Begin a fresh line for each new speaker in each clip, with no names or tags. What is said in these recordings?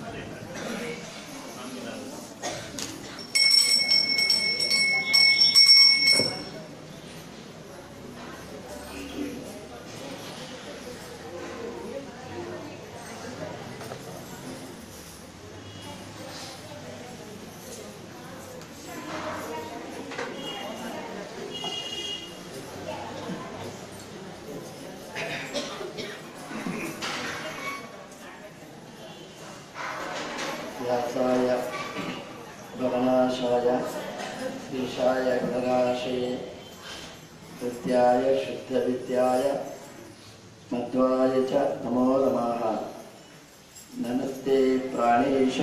व्यासाय भवनाशाय ईशाय गणराशये हृद्याय शुद्धविद्याय मध्वाय च नमो नमः नमस्ते प्राणेश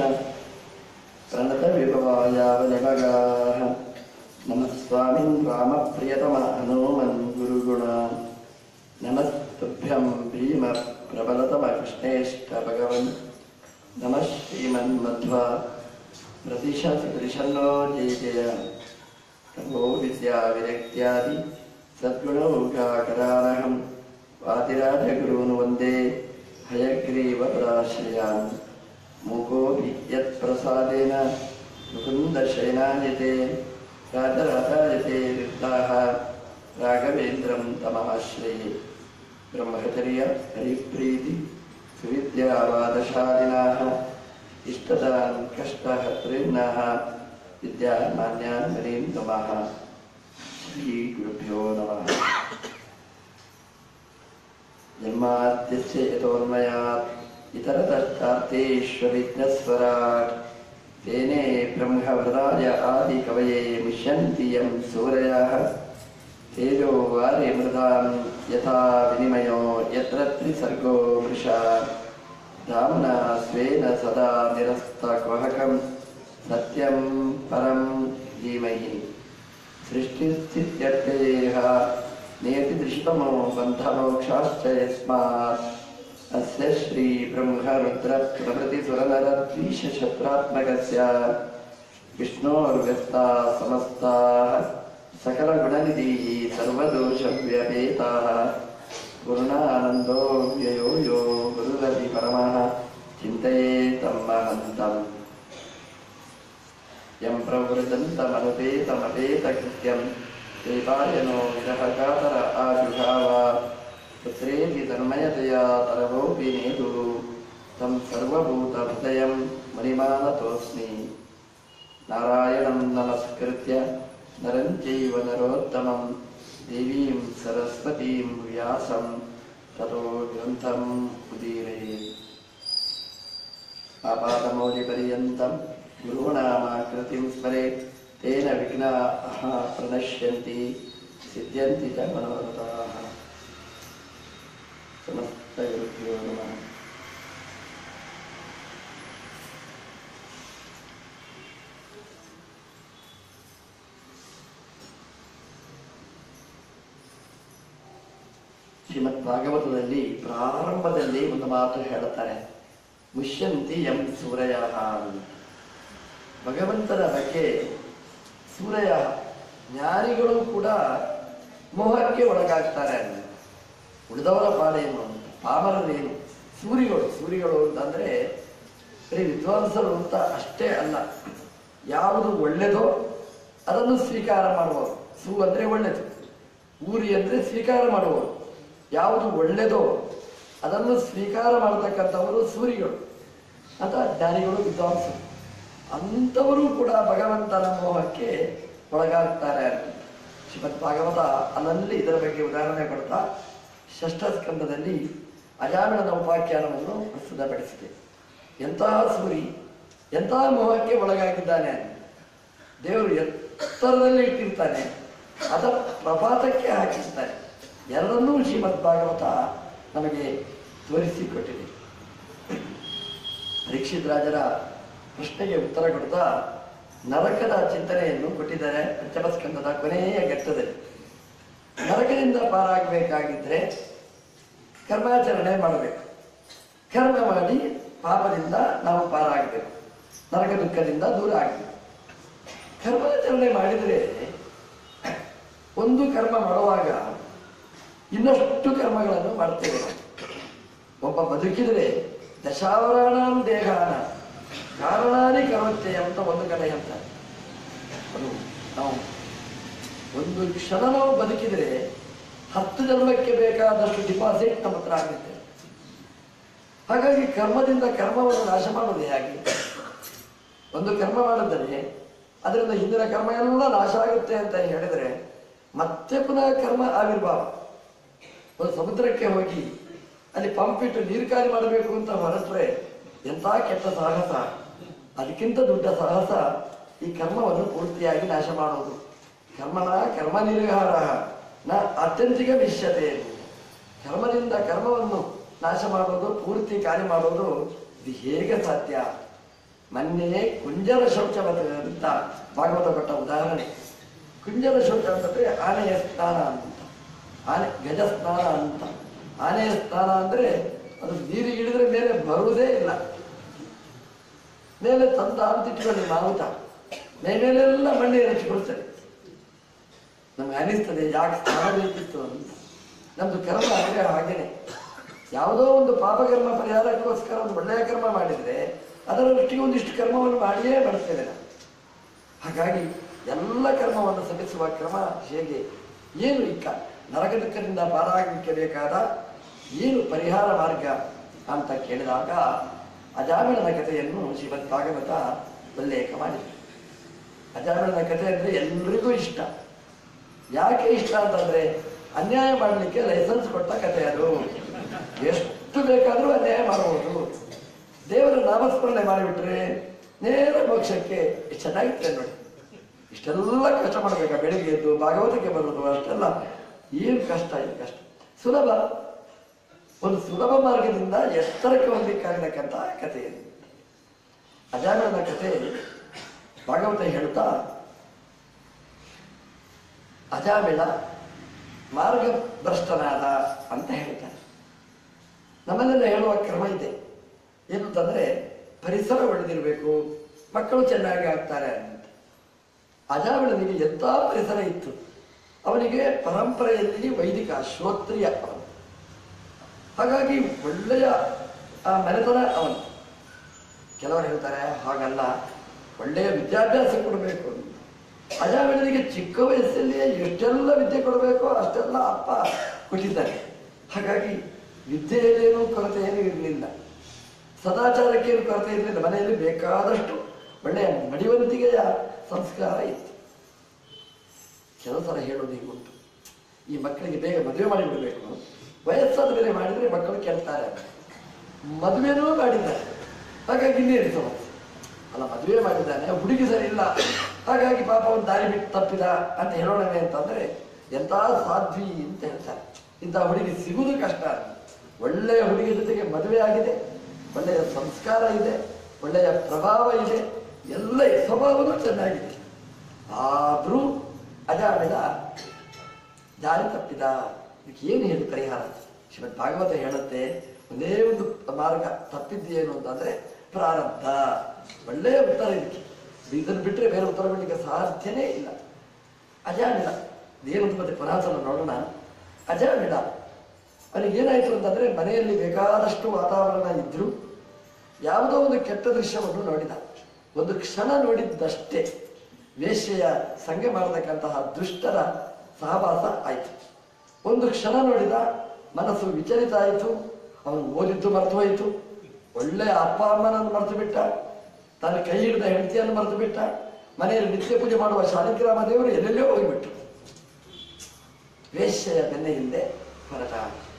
प्रणतविभवायावनिभगाः नमः स्वामिन् रामप्रियतम हनुमन् गुरुगुण नमस्तुभ्यं भीम प्रबलतम कृष्णेष्ट भगवन् नमः श्रीमन्मध्वा प्रतिशति त्रिशन्नो जय जय तमो विद्या विरक्त्यादि सद्गुणौघाकरानहं वादिराजगुरून् वन्दे हयग्रीवपदाश्रयान् मूकोऽपि यत्प्रसादेन मुकुन्दशयनायते राजराजायते रिक्ताः राघवेन्द्रं तमःश्रये ब्रह्मचर्य हरिप्रीति सुविद्यावादशालिनाः इष्टदान् कष्टहत्रिन्नः विद्यामान्यान् मरीन् नमः श्रीगुरुभ्यो नमः जन्माद्यस्य यतोन्मयात् इतरतश्चार्तेष्वविघ्नस्वराट् तेने ब्रह्मवृदाय आदिकवये मुष्यन्ति यं सूरयः तेजो वारे मृदां यथा विनिमयो यत्र त्रिसर्गो मृषा धाम्ना स्वेन सदा निरस्तक्वहकं सत्यं परं धीमहि सृष्टिस्थित्यर्थयेह नियतिदृष्टमो बन्धमोक्षाश्च यस्मात् अस्य श्रीब्रह्मरुद्रप्रभृतिसुरनरद्वीषशत्रात्मकस्य विष्णोर्व्यस्ताः समस्ताः सकलगुणनिधिः सर्वदोषव्यपेताः पूर्णानन्दो व्ययो यो गुरुरपि परमः चिन्तये तं महन्तम् यं प्रवृदन्तमनुपेतमपेतकृत्यं देवायनो विरहकातर आजुषाव पुत्रेति तन्मयतया तरवोऽपि नेतुः तं सर्वभूतहृदयं मुनिमानतोऽस्मि नारायणं नमस्कृत्य नरं चैव नरोत्तमं देवीं सरस्वतीं व्यासं ततो ग्रन्थम् उदीरयेत् आपादमौलिपर्यन्तं गुरूणामाकृतिं स्मरेत् तेन विघ्नाः प्रणश्यन्ति सिद्ध्यन्ति च मनोरथाः समस्तगुरुभ्यो नमः ಶ್ರೀಮದ್ ಭಾಗವತದಲ್ಲಿ ಪ್ರಾರಂಭದಲ್ಲಿ ಒಂದು ಮಾತು ಹೇಳುತ್ತಾರೆ ಮುಷ್ಯಂತಿ ಎಂ ಸೂರಯ ಭಗವಂತನ ಬಗ್ಗೆ ಸೂರಯ ಜ್ಞಾನಿಗಳು ಕೂಡ ಮೋಹಕ್ಕೆ ಒಳಗಾಗ್ತಾರೆ ಉಳಿದವರ ಪಾಡೇನು ಅಂತ ಪಾಮರರೇನು ಸೂರಿಗಳು ಸೂರಿಗಳು ಅಂತಂದ್ರೆ ಬರೀ ವಿದ್ವಾಂಸರು ಅಂತ ಅಷ್ಟೇ ಅಲ್ಲ ಯಾವುದು ಒಳ್ಳೆಯದೋ ಅದನ್ನು ಸ್ವೀಕಾರ ಮಾಡುವವರು ಸು ಅಂದ್ರೆ ಒಳ್ಳೆಯದು ಊರಿ ಅಂದ್ರೆ ಸ್ವೀಕಾರ ಮಾಡುವವರು ಯಾವುದು ಒಳ್ಳೆಯದೋ ಅದನ್ನು ಸ್ವೀಕಾರ ಮಾಡತಕ್ಕಂಥವರು ಸೂರಿಗಳು ಅಂತ ಜ್ಞಾನಿಗಳು ವಿದ್ವಾಂಸರು ಅಂಥವರು ಕೂಡ ಭಗವಂತನ ಮೋಹಕ್ಕೆ ಒಳಗಾಗ್ತಾರೆ ಅಂತ ಶ್ರೀಮದ್ ಭಾಗವತ ಅಲ್ಲಲ್ಲಿ ಇದರ ಬಗ್ಗೆ ಉದಾಹರಣೆ ಕೊಡ್ತಾ ಷಷ್ಠ ಸ್ಕಂದದಲ್ಲಿ ಅಜಾಮಿಳನ ಉಪಾಖ್ಯಾನವನ್ನು ಪ್ರಸ್ತುತಪಡಿಸಿದೆ ಎಂತಹ ಸೂರಿ ಎಂತಹ ಮೋಹಕ್ಕೆ ಒಳಗಾಗಿದ್ದಾನೆ ದೇವರು ಎತ್ತರದಲ್ಲಿ ಇಟ್ಟಿರ್ತಾನೆ ಅದ ಪ್ರಪಾತಕ್ಕೆ ಹಾಕಿರ್ತಾನೆ ಎರಡನ್ನೂ ಶ್ರೀಮದ್ ಭಾಗವತ ನಮಗೆ ತೋರಿಸಿಕೊಟ್ಟಿದೆ ಪರೀಕ್ಷಿತ್ ರಾಜರ ಪ್ರಶ್ನೆಗೆ ಉತ್ತರ ಕೊಡ್ತಾ ನರಕದ ಚಿಂತನೆಯನ್ನು ಕೊಟ್ಟಿದ್ದಾರೆ ಪಂಚಮಸ್ಕಂದದ ಕೊನೆಯ ಘಟ್ಟದಲ್ಲಿ ನರಕದಿಂದ ಪಾರಾಗಬೇಕಾಗಿದ್ರೆ ಕರ್ಮಾಚರಣೆ ಮಾಡಬೇಕು ಕರ್ಮ ಮಾಡಿ ಪಾಪದಿಂದ ನಾವು ಪಾರಾಗಬೇಕು ನರಕ ದುಃಖದಿಂದ ದೂರ ಆಗಬೇಕು ಕರ್ಮಾಚರಣೆ ಮಾಡಿದರೆ ಒಂದು ಕರ್ಮ ಮಾಡುವಾಗ ಇನ್ನಷ್ಟು ಕರ್ಮಗಳನ್ನು ಮಾಡ್ತೇವೆ ಒಬ್ಬ ಬದುಕಿದರೆ ದಶಾವರಾಣಾಂ ದೇಹಾನ ಕಾರಣಾನಿ ಕರೋತ್ತೆ ಅಂತ ಒಂದು ಕಡೆ ಹೇಳ್ತಾರೆ ಅದು ನಾವು ಒಂದು ಕ್ಷಣ ನಾವು ಬದುಕಿದರೆ ಹತ್ತು ಜನ್ಮಕ್ಕೆ ಬೇಕಾದಷ್ಟು ಡಿಪಾಸಿಟ್ ನಮ್ಮ ಹತ್ರ ಆಗುತ್ತೆ ಹಾಗಾಗಿ ಕರ್ಮದಿಂದ ಕರ್ಮವನ್ನು ನಾಶ ಮಾಡೋದು ಹೇಗೆ ಒಂದು ಕರ್ಮ ಮಾಡಿದರೆ ಅದರಿಂದ ಹಿಂದಿನ ಕರ್ಮ ಎಲ್ಲ ನಾಶ ಆಗುತ್ತೆ ಅಂತ ಹೇಳಿದರೆ ಮತ್ತೆ ಪುನಃ ಕರ್ಮ ಆವಿರ್ಭಾವ ಒಂದು ಸಮುದ್ರಕ್ಕೆ ಹೋಗಿ ಅಲ್ಲಿ ಪಂಪ್ ಇಟ್ಟು ನೀರು ಖಾಲಿ ಮಾಡಬೇಕು ಅಂತ ಹೊರಟ್ರೆ ಎಂಥ ಕೆಟ್ಟ ಸಾಹಸ ಅದಕ್ಕಿಂತ ದೊಡ್ಡ ಸಾಹಸ ಈ ಕರ್ಮವನ್ನು ಪೂರ್ತಿಯಾಗಿ ನಾಶ ಮಾಡೋದು ಕರ್ಮನ ಕರ್ಮ ನಿರ್ಹಾರ ನ ಅತ್ಯಂತಿಕ ವಿಷ್ಯತೆ ಕರ್ಮದಿಂದ ಕರ್ಮವನ್ನು ನಾಶ ಮಾಡೋದು ಪೂರ್ತಿ ಕಾರ್ಯ ಮಾಡೋದು ಇದು ಹೇಗೆ ಸಾಧ್ಯ ಮೊನ್ನೆ ಕುಂಜರ ಶೌಚವತ ಅಂತ ಭಾಗವತ ಕೊಟ್ಟ ಉದಾಹರಣೆ ಕುಂಜರ ಶೌಚ ಅಂತಂದ್ರೆ ಆನೆಯ ಸ್ನಾನ ಅಂತ ಆನೆ ಗಜ ಸ್ನಾನ ಅಂತ ಆನೆಯ ಸ್ನಾನ ಅಂದ್ರೆ ಅದು ನೀರಿಗೆ ಇಳಿದ್ರೆ ಮೇಲೆ ಬರುವುದೇ ಇಲ್ಲ ಮೇಲೆ ತಂದ ಅಂತ ಇಟ್ಕೊಳ್ಳಿ ಮಾವುತ ಮೇಲೆಲ್ಲ ಮಣ್ಣೆ ಎರಚಿಕೊಳ್ತಾರೆ ನಮ್ಗೆ ಅನಿಸ್ತದೆ ಯಾಕೆ ಸ್ನಾನ ಬೇಕಿತ್ತು ಅಂತ ನಮ್ದು ಕರ್ಮ ಅಂದ್ರೆ ಹಾಗೇನೆ ಯಾವುದೋ ಒಂದು ಪಾಪಕರ್ಮ ಪರಿಹಾರಕ್ಕೋಸ್ಕರ ಒಂದು ಒಳ್ಳೆಯ ಕರ್ಮ ಮಾಡಿದ್ರೆ ಅದರೊಟ್ಟಿಗೆ ಒಂದಿಷ್ಟು ಕರ್ಮವನ್ನು ಮಾಡಿಯೇ ಬರ್ತೇವೆ ನಾವು ಹಾಗಾಗಿ ಎಲ್ಲ ಕರ್ಮವನ್ನು ಸಲ್ಲಿಸುವ ಕ್ರಮ ಹೇಗೆ ಏನು ಇಕ್ಕ ನರಕದಕ್ಕರಿಂದ ಪಾರಾಗಲಿಕ್ಕೆ ಬೇಕಾದ ಏನು ಪರಿಹಾರ ಮಾರ್ಗ ಅಂತ ಕೇಳಿದಾಗ ಅಜಾಮಿಳನ ಕಥೆಯನ್ನು ಶ್ರೀಮದ್ ಭಾಗವತ ಉಲ್ಲೇಖ ಮಾಡಿದೆ ಅಜಾಮಿಳನ ಕಥೆ ಅಂದ್ರೆ ಎಲ್ರಿಗೂ ಇಷ್ಟ ಯಾಕೆ ಇಷ್ಟ ಅಂತಂದ್ರೆ ಅನ್ಯಾಯ ಮಾಡಲಿಕ್ಕೆ ಲೈಸೆನ್ಸ್ ಕೊಟ್ಟ ಕಥೆ ಅದು ಎಷ್ಟು ಬೇಕಾದರೂ ಅನ್ಯಾಯ ಮಾಡಬಹುದು ದೇವರ ನಾಮಸ್ಮರಣೆ ಮಾಡಿಬಿಟ್ರೆ ನೇರ ಮೋಕ್ಷಕ್ಕೆ ಎಷ್ಟು ಚೆನ್ನಾಗಿರ್ತದೆ ನೋಡಿ ಇಷ್ಟೆಲ್ಲ ಕಷ್ಟ ಮಾಡಬೇಕಾ ಬೆಳಿಗ್ಗೆ ಎದ್ದು ಭಾಗವತಕ್ಕೆ ಬರೋದು ಅಷ್ಟೆಲ್ಲ ಏನು ಕಷ್ಟ ಏನು ಕಷ್ಟ ಸುಲಭ ಒಂದು ಸುಲಭ ಮಾರ್ಗದಿಂದ ಎತ್ತರಕ್ಕೆ ಹೋಗ್ಲಿಕ್ಕಾಗತಕ್ಕಂಥ ಕಥೆ ಇದು ಅಜಾಮಿಳನ ಕಥೆ ಭಾಗವತ ಹೇಳ್ತಾ ಅಜಾಮಿಳ ಮಾರ್ಗಭ್ರಷ್ಟನಾದ ಅಂತ ಹೇಳ್ತಾರೆ ನಮ್ಮಲ್ಲೆಲ್ಲ ಹೇಳುವ ಕ್ರಮ ಇದೆ ಏನು ಅಂತಂದ್ರೆ ಪರಿಸರ ಒಳ್ಳೆದಿರಬೇಕು ಮಕ್ಕಳು ಚೆನ್ನಾಗಿ ಆಗ್ತಾರೆ ಅಂತ ಅಜಾಮಿಳನಿಗೆ ಎಂಥ ಪರಿಸರ ಇತ್ತು ಅವನಿಗೆ ಪರಂಪರೆಯಲ್ಲಿ ವೈದಿಕ ಶ್ರೋತ್ರಿಯ ಅವನು ಹಾಗಾಗಿ ಒಳ್ಳೆಯ ಆ ಮನೆತನ ಅವನು ಕೆಲವರು ಹೇಳ್ತಾರೆ ಹಾಗಲ್ಲ ಒಳ್ಳೆಯ ವಿದ್ಯಾಭ್ಯಾಸ ಕೊಡಬೇಕು ಅಂತ ಅಜಾಮಿಳನಿಗೆ ಚಿಕ್ಕ ವಯಸ್ಸಲ್ಲಿಯೇ ಎಷ್ಟೆಲ್ಲ ವಿದ್ಯೆ ಕೊಡಬೇಕೋ ಅಷ್ಟೆಲ್ಲ ಅಪ್ಪ ಕೊಟ್ಟಿದ್ದಾರೆ ಹಾಗಾಗಿ ವಿದ್ಯೆಯಲ್ಲೇನೂ ಕೊರತೆ ಏನೂ ಇರಲಿಲ್ಲ ಸದಾಚಾರಕ್ಕೇನು ಕೊರತೆ ಇರಲಿಲ್ಲ ಮನೆಯಲ್ಲಿ ಬೇಕಾದಷ್ಟು ಒಳ್ಳೆಯ ಮಡಿವಂತಿಗೆಯ ಸಂಸ್ಕಾರ ಇತ್ತು ಕೆಲವು ಸಲ ಹೇಳೋದು ಹೀಗುಂಟು ಈ ಮಕ್ಕಳಿಗೆ ಬೇಗ ಮದುವೆ ಮಾಡಿಬಿಡಬೇಕು ವಯಸ್ಸಾದ ಮೇಲೆ ಮಾಡಿದರೆ ಮಕ್ಕಳು ಕೆಡ್ತಾರೆ ಮದುವೆನೂ ಮಾಡಿದ್ದಾರೆ ಹಾಗಾಗಿ ಇನ್ನೇನು ಸಮಸ್ಯೆ ಅಲ್ಲ ಮದುವೆ ಮಾಡಿದ್ದಾನೆ ಹುಡುಗಿ ಸರಿ ಇಲ್ಲ ಹಾಗಾಗಿ ಪಾಪ ಒಂದು ದಾರಿ ಬಿಟ್ಟು ತಪ್ಪಿದ ಅಂತ ಹೇಳೋಣವೇ ಅಂತಂದ್ರೆ ಎಂಥ ಸಾಧ್ವಿ ಅಂತ ಹೇಳ್ತಾರೆ ಇಂಥ ಹುಡುಗಿ ಸಿಗುವುದು ಕಷ್ಟ ಒಳ್ಳೆಯ ಹುಡುಗಿ ಜೊತೆಗೆ ಮದುವೆ ಆಗಿದೆ ಒಳ್ಳೆಯ ಸಂಸ್ಕಾರ ಇದೆ ಒಳ್ಳೆಯ ಪ್ರಭಾವ ಇದೆ ಎಲ್ಲ ಸ್ವಭಾವನೂ ಚೆನ್ನಾಗಿದೆ ಆದರೂ ಅಜಾಮಿಳ ದಾರಿ ತಪ್ಪಿದ ಇದಕ್ಕೆ ಏನು ಹೇಳಿ ಪರಿಹಾರ ಶ್ರೀಮದ್ ಭಾಗವತ ಹೇಳುತ್ತೆ ಒಂದೇ ಒಂದು ಮಾರ್ಗ ತಪ್ಪಿದ್ದೇನು ಅಂತಂದ್ರೆ ಪ್ರಾರಬ್ಧ ಒಳ್ಳೆಯ ಉತ್ತರ ಇದಕ್ಕೆ ಇದನ್ನು ಬಿಟ್ಟರೆ ಬೇರೆ ಉತ್ತರ ಕೊಡಲಿಕ್ಕೆ ಸಾಧ್ಯನೇ ಇಲ್ಲ ಅಜಾಮಿಳ ಏನು ಅಂತ ಮತ್ತೆ ಪುನಃ ಸಲ ನೋಡೋಣ ಅಜಾಮಿಳ ಅವನಿಗೆ ಏನಾಯ್ತು ಅಂತಂದ್ರೆ ಮನೆಯಲ್ಲಿ ಬೇಕಾದಷ್ಟು ವಾತಾವರಣ ಇದ್ರು ಯಾವುದೋ ಒಂದು ಕೆಟ್ಟ ದೃಶ್ಯವನ್ನು ನೋಡಿದ ಒಂದು ಕ್ಷಣ ನೋಡಿದ್ದಷ್ಟೇ ವೇಶ್ಯೆಯ ಸಂಘ ಮಾಡತಕ್ಕಂತಹ ದುಷ್ಟರ ಸಹವಾಸ ಆಯಿತು ಒಂದು ಕ್ಷಣ ನೋಡಿದ ಮನಸ್ಸು ವಿಚಲಿತ ಆಯಿತು ಅವನು ಓದಿದ್ದು ಮರೆತು ಹೋಯಿತು ಒಳ್ಳೆಯ ಅಪ್ಪ ಅಮ್ಮನನ್ನು ಮರೆತು ಬಿಟ್ಟ ತನ್ನ ಕೈ ಹಿಡಿದ ಹೆಂಡತಿಯನ್ನು ಮರೆತು ಬಿಟ್ಟ ಮನೆಯಲ್ಲಿ ನಿತ್ಯ ಪೂಜೆ ಮಾಡುವ ಶಾಲಿಗ್ರಾಮ ದೇವರು ಎಲ್ಲೆಲ್ಲೋ ಹೋಗಿಬಿಟ್ಟು ವೇಶ್ಯೆಯ ಬೆನ್ನ ಹಿಂದೆ ಹೊರಟ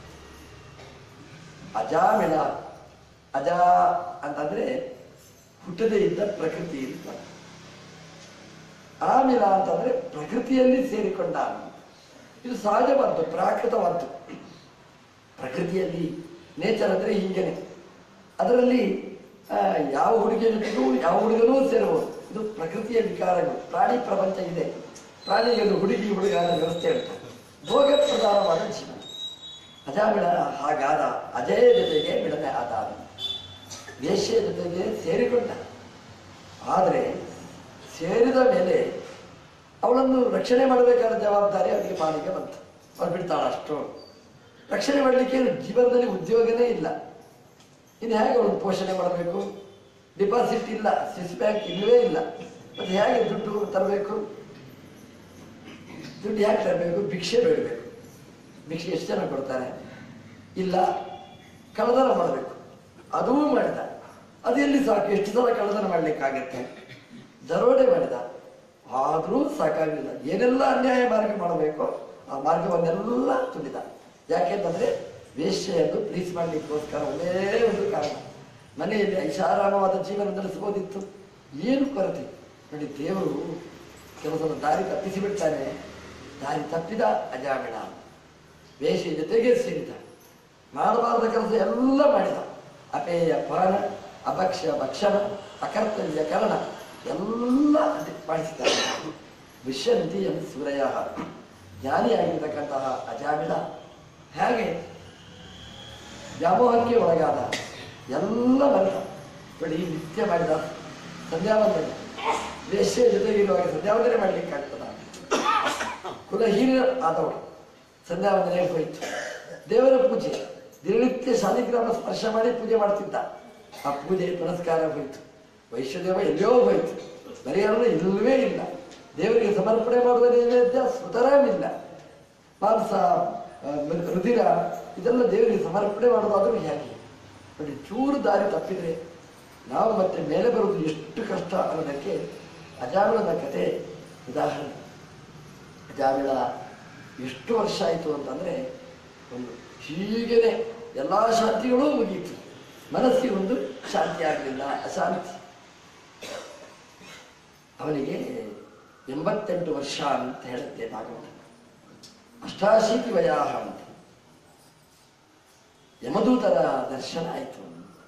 ಅಜಾಮಿಳ ಅಜಾ ಅಂತಂದ್ರೆ ಹುಟ್ಟದೇ ಇದ್ದ ಪ್ರಕೃತಿ ಅಂತ ಆಮಿಲ ಅಂತಂದ್ರೆ ಪ್ರಕೃತಿಯಲ್ಲಿ ಸೇರಿಕೊಂಡ ಇದು ಸಹಜವಾದ್ದು ಪ್ರಾಕೃತವಾದ್ದು ಪ್ರಕೃತಿಯಲ್ಲಿ ನೇಚರ್ ಅಂದ್ರೆ ಹೀಗೇನೆ ಅದರಲ್ಲಿ ಆ, ಯಾವ ಹುಡುಗಿಯ ಜೊತೆಗೂ ಯಾವ ಹುಡುಗನೂ ಸೇರಬಹುದು ಇದು ಪ್ರಕೃತಿಯ ವಿಕಾರಗಳು ಪ್ರಾಣಿ ಪ್ರಪಂಚ ಇದೆ ಪ್ರಾಣಿಗಳು ಹುಡುಗಿ ಹುಡುಗ ಅನ್ನೋ ವ್ಯವಸ್ಥೆ ಇರುತ್ತೆ ಭೋಗ ಪ್ರಧಾನವಾದ ಜೀವನ ಅಜಾಮಿಳ ಹಾಗಾದ ಅಜಯ ಜೊತೆಗೆ ಬಿಡದೆ ಆದ ವೇಶ್ಯೆಯ ಜೊತೆಗೆ ಸೇರಿಕೊಂಡ ಆದರೆ ಸೇರಿದ ಮೇಲೆ ಅವಳನ್ನು ರಕ್ಷಣೆ ಮಾಡಬೇಕಾದ ಜವಾಬ್ದಾರಿ ಅವನಿಗೆ ಪಾಲಿಗೆ ಬಂತು ಅವಳು ಬಿಡ್ತಾಳ ಅಷ್ಟು ರಕ್ಷಣೆ ಮಾಡಲಿಕ್ಕೆ ಜೀವನದಲ್ಲಿ ಉದ್ಯೋಗನೇ ಇಲ್ಲ ಇನ್ನು ಹೇಗೆ ಅವಳನ್ನು ಪೋಷಣೆ ಮಾಡಬೇಕು ಡಿಪಾಸಿಟ್ ಇಲ್ಲ ಸ್ವಿಸ್ ಬ್ಯಾಂಕ್ ಇಲ್ಲವೇ ಇಲ್ಲ ಮತ್ತೆ ಹೇಗೆ ದುಡ್ಡು ತರಬೇಕು ದುಡ್ಡು ಯಾಕೆ ತರಬೇಕು ಭಿಕ್ಷೆ ಬೇಡಬೇಕು ಭಿಕ್ಷೆ ಎಷ್ಟು ಜನ ಕೊಡ್ತಾರೆ ಇಲ್ಲ ಕಳ್ಳತನ ಮಾಡಬೇಕು ಅದೂ ಮಾಡಿದ ಅದು ಎಲ್ಲಿ ಸಾಕು ಎಷ್ಟು ಸಲ ಕಳ್ಳತನ ಮಾಡ್ಲಿಕ್ಕಾಗತ್ತೆ ದರೋಡೆ ಮಾಡಿದ ಆದರೂ ಸಾಕಾಗಲಿಲ್ಲ ಏನೆಲ್ಲ ಅನ್ಯಾಯ ಮಾರ್ಗ ಮಾಡಬೇಕೋ ಆ ಮಾರ್ಗವನ್ನೆಲ್ಲ ತುಳಿದ ಯಾಕೆಂತಂದ್ರೆ ವೇಶ್ಯೆಯನ್ನು ಪ್ಲೀಸ್ ಮಾಡ್ಲಿಕ್ಕೋಸ್ಕರ ಒಂದೇ ಒಂದು ಕಾರಣ ಮನೆಯಲ್ಲಿ ಐಷಾರಾಮವಾದ ಜೀವನ ನಡೆಸಬಹುದಿತ್ತು ಏನು ಕೊರತೆ ನೋಡಿ ದೇವರು ಕೆಲಸದ ದಾರಿ ತಪ್ಪಿಸಿ ಬಿಡ್ತಾನೆ ದಾರಿ ತಪ್ಪಿದ ಅಜಾಮಿಣ ವೇಷಿ ಜೊತೆಗೆ ಸೇರಿದ ಮಾಡಬಾರದ ಕೆಲಸ ಎಲ್ಲ ಮಾಡಿದ ಅಪೇಯ ಪಾನ ಅಭಕ್ಷ್ಯ ಭಕ್ಷಣ ಅಕರ್ತವ್ಯ ಕರಣ ಎಲ್ಲ ಮಾಡಿಸಿದ್ದಾರೆ ವಿಶ್ವಂತಿ ಎಂದು ಸೂರ್ಯ ಜ್ಞಾನಿಯಾಗಿರ್ತಕ್ಕಂತಹ ಅಜಾಮಿಳ ಹೇಗೆ ವ್ಯಾಮೋಹಕ್ಕೆ ಒಳಗಾದ ಎಲ್ಲ ಮರೆತ ನೋಡಿ ನಿತ್ಯ ಮಾಡಿದ ಸಂಧ್ಯಾವಂದನೆ ವೇಶ್ಯ ಜೊತೆಗಿರುವಾಗ ಸಂಧ್ಯಾವಂದನೆ ಮಾಡ್ಲಿಕ್ಕಾಗ್ತದ ಕುಲಹೀನ ಆದವಳು ಸಂಧ್ಯಾವಂದನೆ ಹೋಯಿತು ದೇವರ ಪೂಜೆ ದಿನನಿತ್ಯ ಶಾಲಿಗ್ರಾಮ ಸ್ಪರ್ಶ ಮಾಡಿ ಪೂಜೆ ಮಾಡ್ತಿದ್ದ ಆ ಪೂಜೆ ಪುನಸ್ಕಾರ ಹೋಯಿತು ವೈಶ್ಯದೇವ ಎಲ್ಲೋ ಹೋಯಿತು ಬರೆಯಲು ಇಲ್ಲವೇ ಇಲ್ಲ ದೇವರಿಗೆ ಸಮರ್ಪಣೆ ಮಾಡುವ ನೈವೇದ್ಯ ಸುತರಾಮಿಲ್ಲ ಮಾಂಸ ಆ, ರುಧಿರ ಇದೆಲ್ಲ ದೇವರಿಗೆ ಸಮರ್ಪಣೆ ಮಾಡೋದಾದ್ರೂ ಹೇಗೆ ನೋಡಿ ಚೂರು ದಾರಿ ತಪ್ಪಿದ್ರೆ ನಾವು ಮತ್ತೆ ಮೇಲೆ ಬರುವುದು ಎಷ್ಟು ಕಷ್ಟ ಅನ್ನೋದಕ್ಕೆ ಅಜಾಮಿಳನ ಕತೆ ಉದಾಹರಣೆ ಅಜಾಮಿಳ ಎಷ್ಟು ವರ್ಷ ಆಯಿತು ಅಂತಂದ್ರೆ ಒಂದು ಹೀಗೇನೆ ಎಲ್ಲ ಶಾಂತಿಗಳೂ ಮುಗಿಯಿತು ಮನಸ್ಸಿಗೆ ಒಂದು ಶಾಂತಿ ಆಗಲಿಲ್ಲ ಅಶಾಂತಿ ಅವನಿಗೆ ಎಂಬತ್ತೆಂಟು ವರ್ಷ ಅಂತ ಹೇಳುತ್ತೆ ಭಾಗವತ ಅಷ್ಟಾಶೀತಿ ವಯಾಹ ಅಂತ ಯಮದೂತರ ದರ್ಶನ ಆಯಿತು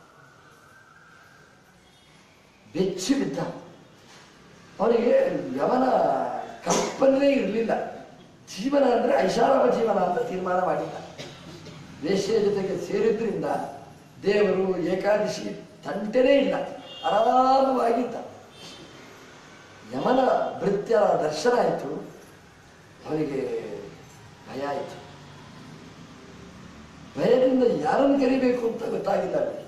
ಬೆಚ್ಚಿ ಬಿದ್ದ ಅವನಿಗೆ ಯಮನ ಕಲ್ಪನೆ ಇರಲಿಲ್ಲ ಜೀವನ ಅಂದ್ರೆ ಐಷಾರಾಮ ಜೀವನ ಅಂತ ತೀರ್ಮಾನ ಮಾಡಿದ್ದ ವೇಶ್ಯೆಯ ಜೊತೆಗೆ ಸೇರಿದ್ರಿಂದ ದೇವರು ಏಕಾದಶಿ ತಂಟೆನೇ ಇಲ್ಲ ಆರಾಮವಾಗಿದ್ದ ಯಮನ ಭೃತ್ಯ ದರ್ಶನ ಆಯಿತು ಅವನಿಗೆ ಭಯ ಆಯಿತು ಭಯದಿಂದ ಯಾರನ್ನು ಕರಿಬೇಕು ಅಂತ ಗೊತ್ತಾಗಿಲ್ಲ ಅವನಿಗೆ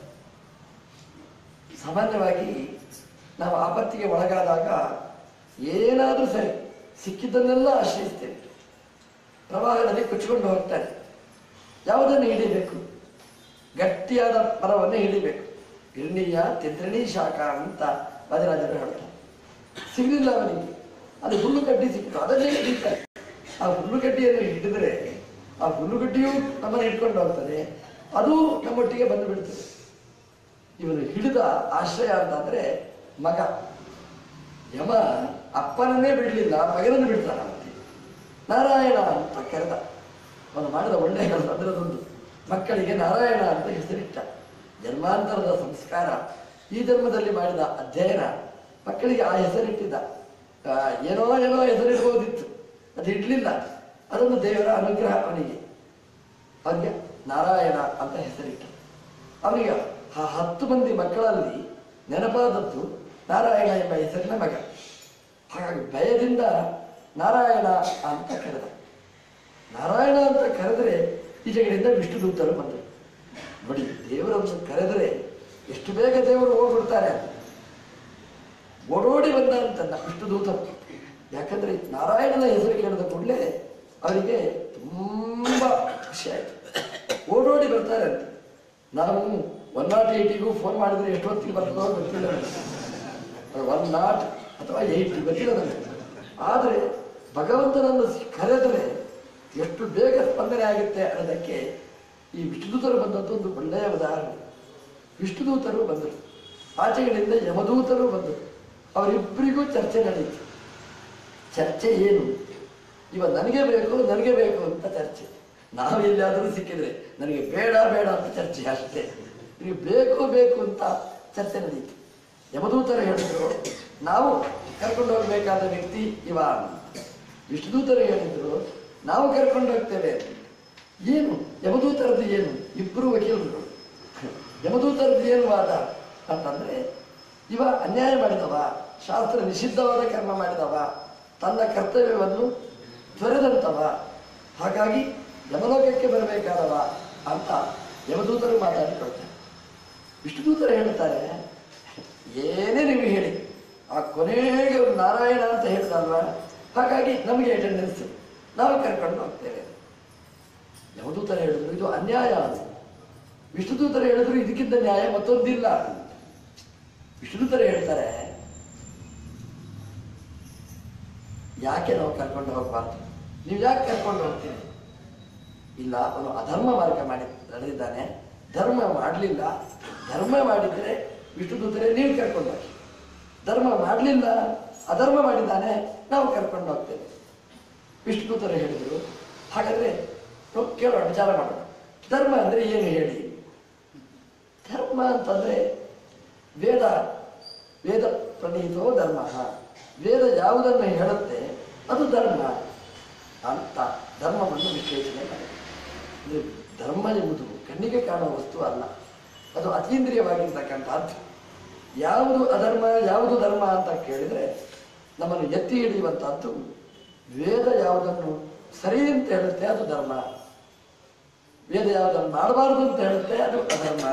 ಸಾಮಾನ್ಯವಾಗಿ ನಾವು ಆಪತ್ತಿಗೆ ಒಳಗಾದಾಗ ಏನಾದರೂ ಸರಿ ಸಿಕ್ಕಿದ್ದನ್ನೆಲ್ಲ ಆಶ್ರಯಿಸ್ತೇವೆ ಪ್ರವಾಹದಲ್ಲಿ ಕೊಚ್ಚಿಕೊಂಡು ಹೋಗ್ತಾನೆ ಯಾವುದನ್ನು ಹಿಡಿಬೇಕು ಗಟ್ಟಿಯಾದ ಮರವನ್ನು ಹಿಡಿಬೇಕು ಇರ್ಣೀಯ ತಿದ್ರಣಿ ಶಾಖ ಅಂತ ಬದರಾಜರು ಹೇಳ್ತಾರೆ ಸಿಗಲಿಲ್ಲ ಅವನಿಗೆ ಅದು ಹುಲ್ಲುಗಡ್ಡಿ ಸಿಕ್ಕಿತು ಅದನ್ನೇ ಹಿಡಿತಾರೆ ಆ ಹುಲ್ಲುಗಡ್ಡಿಯನ್ನು ಹಿಡಿದರೆ ಆ ಹುಲ್ಲುಗಡ್ಡಿಯು ನಮ್ಮನ್ನು ಹಿಡ್ಕೊಂಡು ಹೋಗ್ತದೆ ಅದು ನಮ್ಮೊಟ್ಟಿಗೆ ಬಂದು ಬಿಡ್ತದೆ ಇವನು ಹಿಡಿದ ಆಶ್ರಯ ಅಂತಂದ್ರೆ ಮಗ ಯಮ ಅಪ್ಪನನ್ನೇ ಬಿಡಲಿಲ್ಲ ಮಗನನ್ನು ಬಿಡ್ತಾನ ಅವನಿಗೆ ನಾರಾಯಣ ಅಂತ ಕರೆದ ಅವನು ಮಾಡಿದ ಒಳ್ಳೆಯ ಕೆಲಸ ಅದರದೊಂದು ಮಕ್ಕಳಿಗೆ ನಾರಾಯಣ ಅಂತ ಹೆಸರಿಟ್ಟ ಜನ್ಮಾಂತರದ ಸಂಸ್ಕಾರ ಈ ಜನ್ಮದಲ್ಲಿ ಮಾಡಿದ ಅಧ್ಯಯನ ಮಕ್ಕಳಿಗೆ ಆ ಹೆಸರಿಟ್ಟಿದ್ದ ಆ, ಏನೋ ಏನೋ ಹೆಸರಿಡ್ಬೋದಿತ್ತು ಅದು ಇಡ್ಲಿಲ್ಲ ಅದೊಂದು ದೇವರ ಅನುಗ್ರಹ ಅವನಿಗೆ ಅವನಿಗೆ ನಾರಾಯಣ ಅಂತ ಹೆಸರಿಟ್ಟ ಅವನಿಗೆ ಆ ಹತ್ತು ಮಂದಿ ಮಕ್ಕಳಲ್ಲಿ ನೆನಪಾದದ್ದು ನಾರಾಯಣ ಎಂಬ ಹೆಸರಿನ ಮಗ ಹಾಗಾಗಿ ಭಯದಿಂದ ನಾರಾಯಣ ಅಂತ ಕರೆದ ನಾರಾಯಣ ಅಂತ ಕರೆದರೆ ಈಚೆಗಳಿಂದ ವಿಷ್ಣು ದೂತರು ಬಂದರು ನೋಡಿ ದೇವರನ್ನು ಕರೆದರೆ ಎಷ್ಟು ಬೇಗ ದೇವರು ಹೋಗ್ಬಿಡ್ತಾರೆ ಓಡೋಡಿ ಬಂದ ಅಂತಲ್ಲ ವಿಷ್ಣು ದೂತರು ಯಾಕಂದ್ರೆ ನಾರಾಯಣನ ಹೆಸರು ಕೇಳಿದ ಕೂಡಲೇ ಅವರಿಗೆ ತುಂಬಾ ಖುಷಿ ಆಯ್ತು ಓಡೋಡಿ ಬರ್ತಾರೆ ಅಂತ ನಾವು ಒನ್ ನಾಟ್ ಏಯ್ಟಿಗೂ ಫೋನ್ ಮಾಡಿದ್ರೆ ಎಷ್ಟು ಹೊತ್ತಿಗೆ ಬರ್ತದೋ ಗೊತ್ತಿಲ್ಲ ಒನ್ ನಾಟ್ ಅಥವಾ ಏಯ್ಟಿ ಗೊತ್ತಿಲ್ಲ ನನಗೆ ಆದರೆ ಭಗವಂತನನ್ನು ಕರೆದರೆ ಎಷ್ಟು ಬೇಗ ಸ್ಪಂದನೆ ಆಗುತ್ತೆ ಅನ್ನೋದಕ್ಕೆ ಈ ವಿಷ್ಣುದೂತರು ಬಂದದ್ದು ಒಂದು ಒಳ್ಳೆಯ ಉದಾಹರಣೆ ವಿಷ್ಣುದೂತರು ಬಂದರು ಆಚೆಗಳಿಂದ ಯಮದೂತರು ಬಂದರು ಅವರಿಬ್ಬರಿಗೂ ಚರ್ಚೆ ನಡೆಯಿತು ಚರ್ಚೆ ಏನು ಇವ ನನಗೆ ಬೇಕು ನನಗೆ ಬೇಕು ಅಂತ ಚರ್ಚೆ ನಾವು ಎಲ್ಲಿಯಾದರೂ ಸಿಕ್ಕಿದ್ರೆ ನನಗೆ ಬೇಡ ಬೇಡ ಅಂತ ಚರ್ಚೆ ಅಷ್ಟೇ ನಿಮಗೆ ಬೇಕು ಬೇಕು ಅಂತ ಚರ್ಚೆ ನಡೆಯಿತು ಯಮದೂತರು ಹೇಳಿದ್ರು ನಾವು ಕರ್ಕೊಂಡು ಹೋಗ್ಬೇಕಾದ ವ್ಯಕ್ತಿ ಇವ ಅಂತ. ವಿಷ್ಣುದೂತರು ಹೇಳಿದ್ರು ನಾವು ಕರ್ಕೊಂಡು ಹೋಗ್ತೇವೆ ಅಂತ. ಏನು ಯಮದೂತರದ್ದು ಏನು ಇಬ್ಬರು ವಕೀಲರು ಯಮದೂತರದ್ದು ಏನು ವಾದ ಅಂತಂದ್ರೆ ಇವ ಅನ್ಯಾಯ ಮಾಡಿದವ ಶಾಸ್ತ್ರ ನಿಷಿದ್ಧವಾದ ಕರ್ಮ ಮಾಡಿದವ ತನ್ನ ಕರ್ತವ್ಯವನ್ನು ತೊರೆದಂತವ ಹಾಗಾಗಿ ಯಮಲೋಕಕ್ಕೆ ಬರಬೇಕಾದವ ಅಂತ ಯಮದೂತರು ಮಾತಾಡಿಕೊಳ್ತಾರೆ ವಿಷ್ಣುದೂತರು ಹೇಳ್ತಾರೆ ಏನೇ ನೀವು ಹೇಳಿ ಆ ಕೊನೆಗೆ ಒಂದು ನಾರಾಯಣ ಅಂತ ಹೇಳ್ತಲ್ವಾ ಹಾಗಾಗಿ ನಮಗೆ ಅಟೆಂಡೆನ್ಸ್ ನಾವು ಕರ್ಕೊಂಡು ಹೋಗ್ತೇವೆ ಯಮದೂತರ ಹೇಳಿದ್ರು ಇದು ಅನ್ಯಾಯ ಅಂತ ವಿಷ್ಣುದೂತರ ಹೇಳಿದ್ರು ಇದಕ್ಕಿಂತ ನ್ಯಾಯ ಮತ್ತೊಂದಿಲ್ಲ ವಿಷ್ಣುದೂತರ ಹೇಳ್ತಾರೆ ಯಾಕೆ ನಾವು ಕರ್ಕೊಂಡು ಹೋಗ್ಬಾರ್ದು ನೀವು ಯಾಕೆ ಕರ್ಕೊಂಡು ಹೋಗ್ತೀರಿ ಇಲ್ಲ ಅವನು ಅಧರ್ಮ ಮಾರ್ಗ ಮಾಡಿ ನಡೆದಿದ್ದಾನೆ ಧರ್ಮ ಮಾಡಲಿಲ್ಲ ಧರ್ಮ ಮಾಡಿದ್ರೆ ವಿಷ್ಣುದೂತರೆ ನೀವು ಕರ್ಕೊಂಡು ಹೋಗಿ ಧರ್ಮ ಮಾಡಲಿಲ್ಲ ಅಧರ್ಮ ಮಾಡಿದ್ದಾನೆ ನಾವು ಕರ್ಕೊಂಡು ಹೋಗ್ತೇವೆ ವಿಷ್ಣುದೂತರು ಹೇಳಿದರು ಹಾಗಾದ್ರೆ ನಾವು ಕೇಳೋಣ ವಿಚಾರ ಮಾಡೋಣ ಧರ್ಮ ಅಂದ್ರೆ ಏನು ಹೇಳಿ ಧರ್ಮ ಅಂತಂದ್ರೆ ವೇದ ವೇದ ಪ್ರಣೀತೋ ಧರ್ಮ ವೇದ ಯಾವುದನ್ನು ಹೇಳುತ್ತೆ ಅದು ಧರ್ಮ ಅಂತ ಧರ್ಮವನ್ನು ವಿಶ್ಲೇಷಣೆ ಮಾಡಿ ಇದು ಧರ್ಮ ಎಂಬುದು ಕಣ್ಣಿಗೆ ಕಾಣುವ ವಸ್ತು ಅಲ್ಲ ಅದು ಅತೀಂದ್ರಿಯವಾಗಿರ್ತಕ್ಕಂಥದ್ದು ಯಾವುದು ಅಧರ್ಮ ಯಾವುದು ಧರ್ಮ ಅಂತ ಕೇಳಿದರೆ ನಮ್ಮನ್ನು ಎತ್ತಿ ಹಿಡಿಯುವಂತಹದ್ದು ವೇದ ಯಾವುದನ್ನು ಸರಿ ಅಂತ ಹೇಳುತ್ತೆ ಅದು ಧರ್ಮ ವೇದ ಯಾವುದನ್ನು ಮಾಡಬಾರದು ಅಂತ ಹೇಳುತ್ತೆ ಅದು ಅಧರ್ಮ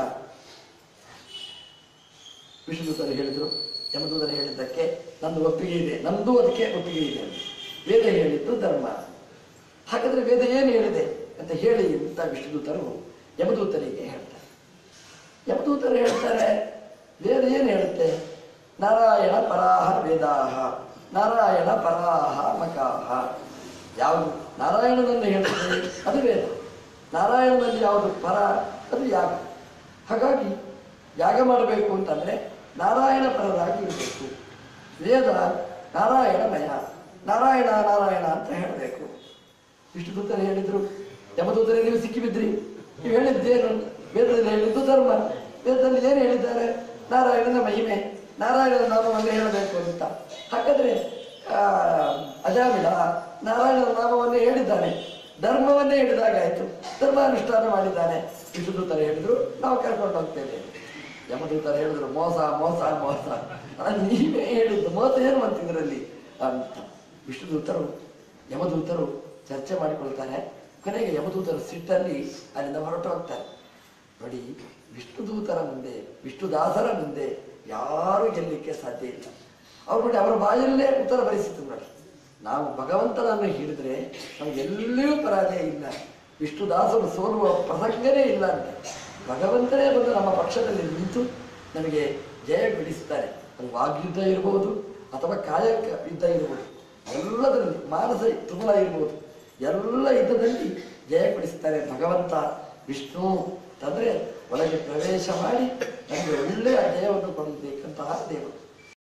ವಿಷ್ಣುದೂತರು ಹೇಳಿದರು ಯಮದೂತರು ಹೇಳಿದ್ದಕ್ಕೆ ನಂದು ಒಪ್ಪಿಗೆ ಇದೆ ನಮ್ದು ಅದಕ್ಕೆ ಒಪ್ಪಿಗೆ ಇದೆ ವೇದ ಹೇಳಿದ್ದು ಧರ್ಮ ಹಾಗಾದ್ರೆ ವೇದ ಏನು ಹೇಳಿದೆ ಅಂತ ಹೇಳಿ ಅಂತ ವಿಷ್ಣುದೂತರು ಯಮದೂತರಿಗೆ ಹೇಳ್ತಾರೆ ಯಮದೂತರು ಹೇಳ್ತಾರೆ ವೇದ ಏನು ಹೇಳುತ್ತೆ ನಾರಾಯಣ ಪರಾಹ ವೇದಾಹ ನಾರಾಯಣ ಪರಾಹ ಮಕಾಹ ಯಾವುದು ನಾರಾಯಣನನ್ನು ಹೇಳುತ್ತೆ ಅದು ವೇದ ನಾರಾಯಣನಲ್ಲಿ ಯಾವುದು ಪರ ಅದು ಯಾಗ ಹಾಗಾಗಿ ಯಾಗ ಮಾಡಬೇಕು ಅಂತಂದ್ರೆ ನಾರಾಯಣ ಪರರಾಗಿ ಇರಬೇಕು ವೇದ ನಾರಾಯಣಮಯ ನಾರಾಯಣ ನಾರಾಯಣ ಅಂತ ಹೇಳಬೇಕು ವಿಷ್ಣುದೂತರು ಹೇಳಿದ್ರು ಯಮದೂತರೇ ನೀವು ಸಿಕ್ಕಿಬಿದ್ರಿ ನೀವು ಹೇಳಿದ್ದೇನು ವೇದದಲ್ಲಿ ಹೇಳಿದ್ದು ಧರ್ಮ ವೇದದಲ್ಲಿ ಏನು ಹೇಳಿದ್ದಾರೆ ನಾರಾಯಣನ ಮಹಿಮೆ ನಾರಾಯಣನ ನಾಮವನ್ನು ಹೇಳಬೇಕು ಅಂತ ಹಾಗಾದ್ರೆ ಆ, ಅಜಾಮಿಳ ನಾರಾಯಣನ ನಾಮವನ್ನು ಹೇಳಿದ್ದಾನೆ ಧರ್ಮವನ್ನೇ ಹೇಳಿದಾಗಾಯ್ತು ಧರ್ಮಾನುಷ್ಠಾನ ಮಾಡಿದ್ದಾನೆ ವಿಷ್ಣುದೂತರು ಹೇಳಿದ್ರು ನಾವು ಕರ್ಕೊಂಡು ಹೋಗ್ತೇವೆ ಯಮದೂತರು ಹೇಳಿದ್ರು ಮೋಸ ಮೋಸ ಮೋಸ ಅಲ್ಲ ನೀವೇ ಹೇಳಿದ್ದು ಮೋಸ ಏನು ಅಂತಿದ್ರಲ್ಲಿ ಅಂತ ವಿಷ್ಣುದೂತರು ಯಮದೂತರು ಚರ್ಚೆ ಮಾಡಿಕೊಳ್ತಾರೆ ಕೊನೆಗೆ ಯಮದೂತರು ಸಿಟ್ಟಲ್ಲಿ ಅಲ್ಲಿಂದ ಹೊರಟು ಹೋಗ್ತಾರೆ ನೋಡಿ ವಿಷ್ಣುದೂತರ ಮುಂದೆ ವಿಷ್ಣುದಾಸರ ಮುಂದೆ ಯಾರು ಗೆಲ್ಲಲಿಕ್ಕೆ ಸಾಧ್ಯ ಇಲ್ಲ ಅವ್ರು ನೋಡಿ ಅವರ ಬಾಯಲ್ಲೇ ಉತ್ತರ ಬರೆಸಿದ್ರು ನೋಡಿ ನಾವು ಭಗವಂತನನ್ನು ಹಿಡಿದ್ರೆ ನಮ್ಗೆ ಎಲ್ಲಿಯೂ ಪರಾಜಯ ಇಲ್ಲ ವಿಷ್ಣುದಾಸರು ಸೋಲುವ ಪ್ರಸಂಗನೇ ಇಲ್ಲ ಅಂತ ಭಗವಂತನೇ ಬಂದು ನಮ್ಮ ಪಕ್ಷದಲ್ಲಿ ನಿಂತು ನಮಗೆ ಜಯ ಗಳಿಸ್ತಾರೆ ಅದು ವಾಗ್ಯುದ್ಧ ಇರಬಹುದು ಅಥವಾ ಕಾಯಕ ಯುದ್ಧ ಇರಬಹುದು ಎಲ್ಲದರಲ್ಲಿ ಮಾನಸ ತುಮಲ ಇರ್ಬೋದು ಎಲ್ಲ ಯುದ್ಧದಲ್ಲಿ ಜಯ ಕೊಡಿಸ್ತಾರೆ ಭಗವಂತ ವಿಷ್ಣು ಅಂತಂದ್ರೆ ಒಳಗೆ ಪ್ರವೇಶ ಮಾಡಿ ನಮಗೆ ಒಳ್ಳೆಯ ಜಯವನ್ನು ಕೊಡಬೇಕಂತಹ ದೇವರು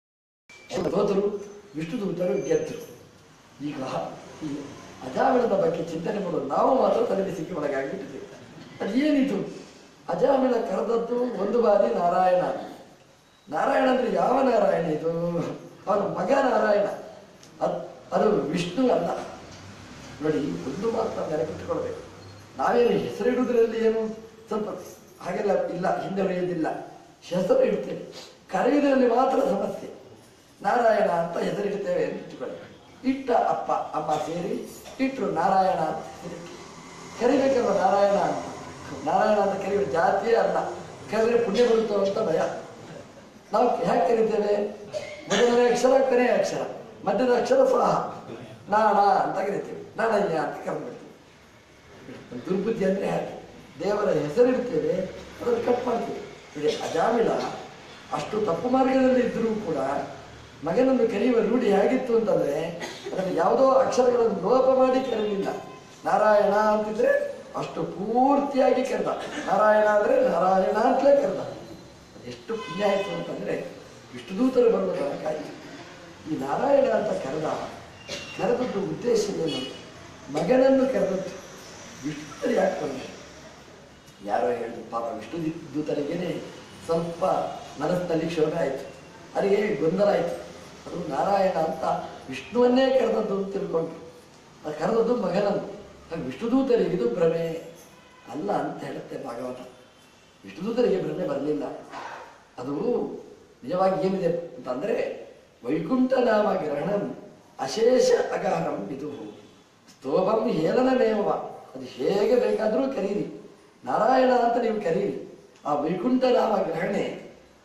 ಹೋದರು ವಿಷ್ಣು ದೂತರು ಗೆದ್ದರು ಈಗ ಈ ಅಜಾಮಿಳದ ಬಗ್ಗೆ ಚಿಂತನೆ ಮಾಡೋದು ನಾವು ಮಾತ್ರ ತಲೆಬಿಸಿಗೆ ಒಳಗಾಗಿಬಿಟ್ಟಿದ್ದೇವೆ ಅದು ಏನಿದು ಅಜಾಮಿಳ ಕರೆದದ್ದು ಒಂದು ಬಾರಿ ನಾರಾಯಣ ನಾರಾಯಣ ಅಂದ್ರೆ ಯಾವ ನಾರಾಯಣ ಇದು ಅವನ ಮಗ ನಾರಾಯಣ ಅದ್ ಅದು ವಿಷ್ಣು ಅಲ್ಲ ನೋಡಿ ಒಂದು ಮಾತ್ರ ನೆನಪಿಟ್ಟುಕೊಳ್ಬೇಕು ನಾವೇನು ಹೆಸರಿಡುವುದರಲ್ಲಿ ಏನು ಸ್ವಲ್ಪ ಹಾಗೆಲ್ಲ ಇಲ್ಲ ಹಿಂದೆ ಹೊರೆಯೋದಿಲ್ಲ ಹೆಸರು ಇಡ್ತೇವೆ ಕರೆಯುವುದರಲ್ಲಿ ಮಾತ್ರ ಸಮಸ್ಯೆ ನಾರಾಯಣ ಅಂತ ಹೆಸರಿಡ್ತೇವೆ ಅಂತ ಇಟ್ಟುಕೊಳ್ಳಿ ಇಟ್ಟ ಅಪ್ಪ ಅಮ್ಮ ಸೇರಿ ಇಟ್ಟರು ನಾರಾಯಣ ಅಂತ ಹೆಸರಿಟ್ಟು. ಕರಿಬೇಕಲ್ವ ನಾರಾಯಣ ಅಂತ ನಾರಾಯಣ ಅಂತ ಕರೆಯುವ ಜಾತಿಯೇ ಅಲ್ಲ ಕರೆದ್ರೆ ಪುಣ್ಯ ಬರುತ್ತೋ ಅಂತ ಭಯ ನಾವು ಹೇಗೆ ಕರಿತೇವೆ ಮೊದಲನೇ ಅಕ್ಷರ ಕೊನೆಯ ಅಕ್ಷರ ಮಧ್ಯದ ಅಕ್ಷರ ಸ್ವಾಹ ನಾಣ ಅಂತ ಕರಿತೇವೆ ನಾಣಯ್ಯ ಅಂತ ಕರೆದ್ಬಿಡ್ತೀವಿ ದುರ್ಬುದ್ಧಿ ಅಂದ್ರೆ ಹಾಗೆ ದೇವರ ಹೆಸರಿಡ್ತೇವೆ ಅದನ್ನು ಕಟ್ ಮಾಡ್ತೀವಿ ನೋಡಿ ಅಜಾಮಿಳ ಅಷ್ಟು ತಪ್ಪು ಮಾರ್ಗದಲ್ಲಿ ಇದ್ರೂ ಕೂಡ ಮಗನನ್ನು ಕರೆಯುವ ರೂಢಿ ಹೇಗಿತ್ತು ಅಂತಂದ್ರೆ ಅದನ್ನು ಯಾವುದೋ ಅಕ್ಷರಗಳನ್ನು ಲೋಪ ಮಾಡಿ ಕರೆಯಲಿಲ್ಲ ನಾರಾಯಣ ಅಂತಿದ್ರೆ ಅಷ್ಟು ಪೂರ್ತಿಯಾಗಿ ಕರೆದ ನಾರಾಯಣ ಅಂದ್ರೆ ನಾರಾಯಣ ಅಂತಲೇ ಕರೆದ ಎಷ್ಟು ಪುಣ್ಯ ಆಯಿತು ಅಂತಂದ್ರೆ ವಿಷ್ಣುದೂತರು ಬರುವ ತನಕ ಆಯಿತು ಈ ನಾರಾಯಣ ಅಂತ ಕರೆದ ಕರೆದದ್ದು ಉದ್ದೇಶ ಏನು ಮಗನನ್ನು ಕರೆದದ್ದು ವಿಷ್ಣು ಯಾಕೆ ಬಂದ ಯಾರೋ ಹೇಳಿದ್ರು ಪಾಪ ವಿಷ್ಣು ದಿ- ದೂತರಿಗೇನೆ ಸ್ವಲ್ಪ ಮನಸ್ಸಿನಲ್ಲಿ ಕ್ಷೋಭೆ ಆಯಿತು ಅವರಿಗೆ ಗೊಂದಲ ಆಯಿತು ಅದು ನಾರಾಯಣ ಅಂತ ವಿಷ್ಣುವನ್ನೇ ಕರೆದದ್ದು ಅಂತ ತಿಳ್ಕೊಂಡ್ರು ಅದು ಕರೆದದ್ದು ಮಗನನ್ನು ಹಾಗೆ ವಿಷ್ಣುದೂತರಿಗೆ ಇದು ಭ್ರಮೆ ಅಲ್ಲ ಅಂತ ಹೇಳುತ್ತೆ ಭಾಗವತ ವಿಷ್ಣುದೂತರಿಗೆ ಭ್ರಮೆ ಬರಲಿಲ್ಲ ಅದು ನಿಜವಾಗಿ ಏನಿದೆ ಅಂತಂದ್ರೆ ವೈಕುಂಠ ನಾಮ ಗ್ರಹಣಂ ಅಶೇಷ ಅಗಾರಂ ಇದು ಸ್ತೋಭಂ ಹೇಳನಮೇವ ಅದು ಹೇಗೆ ಬೇಕಾದರೂ ಕರೀರಿ ನಾರಾಯಣ ಅಂತ ನೀವು ಕರೀರಿ ಆ ವೈಕುಂಠ ನಾಮ ಗ್ರಹಣೆ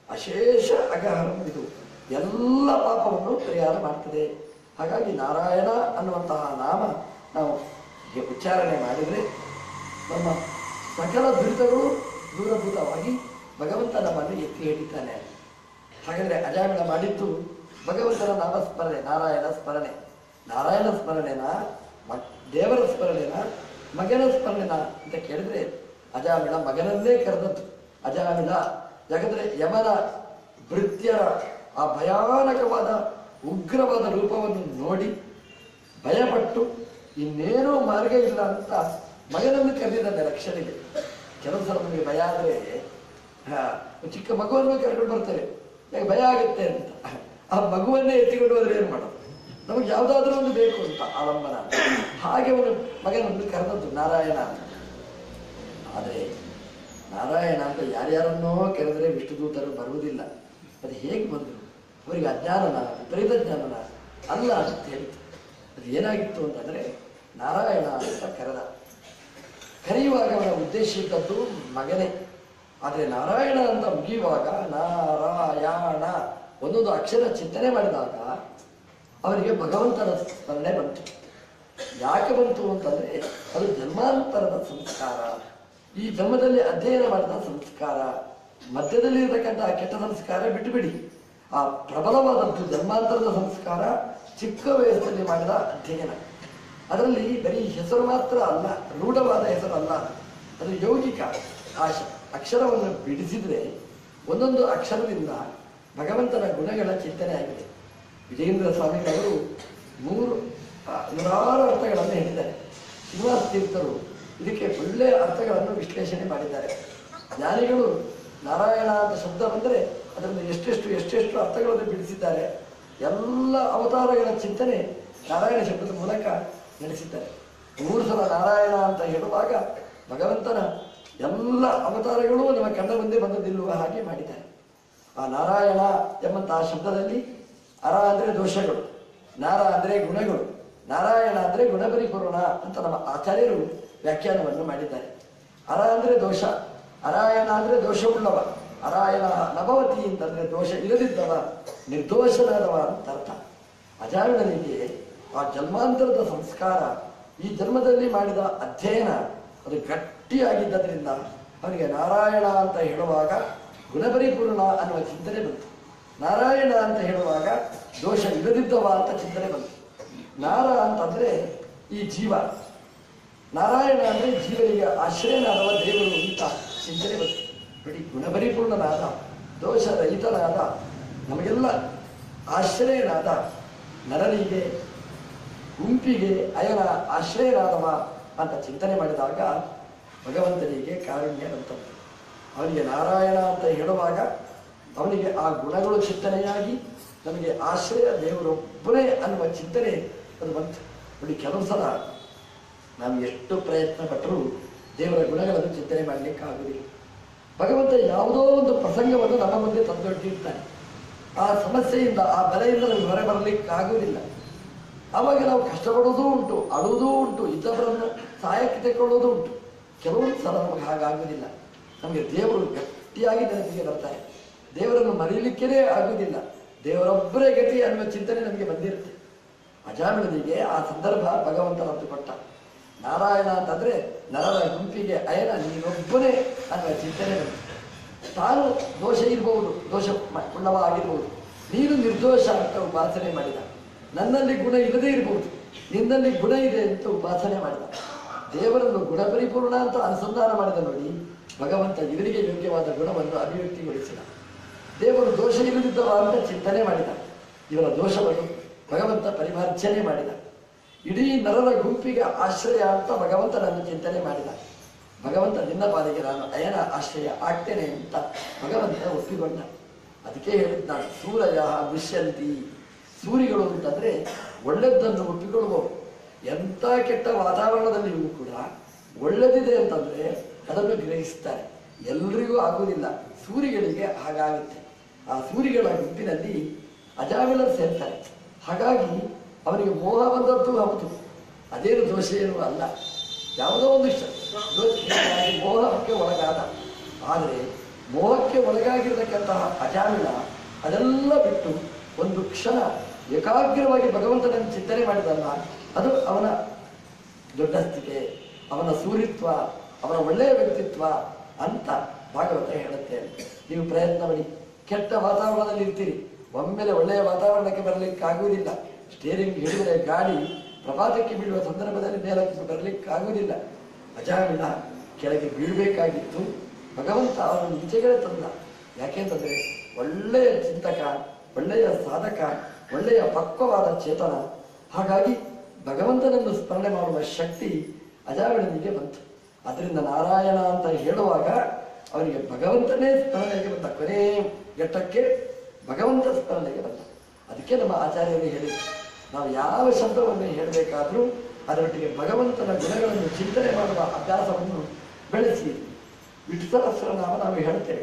ಅಶೇಷ ಅಗಹರಂ ಇದು ಎಲ್ಲ ಪಾಪವನ್ನು ಪರಿಹಾರ ಮಾಡ್ತದೆ ಹಾಗಾಗಿ ನಾರಾಯಣ ಅನ್ನುವಂತಹ ನಾಮ ನಾವು ಹೀಗೆ ಉಚ್ಚಾರಣೆ ಮಾಡಿದರೆ ನಮ್ಮ ಸಕಲ ದುರಿತಗಳು ದೂರಭೂತವಾಗಿ ಭಗವಂತ ನಮ್ಮನ್ನು ಎತ್ತಿ ಹಿಡಿತಾನೆ ಹಾಗಾದ್ರೆ ಅಜಾಮಿಳ ಮಾಡಿದ್ದು ಭಗವಂತನ ನಾಮಸ್ಮರಣೆ ನಾರಾಯಣ ಸ್ಮರಣೆ ನಾರಾಯಣ ಸ್ಮರಣೆನ ಮ- ದೇವರ ಸ್ಮರಣೆನ ಮಗನ ಸ್ಮರಣೆನ ಅಂತ ಕೇಳಿದ್ರೆ ಅಜಾಮಿಳ ಮಗನನ್ನೇ ಕರೆದದ್ದು ಅಜಾಮಿಳ ಯಾಕಂದ್ರೆ ಯಮನ ಭೃತ್ಯರ ಆ ಭಯಾನಕವಾದ ಉಗ್ರವಾದ ರೂಪವನ್ನು ನೋಡಿ ಭಯಪಟ್ಟು ಇನ್ನೇನೂ ಮಾರ್ಗ ಇಲ್ಲ ಅಂತ ಮಗನನ್ನು ಕರೆದಿದ್ದಾನೆ ರಕ್ಷಣೆಗೆ ಕೆಲವು ಸಲ ನಮಗೆ ಭಯ ಆದರೆ ಹಾ, ಚಿಕ್ಕ ಮಗುವನ್ನು ಕರ್ಕೊಂಡು ಬರ್ತೇವೆ ಯಾಕೆ ಭಯ ಆಗುತ್ತೆ ಅಂತ ಆ ಮಗುವನ್ನೇ ಎತ್ತಿಕೊಂಡು ಹೋದ್ರೆ ಏನು ಮಾಡೋದು ನಮಗೆ ಯಾವುದಾದ್ರೂ ಒಂದು ಬೇಕು ಅಂತ ಆಲಂಬನ ಹಾಗೆ ಅವನು ಮಗನನ್ನು ಕರೆದದ್ದು ನಾರಾಯಣ ಅಂತ ಆದರೆ ನಾರಾಯಣ ಅಂತ ಯಾರ್ಯಾರನ್ನೋ ಕರೆದರೆ ವಿಷ್ಣುದೂತರು ಬರುವುದಿಲ್ಲ ಅದು ಹೇಗೆ ಬಂದರು ಅವರಿಗೆ ಅಜ್ಞಾನನ ವಿಪರೀತ ಜ್ಞಾನನ ಅಲ್ಲ ಅಂತ ಹೇಳಿತು ಅದು ಏನಾಗಿತ್ತು ಅಂತಂದರೆ ನಾರಾಯಣ ಅಂತ ಕರೆದ ಕರೆಯುವಾಗ ಅವನ ಉದ್ದೇಶ ಇದ್ದದ್ದು ಮಗನೇ ಆದರೆ ನಾರಾಯಣ ಅಂತ ಮುಗಿಯುವಾಗ ನಾರಾಯಣ ಒಂದೊಂದು ಅಕ್ಷರ ಚಿಂತನೆ ಮಾಡಿದಾಗ ಅವರಿಗೆ ಭಗವಂತನ ಸ್ಮರಣೆ ಬಂತು ಯಾಕೆ ಬಂತು ಅಂತಂದ್ರೆ ಅದು ಜನ್ಮಾಂತರದ ಸಂಸ್ಕಾರ ಈ ಜನ್ಮದಲ್ಲಿ ಅಧ್ಯಯನ ಮಾಡಿದ ಸಂಸ್ಕಾರ ಮಧ್ಯದಲ್ಲಿ ಇರತಕ್ಕಂಥ ಆ ಕೆಟ್ಟ ಸಂಸ್ಕಾರ ಬಿಟ್ಟುಬಿಡಿ ಆ ಪ್ರಬಲವಾದದ್ದು ಜನ್ಮಾಂತರದ ಸಂಸ್ಕಾರ ಚಿಕ್ಕ ವಯಸ್ಸಲ್ಲಿ ಮಾಡಿದ ಅಧ್ಯಯನ ಅದರಲ್ಲಿ ಬರೀ ಹೆಸರು ಮಾತ್ರ ಅಲ್ಲ ರೂಢವಾದ ಹೆಸರು ಅಲ್ಲ ಅದು ಯೌಗಿಕ ಆ ಶ- ಅಕ್ಷರವನ್ನು ಬಿಡಿಸಿದ್ರೆ ಒಂದೊಂದು ಅಕ್ಷರದಿಂದ ಭಗವಂತನ ಗುಣಗಳ ಚಿಂತನೆ ಆಗಿದೆ ವಿಜಯೇಂದ್ರ ಸ್ವಾಮಿಗಳವರು ಮೂರು ಆ, ನೂರಾರು ಅರ್ಥಗಳನ್ನು ಹೇಳಿದ್ದಾರೆ ಶ್ರೀನಿವಾಸ ತೀರ್ಥರು ಇದಕ್ಕೆ ಒಳ್ಳೆಯ ಅರ್ಥಗಳನ್ನು ವಿಶ್ಲೇಷಣೆ ಮಾಡಿದ್ದಾರೆ ಜ್ಞಾನಿಗಳು ನಾರಾಯಣ ಅಂತ ಶಬ್ದ ಬಂದರೆ ಅದರಿಂದ ಎಷ್ಟೆಷ್ಟು ಎಷ್ಟೆಷ್ಟು ಅರ್ಥಗಳನ್ನು ಬಿಡಿಸಿದ್ದಾರೆ ಎಲ್ಲ ಅವತಾರಗಳ ಚಿಂತನೆ ನಾರಾಯಣ ಶಬ್ದದ ಮೂಲಕ ನಡೆಸಿದ್ದಾರೆ ಮೂರು ಸಲ ನಾರಾಯಣ ಅಂತ ಹೇಳುವಾಗ ಭಗವಂತನ ಎಲ್ಲ ಅವತಾರಗಳು ನಮ್ಮ ಕಣ್ಣ ಮುಂದೆ ಬಂದು ನಿಲ್ಲುವ ಹಾಗೆ ಮಾಡಿದ್ದಾರೆ ಆ ನಾರಾಯಣ ಎಂಬಂತಹ ಶಬ್ದದಲ್ಲಿ ಅರ ಅಂದರೆ ದೋಷಗಳು ನಾರ ಅಂದರೆ ಗುಣಗಳು ನಾರಾಯಣ ಅಂದರೆ ಗುಣಪರಿಪೂರ್ಣ ಅಂತ ನಮ್ಮ ಆಚಾರ್ಯರು ವ್ಯಾಖ್ಯಾನವನ್ನು ಮಾಡಿದ್ದಾರೆ ಅರ ಅಂದರೆ ದೋಷ ಅರಾಯಣ ಅಂದರೆ ದೋಷವುಳ್ಳವ ಅರಾಯಣ ನಭವತಿ ಅಂತಂದ್ರೆ ದೋಷ ಇಲ್ಲದಿದ್ದವ ನಿರ್ದೋಷನಾದವ ಅಂತ ಅರ್ಥ ಅಜಾಮಿಳನಿಗೆ ಆ ಜನ್ಮಾಂತರದ ಸಂಸ್ಕಾರ ಈ ಜನ್ಮದಲ್ಲಿ ಮಾಡಿದ ಅಧ್ಯಯನ ಅದು ಗಟ್ಟಿಯಾಗಿದ್ದರಿಂದ ಅವನಿಗೆ ನಾರಾಯಣ ಅಂತ ಹೇಳುವಾಗ ಗುಣಪರಿಪೂರ್ಣ ಅನ್ನುವ ಚಿಂತನೆ ಬಂತು ನಾರಾಯಣ ಅಂತ ಹೇಳುವಾಗ ದೋಷ ಇಲ್ಲದಿದ್ದವ ಅಂತ ಚಿಂತನೆ ಬಂತು ನಾರ ಅಂತಂದ್ರೆ ಈ ಜೀವ ನಾರಾಯಣ ಅಂದ್ರೆ ಜೀವನಿಗೆ ಆಶ್ರಯನಾದವ ದೇವರು ಅಂತ ಚಿಂತನೆ ಬಂತು ನೋಡಿ ಗುಣಪರಿಪೂರ್ಣನಾದ ದೋಷ ರಹಿತನಾದ ನಮಗೆಲ್ಲ ಆಶ್ರಯನಾದ ನರನಿಗೆ ಗುಂಪಿಗೆ ಅಯನ ಆಶ್ರಯನಾದವ ಅಂತ ಚಿಂತನೆ ಮಾಡಿದಾಗ ಭಗವಂತನಿಗೆ ಕಾರುಣ್ಯ ಬಂತದ್ದು ಅವನಿಗೆ ನಾರಾಯಣ ಅಂತ ಹೇಳುವಾಗ ಅವನಿಗೆ ಆ ಗುಣಗಳು ಚಿಂತನೆಯಾಗಿ ನಮಗೆ ಆಶ್ರಯ ದೇವರೊಬ್ಬನೇ ಅನ್ನುವ ಚಿಂತನೆ ಅದು ಬಂತು ನೋಡಿ ಕೆಲವು ಸಲ ನಾವು ಎಷ್ಟು ಪ್ರಯತ್ನ ಪಟ್ಟರೂ ದೇವರ ಗುಣಗಳನ್ನು ಚಿಂತನೆ ಮಾಡಲಿಕ್ಕಾಗುವುದಿಲ್ಲ ಭಗವಂತ ಯಾವುದೋ ಒಂದು ಪ್ರಸಂಗವನ್ನು ನಮ್ಮ ಮುಂದೆ ತಂದೊಡ್ಡಿರ್ತಾನೆ ಆ ಸಮಸ್ಯೆಯಿಂದ ಆ ಬಲೆಯಿಂದ ನಮಗೆ ಹೊರ ಬರಲಿಕ್ಕಾಗುವುದಿಲ್ಲ ಆವಾಗ ನಾವು ಕಷ್ಟಪಡೋದು ಉಂಟು ಅಳುವುದೂ ಉಂಟು ಇದ್ದವರನ್ನು ಸಹಾಯಕ್ಕೆ ತೆಕ್ಕೊಳ್ಳೋದು ಉಂಟು ಕೆಲವೊಂದು ಸಲ ನಮಗೆ ಹಾಗಾಗುವುದಿಲ್ಲ ನಮಗೆ ದೇವರು ಗಟ್ಟಿಯಾಗಿ ನೆನಪಿಗೆ ಬರ್ತಾರೆ ದೇವರನ್ನು ಮರೀಲಿಕ್ಕೇ ಆಗುವುದಿಲ್ಲ ದೇವರೊಬ್ಬರೇ ಗತಿ ಅನ್ನುವ ಚಿಂತನೆ ನಮಗೆ ಬಂದಿರುತ್ತೆ ಅಜಾಮಿಳನಿಗೆ ಆ ಸಂದರ್ಭ ಭಗವಂತನದ್ದು ಕೊಟ್ಟ ನಾರಾಯಣ ಅಂತಂದ್ರೆ ನರರ ಗುಂಪಿಗೆ ಅಯನ ನೀನೊಬ್ಬನೇ ಅನ್ನುವ ಚಿಂತನೆ ಬಂತು ತಾನು ದೋಷ ಇರಬಹುದು ದೋಷ ಮ- ಉಳ್ಳವ ಆಗಿರ್ಬೋದು ನೀನು ನಿರ್ದೋಷ ಅಂತ ಉಪಾಸನೆ ಮಾಡಿದ ನನ್ನಲ್ಲಿ ಗುಣ ಇಲ್ಲದೇ ಇರಬಹುದು ನಿನ್ನಲ್ಲಿ ಗುಣ ಇದೆ ಅಂತ ಉಪಾಸನೆ ಮಾಡಿದ ದೇವರನ್ನು ಗುಣಪರಿಪೂರ್ಣ ಅಂತ ಅನುಸಂಧಾನ ಮಾಡಿದ ನೋಡಿ ಭಗವಂತ ಇವರಿಗೆ ಯೋಗ್ಯವಾದ ಗುಣವನ್ನು ಅಭಿವ್ಯಕ್ತಿಗೊಳಿಸಿದ ದೇವರು ದೋಷ ಇಲ್ಲದಿದ್ದವ ಅಂತ ಚಿಂತನೆ ಮಾಡಿದ ಇವರ ದೋಷವನ್ನು ಭಗವಂತ ಪರಿಮಾರ್ಜನೆ ಮಾಡಿದ ಇಡೀ ನರರ ಗುಂಪಿಗೆ ಆಶ್ರಯ ಅಂತ ಭಗವಂತನನ್ನು ಚಿಂತನೆ ಮಾಡಿದ ಭಗವಂತ ನಿನ್ನ ಪಾಲಿಗೆ ನಾನು ಅಯನ ಆಶ್ರಯ ಆಗ್ತೇನೆ ಅಂತ ಭಗವಂತ ಒಪ್ಪಿಕೊಂಡ ಅದಕ್ಕೆ ಹೇಳಿದ್ ನಾನು ಸೂರಯ ದುಷ್ಯಂತಿ ಸೂರಿಗಳು ಅಂತಂದ್ರೆ ಒಳ್ಳೆದ್ದನ್ನು ಒಪ್ಪಿಕೊಳ್ಳುವವರು ಎಂಥ ಕೆಟ್ಟ ವಾತಾವರಣದಲ್ಲಿಯೂ ಕೂಡ ಒಳ್ಳೆದಿದೆ ಅಂತಂದ್ರೆ ಅದನ್ನು ಗ್ರಹಿಸ್ತಾರೆ ಎಲ್ರಿಗೂ ಆಗುವುದಿಲ್ಲ ಸೂರಿಗಳಿಗೆ ಹಾಗಾಗುತ್ತೆ ಆ ಸೂರಿಗಳ ಗುಂಪಿನಲ್ಲಿ ಅಜಾಮಿಲರು ಸೇರ್ತಾರೆ ಹಾಗಾಗಿ ಅವನಿಗೆ ಮೋಹ ಬಂದದ್ದು ಹೌದು ಅದೇನು ದೋಷ ಏನು ಅಲ್ಲ ಯಾವುದೋ ಒಂದು ಶ- ದೋಷ ಮೋಹಕ್ಕೆ ಒಳಗಾದ ಆದರೆ ಮೋಹಕ್ಕೆ ಒಳಗಾಗಿರತಕ್ಕಂತಹ ಅಜಾಮಿಳ ಅದೆಲ್ಲ ಬಿಟ್ಟು ಒಂದು ಕ್ಷಣ ಏಕಾಗ್ರವಾಗಿ ಭಗವಂತನನ್ನು ಚಿಂತನೆ ಮಾಡಿದಲ್ಲ ಅದು ಅವನ ದೊಡ್ಡಸ್ತಿಕೆ ಅವನ ಸೂರಿತ್ವ ಅವನ ಒಳ್ಳೆಯ ವ್ಯಕ್ತಿತ್ವ ಅಂತ ಭಾಗವತ ಹೇಳುತ್ತೆ ನೀವು ಪ್ರಯತ್ನ ಮಾಡಿ ಕೆಟ್ಟ ವಾತಾವರಣದಲ್ಲಿ ಇರ್ತೀರಿ ಒಮ್ಮೆಲೆ ಒಳ್ಳೆಯ ವಾತಾವರಣಕ್ಕೆ ಬರಲಿಕ್ಕಾಗುವುದಿಲ್ಲ ಸ್ಟೇರಿಂಗ್ ಹಿಡಿದರೆ ಗಾಡಿ ಪ್ರಪಾತಕ್ಕೆ ಬೀಳುವ ಸಂದರ್ಭದಲ್ಲಿ ಮೇಲಕ್ಕೆ ಬರಲಿಕ್ಕಾಗುವುದಿಲ್ಲ ಅಜಾಮಿಳ ಕೆಳಗೆ ಬೀಳಬೇಕಾಗಿತ್ತು ಭಗವಂತ ಅವನನ್ನು ಈಚೆಗಡೆ ತಂದ ಯಾಕೆಂತಂದ್ರೆ ಒಳ್ಳೆಯ ಚಿಂತಕ ಒಳ್ಳೆಯ ಸಾಧಕ ಒಳ್ಳೆಯ ಪಕ್ವವಾದ ಚೇತನ ಹಾಗಾಗಿ ಭಗವಂತನನ್ನು ಸ್ಮರಣೆ ಮಾಡುವ ಶಕ್ತಿ ಅಜಾಮಿಳನಿಗೆ ಬಂತು ಅದರಿಂದ ನಾರಾಯಣ ಅಂತ ಹೇಳುವಾಗ ಅವನಿಗೆ ಭಗವಂತನೇ ಸ್ಮರಣೆಗೆ ಬಂದ ಕೊನೆ ಘಟ್ಟಕ್ಕೆ ಭಗವಂತ ಸ್ಮರಣೆಗೆ ಬಂದ ಅದಕ್ಕೆ ನಮ್ಮ ಆಚಾರ್ಯರು ಹೇಳಿ ನಾವು ಯಾವ ಶಬ್ದವನ್ನು ಹೇಳಬೇಕಾದ್ರೂ ಅದರೊಟ್ಟಿಗೆ ಭಗವಂತನ ಗುಣಗಳನ್ನು ಚಿಂತನೆ ಮಾಡುವ ಅಭ್ಯಾಸವನ್ನು ಬೆಳೆಸಿ ವಿಷ್ಣು ಸಹಸ್ರನಾಮ ನಾವು ಹೇಳ್ತೇವೆ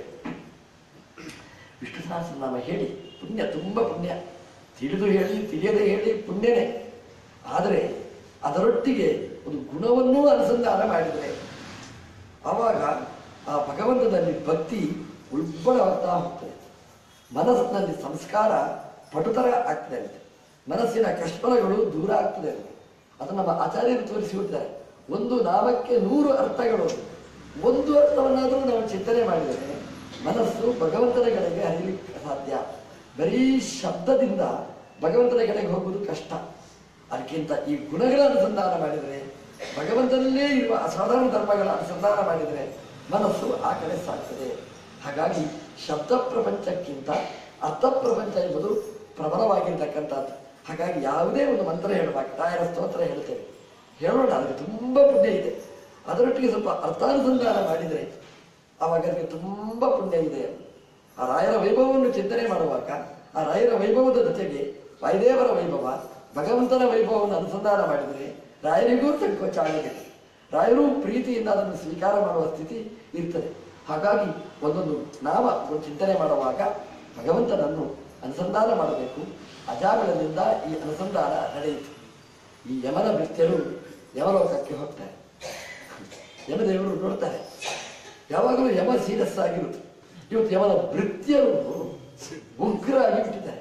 ವಿಷ್ಣು ಸಹಸ್ರನಾಮ ಹೇಳಿ ಪುಣ್ಯ ತುಂಬ ಪುಣ್ಯ ತಿಳಿದು ಹೇಳಿ ತಿಳಿಯದೆ ಹೇಳಿ ಪುಣ್ಯನೇ ಆದರೆ ಅದರೊಟ್ಟಿಗೆ ಒಂದು ಗುಣವನ್ನೂ ಅನುಸಂಧಾನ ಮಾಡಿದರೆ ಆವಾಗ ಆ ಭಗವಂತನಲ್ಲಿ ಭಕ್ತಿ ಉಳ್ಬಳವಾಗ್ತಾ ಹೋಗ್ತದೆ ಮನಸ್ಸಿನಲ್ಲಿ ಸಂಸ್ಕಾರ ಪಟುತರ ಆಗ್ತದೆ ಅಂತೆ ಮನಸ್ಸಿನ ಕಷ್ಟಗಳು ದೂರ ಆಗ್ತದೆ ಅಂತೆ ಅದು ನಮ್ಮ ಆಚಾರ್ಯರು ತೋರಿಸಿಬಿಡ್ತಾರೆ ಒಂದು ನಾಮಕ್ಕೆ ನೂರು ಅರ್ಥಗಳು ಒಂದು ಅರ್ಥವನ್ನಾದರೂ ನಾವು ಚಿಂತನೆ ಮಾಡಿದರೆ ಮನಸ್ಸು ಭಗವಂತನ ಕಡೆಗೆ ಹರಿಲಿಕ್ಕೆ ಸಾಧ್ಯ ಬರೀ ಶಬ್ದದಿಂದ ಭಗವಂತನ ಕಡೆಗೆ ಹೋಗುವುದು ಕಷ್ಟ ಅದಕ್ಕಿಂತ ಈ ಗುಣಗಳ ಅನುಸಂಧಾನ ಮಾಡಿದರೆ ಭಗವಂತನಲ್ಲೇ ಇರುವ ಅಸಾಧಾರಣ ಧರ್ಮಗಳ ಅನುಸಂಧಾನ ಮಾಡಿದರೆ ಮನಸ್ಸು ಆ ಕಡೆ ಸಾಗ್ತದೆ ಹಾಗಾಗಿ ಶಬ್ದ ಪ್ರಪಂಚಕ್ಕಿಂತ ಅರ್ಥ ಪ್ರಪಂಚ ಎಂಬುದು ಪ್ರಬಲವಾಗಿರ್ತಕ್ಕಂಥದ್ದು ಹಾಗಾಗಿ ಯಾವುದೇ ಒಂದು ಮಂತ್ರ ಹೇಳುವಾಗ ರಾಯರ ಸ್ತೋತ್ರ ಹೇಳ್ತೇವೆ ಹೇಳೋಣ ಅದಕ್ಕೆ ತುಂಬ ಪುಣ್ಯ ಇದೆ ಅದರೊಟ್ಟಿಗೆ ಸ್ವಲ್ಪ ಅರ್ಥಾನುಸಂಧಾನ ಮಾಡಿದರೆ ಆವಾಗ ಅದಕ್ಕೆ ತುಂಬ ಪುಣ್ಯ ಇದೆ ಆ ರಾಯರ ವೈಭವವನ್ನು ಚಿಂತನೆ ಮಾಡುವಾಗ ಆ ರಾಯರ ವೈಭವದ ಜೊತೆಗೆ ವಾಯುದೇವರ ವೈಭವ ಭಗವಂತನ ವೈಭವವನ್ನು ಅನುಸಂಧಾನ ಮಾಡಿದರೆ ರಾಯರಿಗೂ ಸಂಕೋಚ ಆಗಿದೆ ರಾಯರು ಪ್ರೀತಿಯಿಂದ ಅದನ್ನು ಸ್ವೀಕಾರ ಮಾಡುವ ಸ್ಥಿತಿ ಇರ್ತದೆ ಹಾಗಾಗಿ ಒಂದೊಂದು ನಾಮ ಒಂದು ಚಿಂತನೆ ಮಾಡುವಾಗ ಭಗವಂತನನ್ನು ಅನುಸಂಧಾನ ಮಾಡಬೇಕು ಅಜಾಮಿಳದಿಂದ ಈ ಅನುಸಂಧಾನ ನಡೆಯಿತು ಈ ಯಮನ ಭೃತ್ಯರು ಯಮಲೋಕಕ್ಕೆ ಹೋಗ್ತಾರೆ ಯಮದೇವರು ನೋಡ್ತಾರೆ ಯಾವಾಗಲೂ ಯಮ ಸೀರಿಯಸ್ ಆಗಿರುತ್ತೆ ಇವತ್ತು ಯಮನ ಭೃತ್ಯರು ಉಗ್ರ ಆಗಿಬಿಟ್ಟಿದ್ದಾರೆ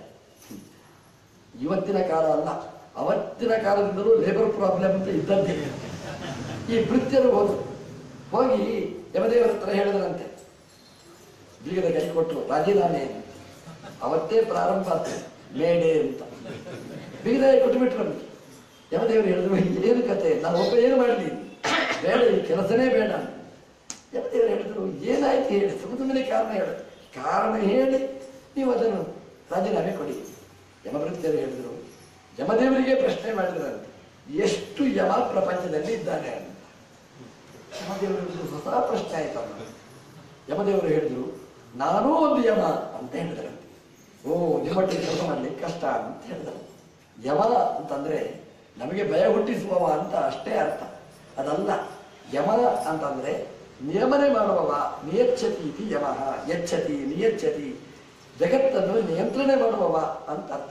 ಇವತ್ತಿನ ಕಾಲ ಅಲ್ಲ ಅವತ್ತಿನ ಕಾಲದಿಂದಲೂ ಲೇಬರ್ ಪ್ರಾಬ್ಲಮ್ ಅಂತ ಇದ್ದಂತೆ ಈ ಭೃತ್ಯರು ಹೋದ್ರು ಹೋಗಿ ಯಮದೇವರ ಹತ್ರ ಹೇಳಿದ್ರಂತೆ ಬೀಗದ ಕೈ ಕೊಟ್ಟು ರಾಜೀನಾಮೆ ಅಂತ. ಅವತ್ತೇ ಪ್ರಾರಂಭ ಆಯ್ತು ಮೇಡೆ ಅಂತ ಬೀಗದ ಕೈ ಕೊಟ್ಟು ಬಿಟ್ರು ನಮ್ಗೆ ಯಮದೇವರು ಹೇಳಿದ್ರು ಏನು ಕತೆ ನಾನು ಒಬ್ಬ ಏನು ಮಾಡಲಿ ಬೇಡ ಈ ಕೆಲಸನೇ ಬೇಡ ಯಮದೇವರು ಹೇಳಿದ್ರು ಏನಾಯ್ತು ಹೇಳಿ ಸುಮ್ಮನೆ ಕಾರಣ ಹೇಳು ಕಾರಣ ಹೇಳಿ ನೀವು ಅದನ್ನು ರಾಜೀನಾಮೆ ಕೊಡಿ ಯಮಭೃತ್ಯರು ಹೇಳಿದ್ರು ಯಮದೇವರಿಗೆ ಪ್ರಶ್ನೆ ಮಾಡಿದ್ರಂತೆ ಎಷ್ಟು ಯಮ ಪ್ರಪಂಚದಲ್ಲಿ ಇದ್ದಾನೆ ಅಂತ ಯಮದೇವರು ಹೊಸ ಪ್ರಶ್ನೆ ಆಯ್ತಮ್ಮ ಯಮದೇವರು ಹೇಳಿದ್ರು ನಾನೂ ಒಂದು ಯಮ ಅಂತ ಹೇಳಿದ್ರಂತೆ ಓ ನಿಮ್ಮೊಟ್ಟಿಗೆ ಕೆಲಸ ಮಾಡ್ಲಿಕ್ಕೆ ಕಷ್ಟ ಅಂತ ಹೇಳಿದ್ರು ಯಮ ಅಂತಂದ್ರೆ ನಮಗೆ ಭಯ ಹುಟ್ಟಿಸುವವ ಅಂತ ಅಷ್ಟೇ ಅರ್ಥ ಅದಲ್ಲ ಯಮ ಅಂತಂದ್ರೆ ನಿಯಮನೆ ಮಾಡುವವ ನಿಯಚ್ಛತಿ ಇತಿ ಯಮಃ ಯಚ್ಛತಿ ನಿಯಚ್ಛತಿ ಜಗತ್ತನ್ನು ನಿಯಂತ್ರಣೆ ಮಾಡುವವ ಅಂತ ಅರ್ಥ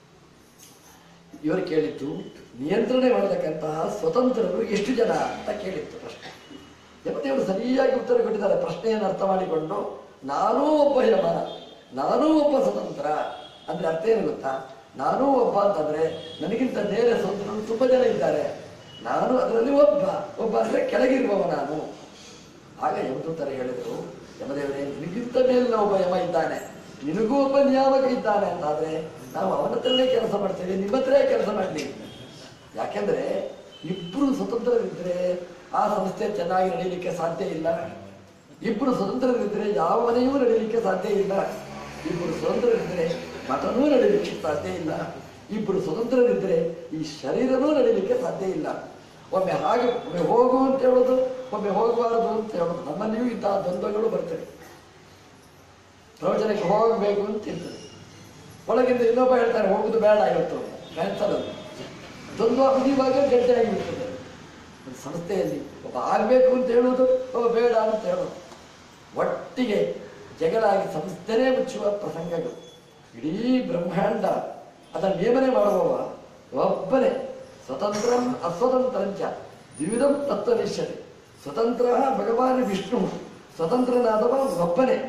ಇವರು ಕೇಳಿದ್ದು ನಿಯಂತ್ರಣೆ ಮಾಡತಕ್ಕಂತಹ ಸ್ವತಂತ್ರರು ಎಷ್ಟು ಜನ ಅಂತ ಕೇಳಿತ್ತು ಪ್ರಶ್ನೆ ಯಮದೇವರು ಸರಿಯಾಗಿ ಉತ್ತರ ಕೊಟ್ಟಿದ್ದಾರೆ ಪ್ರಶ್ನೆಯನ್ನು ಅರ್ಥ ಮಾಡಿಕೊಂಡು ನಾನೂ ಒಬ್ಬ ಯಮ ನಾನೂ ಒಬ್ಬ ಸ್ವತಂತ್ರ ಅಂದ್ರೆ ಅರ್ಥ ಏನು ಗೊತ್ತಾ ನಾನೂ ಒಬ್ಬ ಅಂತಂದ್ರೆ ನನಗಿಂತ ಬೇರೆ ಸ್ವತಂತ್ರರು ತುಂಬಾ ಜನ ಇದ್ದಾರೆ ನಾನು ಅದರಲ್ಲಿ ಒಬ್ಬ ಒಬ್ಬ ಅಂದ್ರೆ ಕೆಳಗಿರುವವ ನಾನು ಆಗ ಯಮದೂತರು ಹೇಳಿದರು ಯಮದೇವರೇ ನಿನಗಿಂತ ಮೇಲಿನ ಒಬ್ಬ ಯಮ ಇದ್ದಾನೆ ನಿನಗೂ ಒಬ್ಬ ನಿಯಾಮಕ ಇದ್ದಾನೆ ಅಂತಾದ್ರೆ ನಾವು ಅವನ ಹತ್ರನೇ ಕೆಲಸ ಮಾಡ್ತೇವೆ ನಿಮ್ಮ ಹತ್ರ ಕೆಲಸ ಮಾಡಲಿ ಯಾಕೆಂದ್ರೆ ಇಬ್ರು ಸ್ವತಂತ್ರರಿದ್ರೆ ಆ ಸಂಸ್ಥೆ ಚೆನ್ನಾಗಿ ನಡೀಲಿಕ್ಕೆ ಸಾಧ್ಯ ಇಲ್ಲ ಇಬ್ರು ಸ್ವತಂತ್ರರಿದ್ರೆ ಯಾವ ಮನೆಯೂ ನಡೀಲಿಕ್ಕೆ ಸಾಧ್ಯ ಇಲ್ಲ ಇಬ್ಬರು ಸ್ವತಂತ್ರರಿದ್ರೆ ಮತನೂ ನಡೀಲಿಕ್ಕೆ ಸಾಧ್ಯ ಇಲ್ಲ ಇಬ್ಬರು ಸ್ವತಂತ್ರರಿದ್ರೆ ಈ ಶರೀರನೂ ನಡೀಲಿಕ್ಕೆ ಸಾಧ್ಯ ಇಲ್ಲ ಒಮ್ಮೆ ಹಾಗೆ ಒಮ್ಮೆ ಹೋಗು ಅಂತ ಹೇಳೋದು ಒಮ್ಮೆ ಹೋಗಬಾರದು ಅಂತ ಹೇಳೋದು ನಮ್ಮಲ್ಲಿಯೂ ಇಂತಹ ದ್ವಂದ್ವಗಳು ಬರ್ತವೆ ಪ್ರವಚನಕ್ಕೆ ಹೋಗಬೇಕು ಅಂತ ಇರ್ತದೆ ಒಳಗಿಂದ ಇನ್ನೊಬ್ಬ ಹೇಳ್ತಾರೆ ಹೋಗುದು ಬೇಡ ಇವತ್ತು ಕ್ಯಾನ್ಸಲ್ ಅದು ದ್ವಂದ್ವ ಮುಗಿಯುವಾಗ ಗಟ್ಟಿ ಆಗಿಬಿಡ್ತದೆ ಒಂದು ಸಂಸ್ಥೆಯಲ್ಲಿ ಒಬ್ಬ ಆಗಬೇಕು ಅಂತ ಹೇಳೋದು ಒಬ್ಬ ಬೇಡ ಅಂತ ಹೇಳೋದು ಒಟ್ಟಿಗೆ ಜಗಳಾಗಿ ಸಂಸ್ಥೆನೇ ಮುಚ್ಚುವ ಪ್ರಸಂಗಗಳು ಇಡೀ ಬ್ರಹ್ಮಾಂಡ ಅದನ್ನು ನೇಮನೆ ಮಾಡುವವ ಒಬ್ಬನೇ ಸ್ವತಂತ್ರಂ ಅಸ್ವತಂತ್ರಂಚ ದ್ವಿಧಂ ತತ್ವನಿಷ್ಯತೆ ಸ್ವತಂತ್ರ ಭಗವಾನ್ ವಿಷ್ಣು ಸ್ವತಂತ್ರನಾದವ ಒಬ್ಬನೇ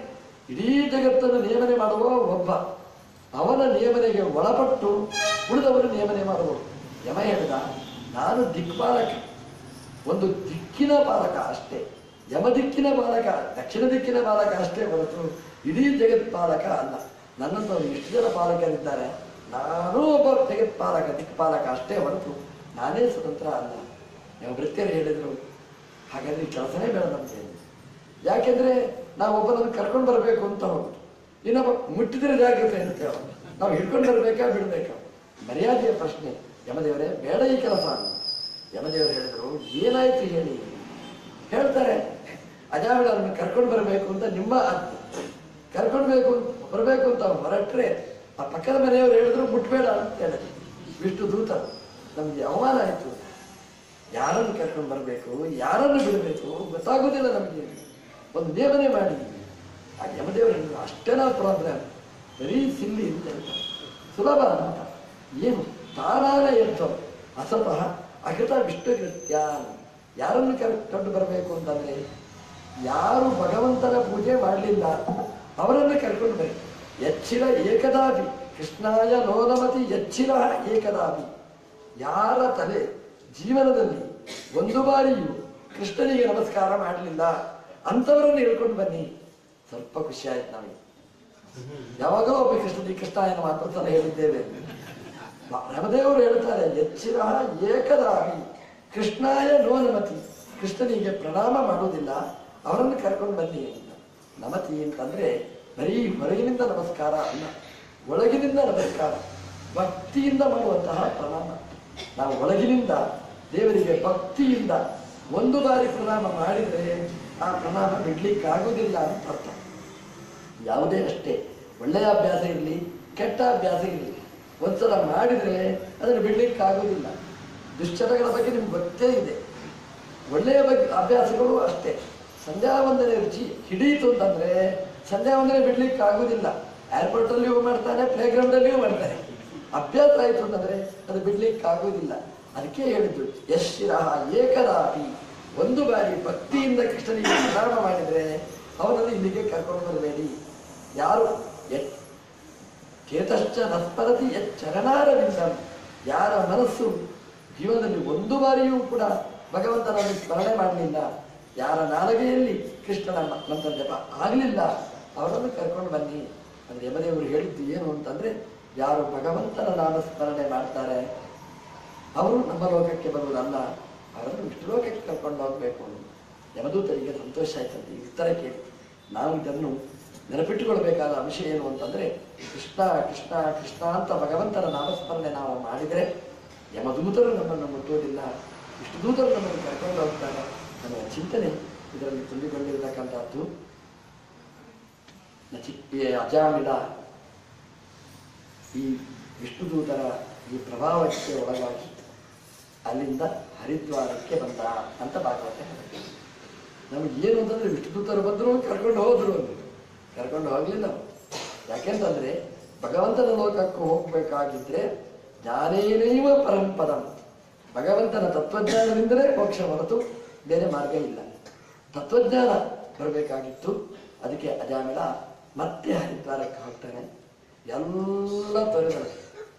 ಇಡೀ ಜಗತ್ತನ್ನು ನಿಯಮನೆ ಮಾಡುವ ಒಬ್ಬ ಅವನ ನಿಯಮನೆಗೆ ಒಳಪಟ್ಟು ಉಳಿದವರು ನಿಯಮನೆ ಮಾಡುವರು ಯಮ ಹೇಳಿದ ನಾನು ದಿಕ್ಪಾಲಕ ಒಂದು ದಿಕ್ಕಿನ ಪಾಲಕ ಅಷ್ಟೇ ಯಮ ದಿಕ್ಕಿನ ಪಾಲಕ ದಕ್ಷಿಣ ದಿಕ್ಕಿನ ಪಾಲಕ ಅಷ್ಟೇ ಹೊರತು ಇಡೀ ಜಗತ್ ಪಾಲಕ ಅಲ್ಲ ನನ್ನನ್ನು ಎಷ್ಟು ಜನ ಪಾಲಕರಿದ್ದಾರೆ ನಾನೂ ಒಬ್ಬ ಜಗತ್ ಪಾಲಕ ದಿಕ್ಪಾಲಕ ಅಷ್ಟೇ ಹೊರತು ನಾನೇ ಸ್ವತಂತ್ರ ಅಲ್ಲ ನೀವು ವೃತ್ತಿಯರು ಹೇಳಿದರು ಹಾಗಾದ್ರೆ ಈ ಕೆಲಸನೇ ಬೇಡ ನಮಗೆ ಯಾಕೆಂದ್ರೆ ನಾವು ಒಬ್ಬನನ್ನು ಕರ್ಕೊಂಡು ಬರಬೇಕು ಅಂತ ಹೋಗುದು ಇನ್ನೊಬ್ಬ ಮುಟ್ಟಿದ್ರೆ ಜಾಗ್ರತೆ ಅಂತ ಹೇಳೋದು ನಾವು ಹಿಡ್ಕೊಂಡು ಬರಬೇಕಾ ಬಿಡ್ಬೇಕಾ ಮರ್ಯಾದೆಯ ಪ್ರಶ್ನೆ ಯಮದೇವರೇ ಬೇಡ ಈ ಕೆಲಸ ಅಂತ. ಯಮದೇವರು ಹೇಳಿದರು ಏನಾಯ್ತು ಹೇಳಿ ಹೇಳ್ತಾರೆ ಅಜಾಮಿಳನ್ನು ಕರ್ಕೊಂಡು ಬರಬೇಕು ಅಂತ ನಿಮ್ಮ ಆಜ್ಞೆ ಕರ್ಕೊಂಡು ಬೇಕು ಬರಬೇಕು ಅಂತ ಹೊರಟ್ರೆ ಆ ಪಕ್ಕದ ಮನೆಯವರು ಹೇಳಿದ್ರು ಮುಟ್ಬೇಡ ಅಂತ ಹೇಳಿದ್ರು ವಿಷ್ಣು ದೂತ ನಮ್ಗೆ ಅವಮಾನ ಆಯ್ತು ಯಾರನ್ನು ಕರ್ಕೊಂಡು ಬರಬೇಕು ಯಾರನ್ನು ಬಿಡಬೇಕು ಗೊತ್ತಾಗೋದಿಲ್ಲ ನಮಗೆ ಒಂದು ನೇಮನೆ ಮಾಡಿ ಆ ಯಮದೇವರು ಹೇಳಿದ್ರು ಅಷ್ಟೇನಾ ಪ್ರಾಬ್ಲಮ್ ವೆರಿ ಸಿಲ್ಲಿ ಅಂತ ಹೇಳ್ತಾರೆ ಸುಲಭ ಅಂತ ಏನು ತಾನಾನ ಎದ್ದು ಅಸತಃ ಅಕೃತ ವಿಷ್ಣುಕೃತ್ಯ ಯಾರನ್ನು ಕರ್ಕೊಂಡು ಬರಬೇಕು ಅಂತಂದ್ರೆ ಯಾರು ಭಗವಂತನ ಪೂಜೆ ಮಾಡಲಿಲ್ಲ ಅವರನ್ನು ಕರ್ಕೊಂಡು ಬರಿ ಎಚ್ಚಿರ ಏಕದಾಪಿ ಕೃಷ್ಣಾಯ ನೋನಮತಿ ಎಚ್ಚಿರ ಏಕದಾಪಿ ಯಾರ ತಲೆ ಜೀವನದಲ್ಲಿ ಒಂದು ಬಾರಿಯೂ ಕೃಷ್ಣನಿಗೆ ನಮಸ್ಕಾರ ಮಾಡಲಿಲ್ಲ ಅಂಥವರನ್ನು ಹೇಳ್ಕೊಂಡು ಬನ್ನಿ ಸ್ವಲ್ಪ ಖುಷಿ ಆಯ್ತು ನಮಗೆ ಯಾವಾಗಲೂ ಒಬ್ಬ ಕೃಷ್ಣನಿಗೆ ಕೃಷ್ಣಾಯನ ಮಾತ್ರ ಸಲ ಹೇಳಿದ್ದೇವೆ ರಮದೇವರು ಹೇಳ್ತಾರೆ ಎಚ್ಚಿರ ಏಕದಾಗಿ ಕೃಷ್ಣಾಯ ನೋನಮತಿ ಕೃಷ್ಣನಿಗೆ ಪ್ರಣಾಮ ಮಾಡುವುದಿಲ್ಲ ಅವರನ್ನು ಕರ್ಕೊಂಡು ಬನ್ನಿ ಅಂತ ನಮತಿ ಅಂತಂದ್ರೆ ಬರೀ ಹೊರಗಿನಿಂದ ನಮಸ್ಕಾರ ಅಲ್ಲ ಒಳಗಿನಿಂದ ನಮಸ್ಕಾರ ಭಕ್ತಿಯಿಂದ ಮಾಡುವಂತಹ ಪ್ರಣಾಮ ನಾವು ಒಳಗಿನಿಂದ ದೇವರಿಗೆ ಭಕ್ತಿಯಿಂದ ಒಂದು ಬಾರಿ ಪ್ರಣಾಮ ಮಾಡಿದರೆ ಆ ಪ್ರಣಾಮ ಬಿಡ್ಲಿಕ್ಕಾಗುವುದಿಲ್ಲ ಅಂತ ಅರ್ಥ ಯಾವುದೇ ಅಷ್ಟೇ ಒಳ್ಳೆಯ ಅಭ್ಯಾಸ ಇರಲಿ ಕೆಟ್ಟ ಅಭ್ಯಾಸ ಇರಲಿ ಒಂದ್ಸಲ ಮಾಡಿದರೆ ಅದನ್ನು ಬಿಡ್ಲಿಕ್ಕಾಗುವುದಿಲ್ಲ ದುಶ್ಚಟಗಳ ಬಗ್ಗೆ ನಿಮ್ಗೆ ಗೊತ್ತೇ ಇದೆ ಒಳ್ಳೆಯ ಬಗ್ಗೆ ಅಭ್ಯಾಸಗಳು ಅಷ್ಟೇ ಸಂಧ್ಯಾ ವಂದನೆ ರುಚಿ ಹಿಡೀತು ಅಂತಂದ್ರೆ ಸಂಧ್ಯಾ ವಂದನೆ ಬಿಡ್ಲಿಕ್ಕೆ ಆಗುದಿಲ್ಲ ಏರ್ಪೋರ್ಟ್ ಅಲ್ಲಿಯೂ ಮಾಡ್ತಾನೆ ಪ್ಲೇ ಗ್ರೌಂಡ್ ಅಲ್ಲಿಯೂ ಮಾಡ್ತಾನೆ ಅಭ್ಯಾಸ ಆಯ್ತು ಅಂತಂದ್ರೆ ಅದು ಬಿಡ್ಲಿಕ್ಕೆ ಆಗುವುದಿಲ್ಲ ಅದಕ್ಕೆ ಹೇಳಿದ್ದು ಯಶಿರಹ ಏಕದಾಪಿ ಒಂದು ಬಾರಿ ಭಕ್ತಿಯಿಂದ ಕೃಷ್ಣನಿಗೆ ಪ್ರಣಾಮ ಮಾಡಿದ್ರೆ ಅವನನ್ನು ಇಲ್ಲಿಗೆ ಕರ್ಕೊಂಡು ಬರಬೇಡಿ ಯಾರು ಎ- ಚೇತಶ್ಚ ನಸ್ಪರತಿ ಎಚ್ಚರಣಾರವಿಂದ ಯಾರ ಮನಸ್ಸು ಜೀವನದಲ್ಲಿ ಒಂದು ಬಾರಿಯೂ ಕೂಡ ಭಗವಂತನನ್ನು ಸ್ಮರಣೆ ಮಾಡಲಿಲ್ಲ ಯಾರ ನಾಲಗೆಯಲ್ಲಿ ಕೃಷ್ಣನ ಮ- ಮಂತ್ರ ಜಪ ಆಗಲಿಲ್ಲ ಅವರನ್ನು ಕರ್ಕೊಂಡು ಬನ್ನಿ ಅಂದ್ರೆ ಯಮದೇವರು ಹೇಳಿದ್ದು ಏನು ಅಂತಂದ್ರೆ ಯಾರು ಭಗವಂತನ ನಾಮ ಸ್ಮರಣೆ ಮಾಡ್ತಾರೆ ಅವರು ನಮ್ಮ ಲೋಕಕ್ಕೆ ಬರುವುದಲ್ಲ ಅವರನ್ನು ವಿಷ್ಣು ಲೋಕಕ್ಕೆ ಕರ್ಕೊಂಡು ಹೋಗಬೇಕು ಯಮದೂತರಿಗೆ ಸಂತೋಷ ಆಯ್ತಂತೆ ಈ ಉತ್ತರ ಕೇಳಿ ನಾವು ಇದನ್ನು ನೆನಪಿಟ್ಟುಕೊಳ್ಬೇಕಾದ ಅಂಶ ಏನು ಅಂತಂದ್ರೆ ಕೃಷ್ಣ ಕೃಷ್ಣ ಕೃಷ್ಣ ಅಂತ ಭಗವಂತನ ನಾಮಸ್ಮರಣೆ ನಾವು ಮಾಡಿದರೆ ಯಮದೂತರು ನಮ್ಮನ್ನು ಮುಟ್ಟುವುದಿಲ್ಲ ವಿಷ್ಣುದೂತರು ನಮ್ಮನ್ನು ಕರ್ಕೊಂಡು ಹೋಗ್ತಾರೆ ಅನ್ನುವ ಚಿಂತನೆ ಇದರಲ್ಲಿ ತುಂಬಿಕೊಂಡಿರತಕ್ಕಂಥದ್ದು ನಚಿ ಈ ಅಜಾಮಿಡ ಈ ವಿಷ್ಣುದೂತರ ಈ ಪ್ರಭಾವಕ್ಕೆ ಒಳಗಾಗಿ ಅಲ್ಲಿಂದ ಹರಿದ್ವಾರಕ್ಕೆ ಬಂದ ಅಂತ ಭಾಗವತ ಹೇಳುತ್ತೆ ನಮಗೆ ಏನು ಅಂತಂದ್ರೆ ವಿಷ್ಣುದೂತರು ಬಂದರು ಕರ್ಕೊಂಡು ಹೋದ್ರು ಅಂದ್ರು ಕರ್ಕೊಂಡು ಹೋಗ್ಲಿಲ್ಲ ನಾವು. ಯಾಕೆಂತಂದ್ರೆ ಭಗವಂತನ ಲೋಕಕ್ಕೆ ಹೋಗ್ಬೇಕಾಗಿದ್ರೆ ಜ್ಞಾನೇನೈವ ಪರಂಪದಂ ಭಗವಂತನ ತತ್ವಜ್ಞಾನದಿಂದಲೇ ಮೋಕ್ಷ ಹೊರತು ಬೇರೆ ಮಾರ್ಗ ಇಲ್ಲ ತತ್ವಜ್ಞಾನ ಬರಬೇಕಾಗಿತ್ತು ಅದಕ್ಕೆ ಅಜಾಮಿಳ ಮತ್ತೆ ಹರಿದ್ವಾರಕ್ಕೆ ಹೋಗ್ತಾನೆ ಎಲ್ಲ ತೊರೆದರು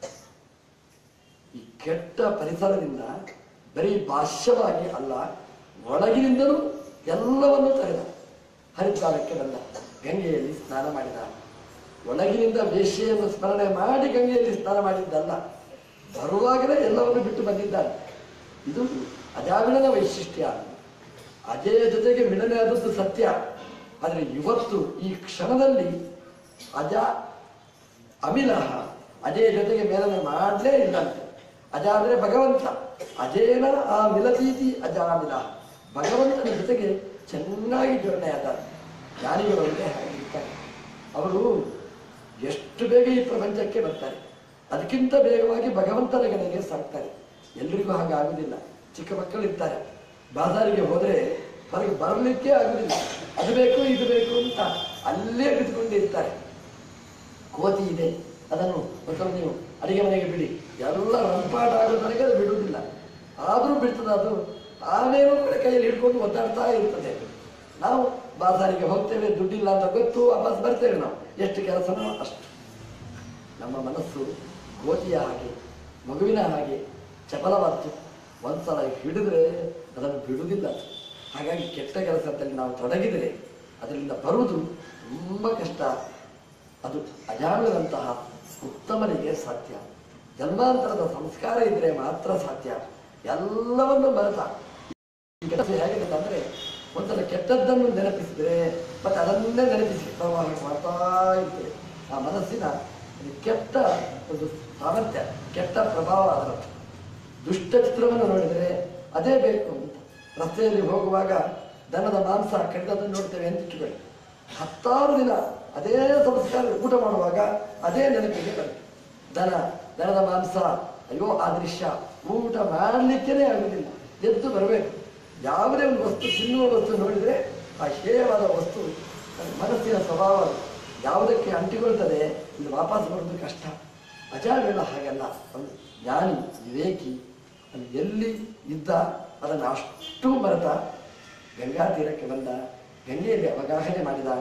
ಈ ಕೆಟ್ಟ ಪರಿಸರದಿಂದ ಬರೀ ಭಾಷ್ಯವಾಗಿ ಅಲ್ಲ ಒಳಗಿನಿಂದಲೂ ಎಲ್ಲವನ್ನು ತೊರೆದ ಹರಿದ್ವಾರಕ್ಕೆ ಬಂದ ಗಂಗೆಯಲ್ಲಿ ಸ್ನಾನ ಮಾಡಿದ ಒಳಗಿನಿಂದ ವೇಶ್ಯೆಯನ್ನು ಸ್ಮರಣೆ ಮಾಡಿ ಗಂಗೆಯಲ್ಲಿ ಸ್ನಾನ ಮಾಡಿದ್ದಲ್ಲ ಬರುವಾಗಲೇ ಎಲ್ಲವನ್ನು ಬಿಟ್ಟು ಬಂದಿದ್ದಾನೆ ಇದು ಅಜಾಮಿಳನ ವೈಶಿಷ್ಟ್ಯ ಅಜಯ ಜೊತೆಗೆ ಮಿಳನೆ ಆದದ್ದು ಸತ್ಯ ಆದರೆ ಇವತ್ತು ಈ ಕ್ಷಣದಲ್ಲಿ ಅಜ ಅಮಿಲಹ ಅಜಯ ಜೊತೆಗೆ ಮೇಲನೆ ಮಾಡಲೇ ಇಲ್ಲಂತೆ ಅಜ ಅಂದ್ರೆ ಭಗವಂತ ಅಜೇನ ಆ ಮಿಲತೀತಿ ಅಜಾಮಿಲ ಭಗವಂತನ ಜೊತೆಗೆ ಚೆನ್ನಾಗಿ ಜೋಡಣೆ ಆದ ಜ್ಞಾನಿಗಳವರಿಗೆ ಹಾಗಿರ್ತಾರೆ ಅವರು ಎಷ್ಟು ಬೇಗ ಈ ಪ್ರಪಂಚಕ್ಕೆ ಬರ್ತಾರೆ ಅದಕ್ಕಿಂತ ಬೇಗವಾಗಿ ಭಗವಂತನ ಕಡೆಗೆ ಸಾಕ್ತಾರೆ ಎಲ್ರಿಗೂ ಹಾಗೆ ಆಗುದಿಲ್ಲ ಚಿಕ್ಕ ಮಕ್ಕಳು ಇರ್ತಾರೆ ಬಾಜಾರಿಗೆ ಹೋದ್ರೆ ಹೊರಗೆ ಬರಲಿಕ್ಕೆ ಆಗುದಿಲ್ಲ ಅದು ಬೇಕು ಇದು ಬೇಕು ಅಂತ ಅಲ್ಲೇ ಬಿದ್ದುಕೊಂಡಿರ್ತಾರೆ ಕೋತಿ ಇದೆ ಅದನ್ನು ಒಂದ್ಸಲ ನೀವು ಅಡಿಗೆ ಮನೆಗೆ ಬಿಡಿ ಎಲ್ಲ ರಂಪಾಟ ಆಗೋ ತನಕ ಅದು ಬಿಡುವುದಿಲ್ಲ ಆದರೂ ಬಿಡ್ತದೆ ಅದು ಆಮೇಲೂ ಕೂಡ ಕೈಯಲ್ಲಿ ಹಿಡ್ಕೊಂಡು ಒದ್ದಾಡ್ತಾ ಇರ್ತದೆ ನಾವು ಬಾಸಾರಿಗೆ ಹೋಗ್ತೇವೆ ದುಡ್ಡಿಲ್ಲ ಅಂತ ಗೊತ್ತು ವಾಪಸ್ ಬರ್ತೇವೆ ನಾವು ಎಷ್ಟು ಕೆಲಸನೋ ಅಷ್ಟು ನಮ್ಮ ಮನಸ್ಸು ಗೋಧಿಯ ಹಾಗೆ ಮಗುವಿನ ಹಾಗೆ ಚಪಲವಾದ್ದು ಒಂದ್ಸಲ ಹಿಡಿದ್ರೆ ಅದನ್ನು ಬಿಡುವುದಿಲ್ಲ ಅದು. ಹಾಗಾಗಿ ಕೆಟ್ಟ ಕೆಲಸದಲ್ಲಿ ನಾವು ತೊಡಗಿದರೆ ಅದರಿಂದ ಬರುವುದು ತುಂಬ ಕಷ್ಟ ಅದು ಅಜಾಮಿನಂತಹ ಉತ್ತಮನಿಗೆ ಸಾಧ್ಯ ಜನ್ಮಾಂತರದ ಸಂಸ್ಕಾರ ಇದ್ರೆ ಮಾತ್ರ ಸಾಧ್ಯ ಎಲ್ಲವನ್ನು ಮರೆತ ಈ ಕೆಲಸ ಹೇಗಿದೆ ಅಂದ್ರೆ ಒಂದ್ಸಲ ಕೆಟ್ಟದ್ದನ್ನು ನೆನಪಿಸಿದ್ರೆ ಮತ್ತೆ ಅದನ್ನೇ ನೆನಪಿಸಿ ಪ್ರವಾಹ ಮಾಡ್ತಾ ಇರ್ತದೆ ಆ ಮನಸ್ಸಿನ ಒಂದು ಕೆಟ್ಟ ಒಂದು ಸಾಮರ್ಥ್ಯ ಕೆಟ್ಟ ಪ್ರಭಾವ ಅದರ ದುಷ್ಟ ಚಿತ್ರವನ್ನು ನೋಡಿದರೆ ಅದೇ ಬೇಕು ಅಂತ ರಸ್ತೆಯಲ್ಲಿ ಹೋಗುವಾಗ ದನದ ಮಾಂಸ ಕಡಿದದನ್ನು ನೋಡ್ತೇವೆ ಅಂತ ಇಟ್ಟುಕೊಳ್ಳಿ ಹತ್ತಾರು ದಿನ ಅದೇ ಸಂಸ್ಕಾರ ಊಟ ಮಾಡುವಾಗ ಅದೇ ನೆನಪಿಗೆ ಬರುತ್ತೆ ದನ ದನದ ಮಾಂಸ ಅಯ್ಯೋ ಆ ದೃಶ್ಯ ಊಟ ಮಾಡಲಿಕ್ಕೇನೆ ಆಗುದಿಲ್ಲ ಎದ್ದು ಬರಬೇಕು ಯಾವುದೇ ಒಂದು ವಸ್ತು ತಿನ್ನುವ ವಸ್ತು ನೋಡಿದರೆ ಆ ಹೇಯವಾದ ವಸ್ತು ಅದು ಮನಸ್ಸಿನ ಸ್ವಭಾವ ಅದು. ಯಾವುದಕ್ಕೆ ಅಂಟಿಕೊಳ್ತದೆ ಇಲ್ಲಿ ವಾಪಸ್ ಬರೋದು ಕಷ್ಟ ಅಜಾವೇಳ ಹಾಗಲ್ಲ ಒಂದು ಜ್ಞಾನಿ ವಿವೇಕಿ ಅಲ್ಲಿ ಎಲ್ಲಿ ಇದ್ದ ಅದನ್ನು ಅಷ್ಟು ಮರೆತ ಗಂಗಾ ತೀರಕ್ಕೆ ಬಂದ ಗಂಗೆಯಲ್ಲಿ ಅವಗಾಹನೆ ಮಾಡಿದ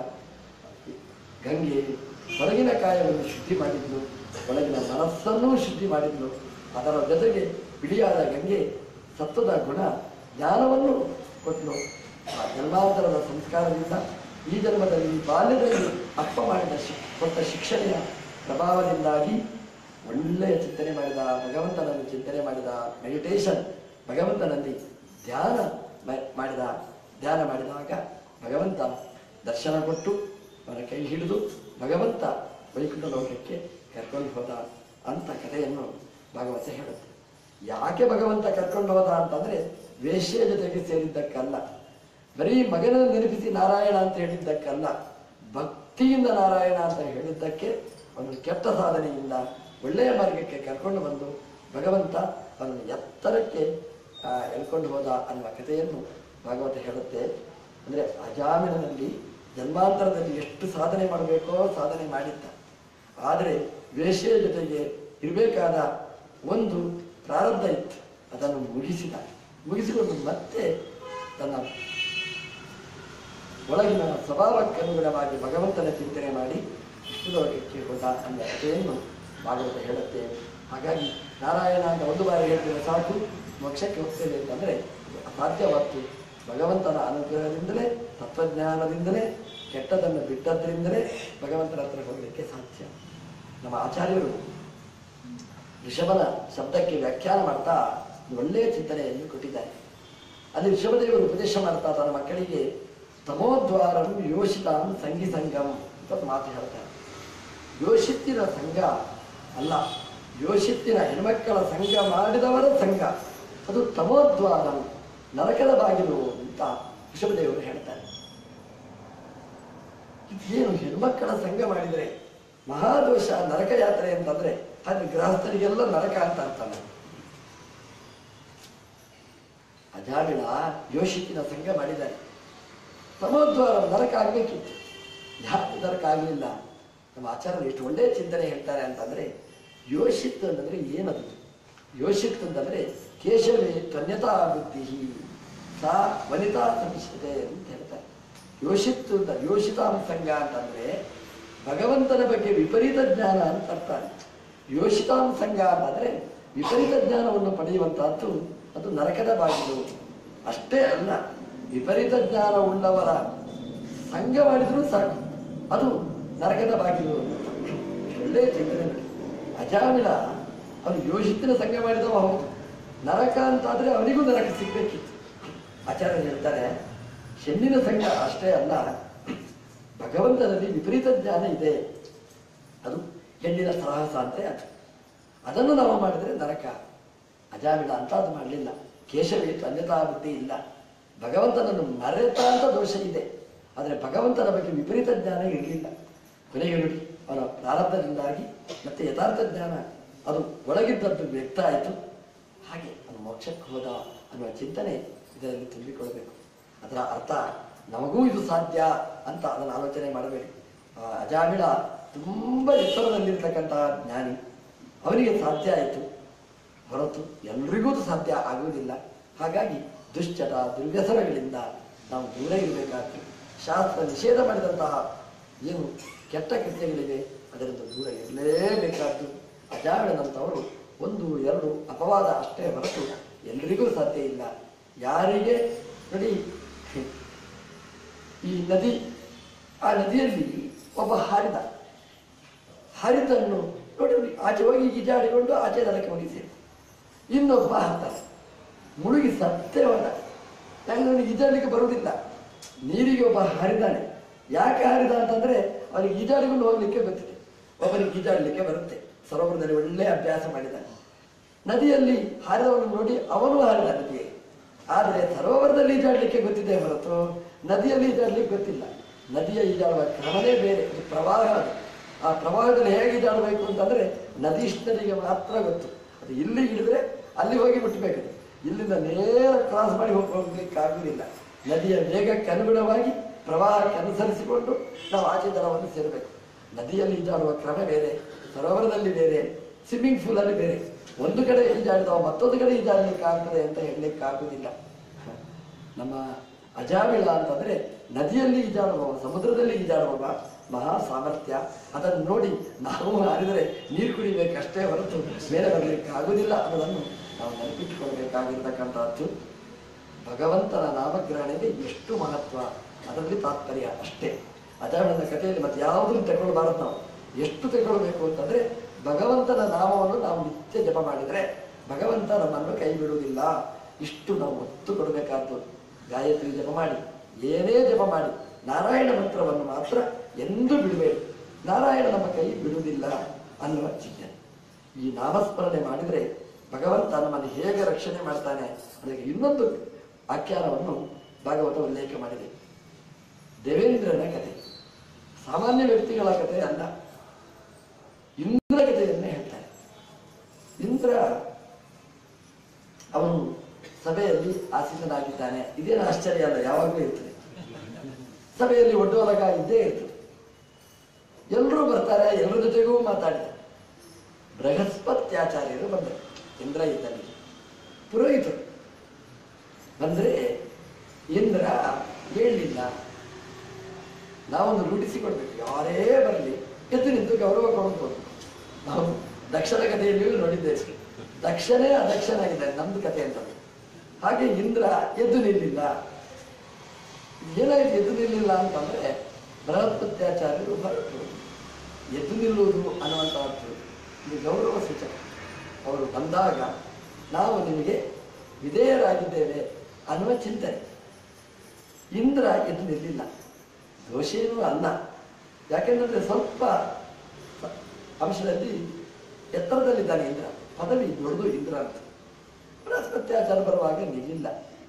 ಗಂಗೆ ಹೊರಗಿನ ಕಾಯವನ್ನು ಶುದ್ಧಿ ಮಾಡಿದ್ಲು ಒಳಗಿನ ಮನಸ್ಸನ್ನೂ ಶುದ್ಧಿ ಮಾಡಿದ್ಲು ಅದರ ಜೊತೆಗೆ ಬಿಳಿಯಾದ ಗಂಗೆ ಸತ್ವದ ಗುಣ ಜ್ಞಾನವನ್ನು ಕೊಟ್ಟಲು ಆ ಜನ್ಮಾಂತರದ ಸಂಸ್ಕಾರದಿಂದ ಈ ಜನ್ಮದಲ್ಲಿ ಬಾಲ್ಯದಲ್ಲಿ ಅಪ್ಪ ಮಾಡಿದ ಶಿ- ಕೊಟ್ಟ ಶಿಕ್ಷಣೆಯ ಪ್ರಭಾವದಿಂದಾಗಿ ಒಳ್ಳೆಯ ಚಿಂತನೆ ಮಾಡಿದ ಭಗವಂತನನ್ನು ಚಿಂತನೆ ಮಾಡಿದ ಮೆಡಿಟೇಷನ್ ಭಗವಂತನಲ್ಲಿ ಧ್ಯಾನ ಮ- ಮಾಡಿದ ಧ್ಯಾನ ಮಾಡಿದಾಗ ಭಗವಂತ ದರ್ಶನ ಕೊಟ್ಟು ಅವನ ಕೈ ಹಿಡಿದು ಭಗವಂತ ವೈಕುಂಠ ಲೋಕಕ್ಕೆ ಕರ್ಕೊಂಡು ಹೋದ ಅಂತ ಕಥೆಯನ್ನು ಭಾಗವತ ಹೇಳುತ್ತೆ ಯಾಕೆ ಭಗವಂತ ಕರ್ಕೊಂಡು ಹೋದ ಅಂತಂದ್ರೆ ವೇಶ್ಯ ಜೊತೆಗೆ ಸೇರಿದ್ದಕ್ಕಲ್ಲ ಬರೀ ಮಗನನ್ನು ನೆನಪಿಸಿ ನಾರಾಯಣ ಅಂತ ಹೇಳಿದ್ದಕ್ಕಲ್ಲ ಭಕ್ತಿಯಿಂದ ನಾರಾಯಣ ಅಂತ ಹೇಳಿದ್ದಕ್ಕೆ ಅವನು ಕೆಟ್ಟ ಸಾಧನೆಯಿಂದ ಒಳ್ಳೆಯ ಮಾರ್ಗಕ್ಕೆ ಕರ್ಕೊಂಡು ಬಂದು ಭಗವಂತ ಅವನನ್ನು ಎತ್ತರಕ್ಕೆ ಆ, ಎಳ್ಕೊಂಡು ಹೋದ ಅನ್ನುವ ಕಥೆಯನ್ನು ಭಾಗವತ ಹೇಳುತ್ತೆ ಅಂದ್ರೆ ಅಜಾಮಿನಲ್ಲಿ ಜನ್ಮಾಂತರದಲ್ಲಿ ಎಷ್ಟು ಸಾಧನೆ ಮಾಡಬೇಕೋ ಸಾಧನೆ ಮಾಡಿದ್ದ ಆದರೆ ವೇಶ್ಯೆಯ ಜೊತೆಗೆ ಇರಬೇಕಾದ ಒಂದು ಪ್ರಾರಬ್ಧ ಇತ್ತು ಅದನ್ನು ಮುಗಿಸಿದ ಮುಗಿಸಿಕೊಂಡು ಮತ್ತೆ ತನ್ನ ಒಳಗಿನ ಸ್ವಭಾವಕ್ಕನುಗುಣವಾಗಿ ಭಗವಂತನ ಚಿಂತನೆ ಮಾಡಿ ವಿಷ್ಣುಲೋಕಕ್ಕೆ ಹೋದ ಅನ್ನೋ ಕಥೆಯನ್ನು ಭಾಗವತ ಹೇಳುತ್ತೆ ಹಾಗಾಗಿ ನಾರಾಯಣ ಅಂತ ಒಂದು ಬಾರಿ ಹೇಳಿದ್ರೆ ಸಾಕು ಮೋಕ್ಷಕ್ಕೆ ಹೋಗ್ತೇವೆ ಅಂತಂದ್ರೆ ಇದು ಅಸಾಧ್ಯವಾದ್ದು ಭಗವಂತನ ಅನುಗ್ರಹದಿಂದಲೇ ತತ್ವಜ್ಞಾನದಿಂದಲೇ ಕೆಟ್ಟದನ್ನು ಬಿಟ್ಟದ್ರಿಂದಲೇ ಭಗವಂತನ ಹತ್ರ ಹೋಗಲಿಕ್ಕೆ ಸಾಧ್ಯ ನಮ್ಮ ಆಚಾರ್ಯರು ಋಷಭನ ಶಬ್ದಕ್ಕೆ ವ್ಯಾಖ್ಯಾನ ಮಾಡ್ತಾ ಒಂದು ಒಳ್ಳೆಯ ಚಿಂತನೆಯನ್ನು ಕೊಟ್ಟಿದ್ದಾರೆ ಅಲ್ಲಿ ಋಷಭದೇವರು ಉಪದೇಶ ಮಾಡ್ತಾ ತನ್ನ ಮಕ್ಕಳಿಗೆ ತಮೋದ್ವಾರಂ ಯೋಷಿತಾಂ ಸಂಗಿ ಸಂಗಂ ಅಂತ ಒಂದು ಮಾತು ಹೇಳ್ತಾರೆ ಯೋಷಿತ್ತಿನ ಸಂಘ ಅಲ್ಲ ಯೋಷಿತ್ತಿನ ಹೆಣ್ಮಕ್ಕಳ ಸಂಘ ಮಾಡಿದವರ ಸಂಘ ಅದು ತಮೋದ್ವಾರಂ ನರಕದ ಬಾಗಿಲು ಅಂತ ಋಷಭದೇವರು ಹೇಳ್ತಾರೆ ಇದೇನು ಹೆಣ್ಮಕ್ಕಳ ಸಂಘ ಮಾಡಿದರೆ ಮಹಾದೋಷ ನರಕ ಯಾತ್ರೆ ಅಂತಂದ್ರೆ ಹಾಗೆ ಗೃಹಸ್ಥರಿಗೆಲ್ಲ ನರಕ ಅಂತ ಅಂತಾನೆ ಅಜಾಮಿಳ ಯೋಷಿತಿನ ಸಂಘ ಮಾಡಿದ್ದಾರೆ ಸಮೋದ್ವಾರ ನರಕ ಆಗ್ಬೇಕಿತ್ತು ಯಾಕೆ ನರಕ ಆಗಲಿಲ್ಲ ನಮ್ಮ ಆಚಾರ್ಯರು ಎಷ್ಟು ಒಳ್ಳೆಯ ಚಿಂತನೆ ಹೇಳ್ತಾರೆ ಅಂತಂದ್ರೆ ಯೋಷಿತ್ ಅಂತಂದ್ರೆ ಏನದು ಯೋಷಿತ್ ಅಂತಂದ್ರೆ ಕೇಶವೇ ತ್ವನ್ಯತಾ ಬುದ್ಧಿ ಸಾ ವನಿತಾ ಸಮಿಷ್ಯತೆ ಅಂತ ಹೇಳ್ತಾರೆ ಯೋಷಿತ್ತು ಅಂತ ಯೋಷಿತಾಂ ಸಂಘ ಅಂತಂದ್ರೆ ಭಗವಂತನ ಬಗ್ಗೆ ವಿಪರೀತ ಜ್ಞಾನ ಅಂತ ಅರ್ಥ ಯೋಷಿತಾಂ ಸಂಘ ಅಂತಂದ್ರೆ ವಿಪರೀತ ಜ್ಞಾನವನ್ನು ಪಡೆಯುವಂತಹದ್ದು ಅದು ನರಕದ ಬಾಗಿಲು ಅಷ್ಟೇ ಅಲ್ಲ ವಿಪರೀತ ಜ್ಞಾನ ಉಳ್ಳವರ ಸಂಘ ಮಾಡಿದ್ರೂ ಸಾಕು ಅದು ನರಕದ ಬಾಗಿಲು ಒಳ್ಳೆಯ ಚಿಂತನೆ ನೋಡಿ. ಅಜಾಮಿಳ ಅವನು ಯೋಷಿತ್ತಿನ ಸಂಘ ಮಾಡಿದವ ಹೌದು ನರಕ ಅಂತಾದ್ರೆ ಅವನಿಗೂ ನರಕ ಸಿಗ್ಬೇಕಿತ್ತು ಆಚಾರ್ಯ ಹೇಳ್ತಾರೆ ಹೆಣ್ಣಿನ ಸಂಘ ಅಷ್ಟೇ ಅಲ್ಲ ಭಗವಂತನಲ್ಲಿ ವಿಪರೀತ ಜ್ಞಾನ ಇದೆ ಅದು ಹೆಣ್ಣಿನ ಸಾಹಸ ಅಂತ ಅದು ಅದನ್ನು ನಾವು ಮಾಡಿದರೆ ನರಕ ಅಜಾಮಿಳ ಅಂತ ಅದು ಮಾಡಲಿಲ್ಲ ಕೇಶವೇ ಅನ್ಯತಾ ಬುದ್ಧಿ ಇಲ್ಲ ಭಗವಂತನನ್ನು ಮರೆತ ಅಂತ ದೋಷ ಇದೆ ಆದರೆ ಭಗವಂತನ ಬಗ್ಗೆ ವಿಪರೀತ ಜ್ಞಾನ ಇರಲಿಲ್ಲ ಕೊನೆಗೆ ನೋಡಿ ಅವನ ಪ್ರಾರಬ್ಧದಿಂದಾಗಿ ಮತ್ತೆ ಯಥಾರ್ಥ ಜ್ಞಾನ ಅದು ಒಳಗಿದ್ದದ್ದು ವ್ಯಕ್ತ ಆಯಿತು ಹಾಗೆ ಅವನು ಮೋಕ್ಷಕ್ಕೆ ಹೋದ ಅನ್ನುವ ಚಿಂತನೆ ಇದರಲ್ಲಿ ತುಂಬಿಕೊಳ್ಳಬೇಕು ಅದರ ಅರ್ಥ ನಮಗೂ ಇದು ಸಾಧ್ಯ ಅಂತ ಅದನ್ನು ಆಲೋಚನೆ ಮಾಡಬೇಡಿ ಆ ಅಜಾಮಿಳ ತುಂಬ ಎತ್ತರದಲ್ಲಿರ್ತಕ್ಕಂತಹ ಜ್ಞಾನಿ ಅವನಿಗೆ ಸಾಧ್ಯ ಆಯಿತು ಹೊರತು ಎಲ್ರಿಗೂ ಅದು ಸಾಧ್ಯ ಆಗುವುದಿಲ್ಲ ಹಾಗಾಗಿ ದುಶ್ಚಟ ದುರ್ವ್ಯಸನಗಳಿಂದ ನಾವು ದೂರ ಇರಬೇಕಾಗ್ತದೆ ಶಾಸ್ತ್ರ ನಿಷೇಧ ಮಾಡಿದಂತಹ ಏನು ಕೆಟ್ಟ ಕೃತ್ಯಗಳಿವೆ ಅದರಿಂದ ದೂರ ಇರಲೇಬೇಕಾದ್ದು ಅಜಾಮಿಳನಂತವರು ಒಂದು ಎರಡು ಅಪವಾದ ಅಷ್ಟೇ ಹೊರತು ಎಲ್ರಿಗೂ ಸಾಧ್ಯ ಇಲ್ಲ ಯಾರಿಗೆ ನೋಡಿ ಈ ನದಿ ಆ ನದಿಯಲ್ಲಿ ಒಬ್ಬ ಹಾರಿದ ಹರಿತನ್ನು ನೋಡಿ ನೋಡಿ, ಆಚೆ ಹೋಗಿ ಈಜಾಡಿಕೊಂಡು ಆಚೆ ದಡಕ್ಕೆ ಮುಗಿಸಿ ಇನ್ನೊಬ್ಬ ಹಾಕ್ತಾನೆ ಮುಳುಗಿ ಸತ್ತೇ ಹೋದ ಯಾಕೆ ಅವನಿಗೆ ಈಜಾಡಲಿಕ್ಕೆ ಬರುವುದಿಲ್ಲ ನೀರಿಗೆ ಒಬ್ಬ ಹರಿದಾನೆ ಯಾಕೆ ಹರಿದ ಅಂತಂದ್ರೆ ಅವನಿಗೆ ಈಜಾಡಿಕೊಂಡು ಹೋಗ್ಲಿಕ್ಕೆ ಗೊತ್ತಿದೆ ಒಬ್ಬನಿಗೆ ಈಜಾಡಲಿಕ್ಕೆ ಬರುತ್ತೆ ಸರೋವರದಲ್ಲಿ ಒಳ್ಳೆ ಅಭ್ಯಾಸ ಮಾಡಿದ್ದಾನೆ ನದಿಯಲ್ಲಿ ಹಾರಿದವನು ನೋಡಿ ಅವನು ಹಾರಿದ ನದಿಗೆ ಆದರೆ ಸರೋವರದಲ್ಲಿ ಈಜಾಡಲಿಕ್ಕೆ ಗೊತ್ತಿದೆ ಹೊರತು ನದಿಯಲ್ಲಿ ಈಜಾಡ್ಲಿಕ್ಕೆ ಗೊತ್ತಿಲ್ಲ ನದಿಯ ಈಜಾಡುವ ಕ್ರಮನೇ ಬೇರೆ ಇದು ಪ್ರವಾಹ ಅದು ಆ ಪ್ರವಾಹದಲ್ಲಿ ಹೇಗೆ ಈಜಾಡಬೇಕು ಅಂತಂದ್ರೆ ನದೀಶ್ವರಿಗೆ ಮಾತ್ರ ಗೊತ್ತು ಅದು ಇಲ್ಲಿ ಹಿಡಿದ್ರೆ ಅಲ್ಲಿ ಹೋಗಿ ಮುಟ್ಟಬೇಕು ಇಲ್ಲಿಂದ ನೇರ ಕ್ರಾಸ್ ಮಾಡಿ ಹೋಗಿ ಹೋಗ್ಲಿಕ್ಕೆ ಆಗುವುದಿಲ್ಲ ನದಿಯ ವೇಗಕ್ಕೆ ಅನುಗುಣವಾಗಿ ಪ್ರವಾಹಕ್ಕೆ ಅನುಸರಿಸಿಕೊಂಡು ನಾವು ಆಚೆ ದಡವನ್ನು ಸೇರಬೇಕು ನದಿಯಲ್ಲಿ ಈಜಾಡುವ ಕ್ರಮ ಬೇರೆ ಸರೋವರದಲ್ಲಿ ಬೇರೆ ಸ್ವಿಮ್ಮಿಂಗ್ ಪೂಲಲ್ಲಿ ಬೇರೆ ಒಂದು ಕಡೆ ಈಜಾಡಿದವ ಮತ್ತೊಂದು ಕಡೆ ಈಜಾಡಲಿಕ್ಕೆ ಆಗ್ತದೆ ಅಂತ ಹೇಳಲಿಕ್ಕೆ ಆಗುವುದಿಲ್ಲ ನಮ್ಮ ಅಜಾಮಿಳ ಅಂತಂದ್ರೆ ನದಿಯಲ್ಲಿ ಈಜಾಡುವವ ಸಮುದ್ರದಲ್ಲಿ ಈಜಾಡುವವ ಮಹಾ ಸಾಮರ್ಥ್ಯ ಅದನ್ನು ನೋಡಿ ನಾವು ಹಾರಿದರೆ ನೀರು ಕುಡಿಬೇಕಷ್ಟೇ ಹೊರತು ಮೇಲೆ ಬರಲಿಕ್ಕೆ ಆಗುವುದಿಲ್ಲ ಅನ್ನೋದನ್ನು ನಾವು ನೆನಪಿಟ್ಟುಕೊಳ್ಬೇಕಾಗಿರ್ತಕ್ಕಂಥದ್ದು ಭಗವಂತನ ನಾಮಗ್ರಹಣೆಗೆ ಎಷ್ಟು ಮಹತ್ವ ಅದರಲ್ಲಿ ತಾತ್ಪರ್ಯ ಅಷ್ಟೇ ಅಜಾಮಿಳನ ಕಥೆಯಲ್ಲಿ ಮತ್ತೆ ಯಾವುದನ್ನು ತಗೊಳ್ಬಾರದು ನಾವು ಎಷ್ಟು ತಗೊಳ್ಬೇಕು ಅಂತಂದ್ರೆ ಭಗವಂತನ ನಾಮವನ್ನು ನಾವು ನಿತ್ಯ ಜಪ ಮಾಡಿದ್ರೆ ಭಗವಂತ ನಮ್ಮನ್ನು ಕೈ ಬಿಡುವುದಿಲ್ಲ ಇಷ್ಟು ನಾವು ಒತ್ತು ಕೊಡಬೇಕಾದ್ದು ಗಾಯತ್ರಿ ಜಪ ಮಾಡಿ ಏನೇ ಜಪ ಮಾಡಿ ನಾರಾಯಣ ಮಂತ್ರವನ್ನು ಮಾತ್ರ ಎಂದೂ ಬಿಡಬೇಡಿ ನಾರಾಯಣ ನಮ್ಮ ಕೈ ಬಿಡುವುದಿಲ್ಲ ಅನ್ನುವ ಚಿಂತನೆ ಈ ನಾಮಸ್ಮರಣೆ ಮಾಡಿದರೆ ಭಗವಂತ ನಮ್ಮನ್ನು ಹೇಗೆ ರಕ್ಷಣೆ ಮಾಡ್ತಾನೆ ಅದಕ್ಕೆ ಇನ್ನೊಂದು ಆಖ್ಯಾನವನ್ನು ಭಾಗವತ ಉಲ್ಲೇಖ ಮಾಡಿದೆ ದೇವೇಂದ್ರನ ಕಥೆ ಸಾಮಾನ್ಯ ವ್ಯಕ್ತಿಗಳ ಕಥೆ ಅಲ್ಲ ಇಂದ್ರ ಕಥೆಯನ್ನೇ ಹೇಳ್ತಾರೆ ಇಂದ್ರ ಅವನು ಸಭೆಯಲ್ಲಿ ಆಸೀನನಾಗಿದ್ದಾನೆ ಇದೇನು ಆಶ್ಚರ್ಯ ಅಲ್ಲ ಯಾವಾಗಲೂ ಇರ್ತದೆ ಸಭೆಯಲ್ಲಿ ಒಡ್ಡೋಲಗ ಇದ್ದೇ ಇರ್ತದೆ ಎಲ್ಲರೂ ಬರ್ತಾರೆ ಎಲ್ಲರ ಜೊತೆಗೂ ಮಾತಾಡಿದ್ದಾರೆ ಬೃಹಸ್ಪತ್ಯಾಚಾರ್ಯರು ಬಂದರು ಇಂದ್ರ ಇದ್ದಲ್ಲಿ ಪುರೋಹಿತರು ಬಂದ್ರೆ ಇಂದ್ರ ಹೇಳಲಿಲ್ಲ ನಾವೊಂದು ರೂಢಿಸಿಕೊಡ್ಬೇಕು ಯಾರೇ ಬರಲಿ ಎದ್ದು ನಿಂತು ಗೌರವ ಕೊಡ್ಬೋದು ನಾವು ದಕ್ಷಿಣ ಕಥೆಯಲ್ಲಿಯೂ ನೋಡಿದ್ದೇವೆ ದಕ್ಷನೇ ಅದಕ್ಷನಾಗಿದ್ದಾನೆ ನಮ್ದು ಕಥೆ ಅಂತ ಹಾಗೆ ಇಂದ್ರ ಎದ್ದು ನಿಲ್ಲಿಲ್ಲ ಏನಾಯ್ತು ಎದ್ದು ನಿಲ್ಲಿಲ್ಲ ಅಂತಂದ್ರೆ ಬೃಹಸ್ಪತ್ಯಾಚಾರ್ಯರು ಹೊರಟರು ಎದ್ದು ನಿಲ್ಲುವುದು ಅನ್ನುವಂಥದ್ದು ಇದು ಗೌರವ ಸೂಚಕ ಅವರು ಬಂದಾಗ ನಾವು ನಿಮಗೆ ವಿಧೇಯರಾಗಿದ್ದೇವೆ ಅನ್ನುವ ಚಿಂತನೆ ಇಂದ್ರ ಎದ್ದು ನಿಲ್ಲಿಲ್ಲ ದೋಷೇನೂ ಅಲ್ಲ ಯಾಕೆಂದ್ರೆ ಸ್ವಲ್ಪ ಸ- ಅಂಶದಲ್ಲಿ ಎತ್ತರದಲ್ಲಿದ್ದಾನೆ ಇಂದ್ರ ಪದವಿ ದೊಡ್ಡದು ಇಂದ್ರ ಅಂತ ಬೃಹಸ್ಪತ್ಯಾಚಾರ ಬರುವಾಗ ನಿಲ್ಲಿಲ್ಲ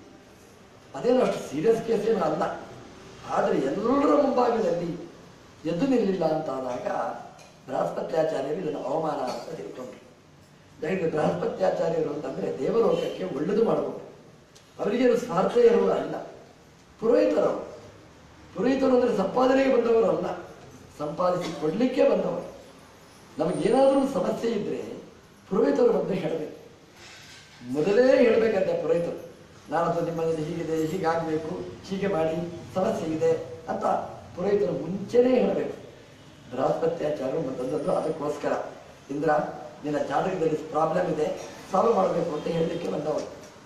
ಅದೇನು ಅಷ್ಟು ಸೀರಿಯಸ್ ಕೇಸ್ ಏನೂ ಅಲ್ಲ ಆದರೆ ಎಲ್ಲರ ಮುಂಭಾಗದಲ್ಲಿ ಎದ್ದು ನಿಲ್ಲಿಲ್ಲ ಅಂತಾದಾಗ ಬೃಹಸ್ಪತ್ಯಾಚಾರ್ಯರು ಇದನ್ನು ಅವಮಾನ ಅಂತ ತಿಳ್ಕೊಂಡ್ರು ಯಾಕಂದ್ರೆ ಬೃಹಸ್ಪತ್ಯಾಚಾರ್ಯರು ಅಂತಂದ್ರೆ ದೇವಲೋಕಕ್ಕೆ ಒಳ್ಳೆದು ಮಾಡಬಹುದು ಅವರಿಗೇನು ಸ್ವಾರ್ಥ ಇರುವ ಅಲ್ಲ ಪುರೋಹಿತರು ಪುರೋಹಿತರು ಅಂದ್ರೆ ಸಂಪಾದನೆಗೆ ಬಂದವರು ಅಲ್ಲ ಸಂಪಾದಿಸಿ ಕೊಡ್ಲಿಕ್ಕೆ ಬಂದವರು ನಮಗೇನಾದರೂ ಸಮಸ್ಯೆ ಇದ್ರೆ ಪುರೋಹಿತರು ಬಂದು ಹೇಳಬೇಕು ಮೊದಲೇ ಹೇಳಬೇಕಂತೆ ಪುರೋಹಿತರು ನಾನದು ನಿಮ್ಮಲ್ಲಿ ಹೀಗಿದೆ ಹೀಗಾಗಬೇಕು ಹೀಗೆ ಮಾಡಿ ಸಮಸ್ಯೆ ಇದೆ ಅಂತ ಪುರೋಹಿತರು ಮುಂಚೆನೇ ಹೇಳಬೇಕು ಬೃಹಸ್ಪತ್ಯಾಚಾರರು ಬಂದದ್ದು ಅದಕ್ಕೋಸ್ಕರ ಇಂದ್ರ ನಿನ್ನ ಜಾತಕದಲ್ಲಿ ಪ್ರಾಬ್ಲಮ್ ಇದೆ ಸಾಲ್ವ್ ಮಾಡಬೇಕು ಅಂತ ಹೇಳಲಿಕ್ಕೆ ಬಂದವರು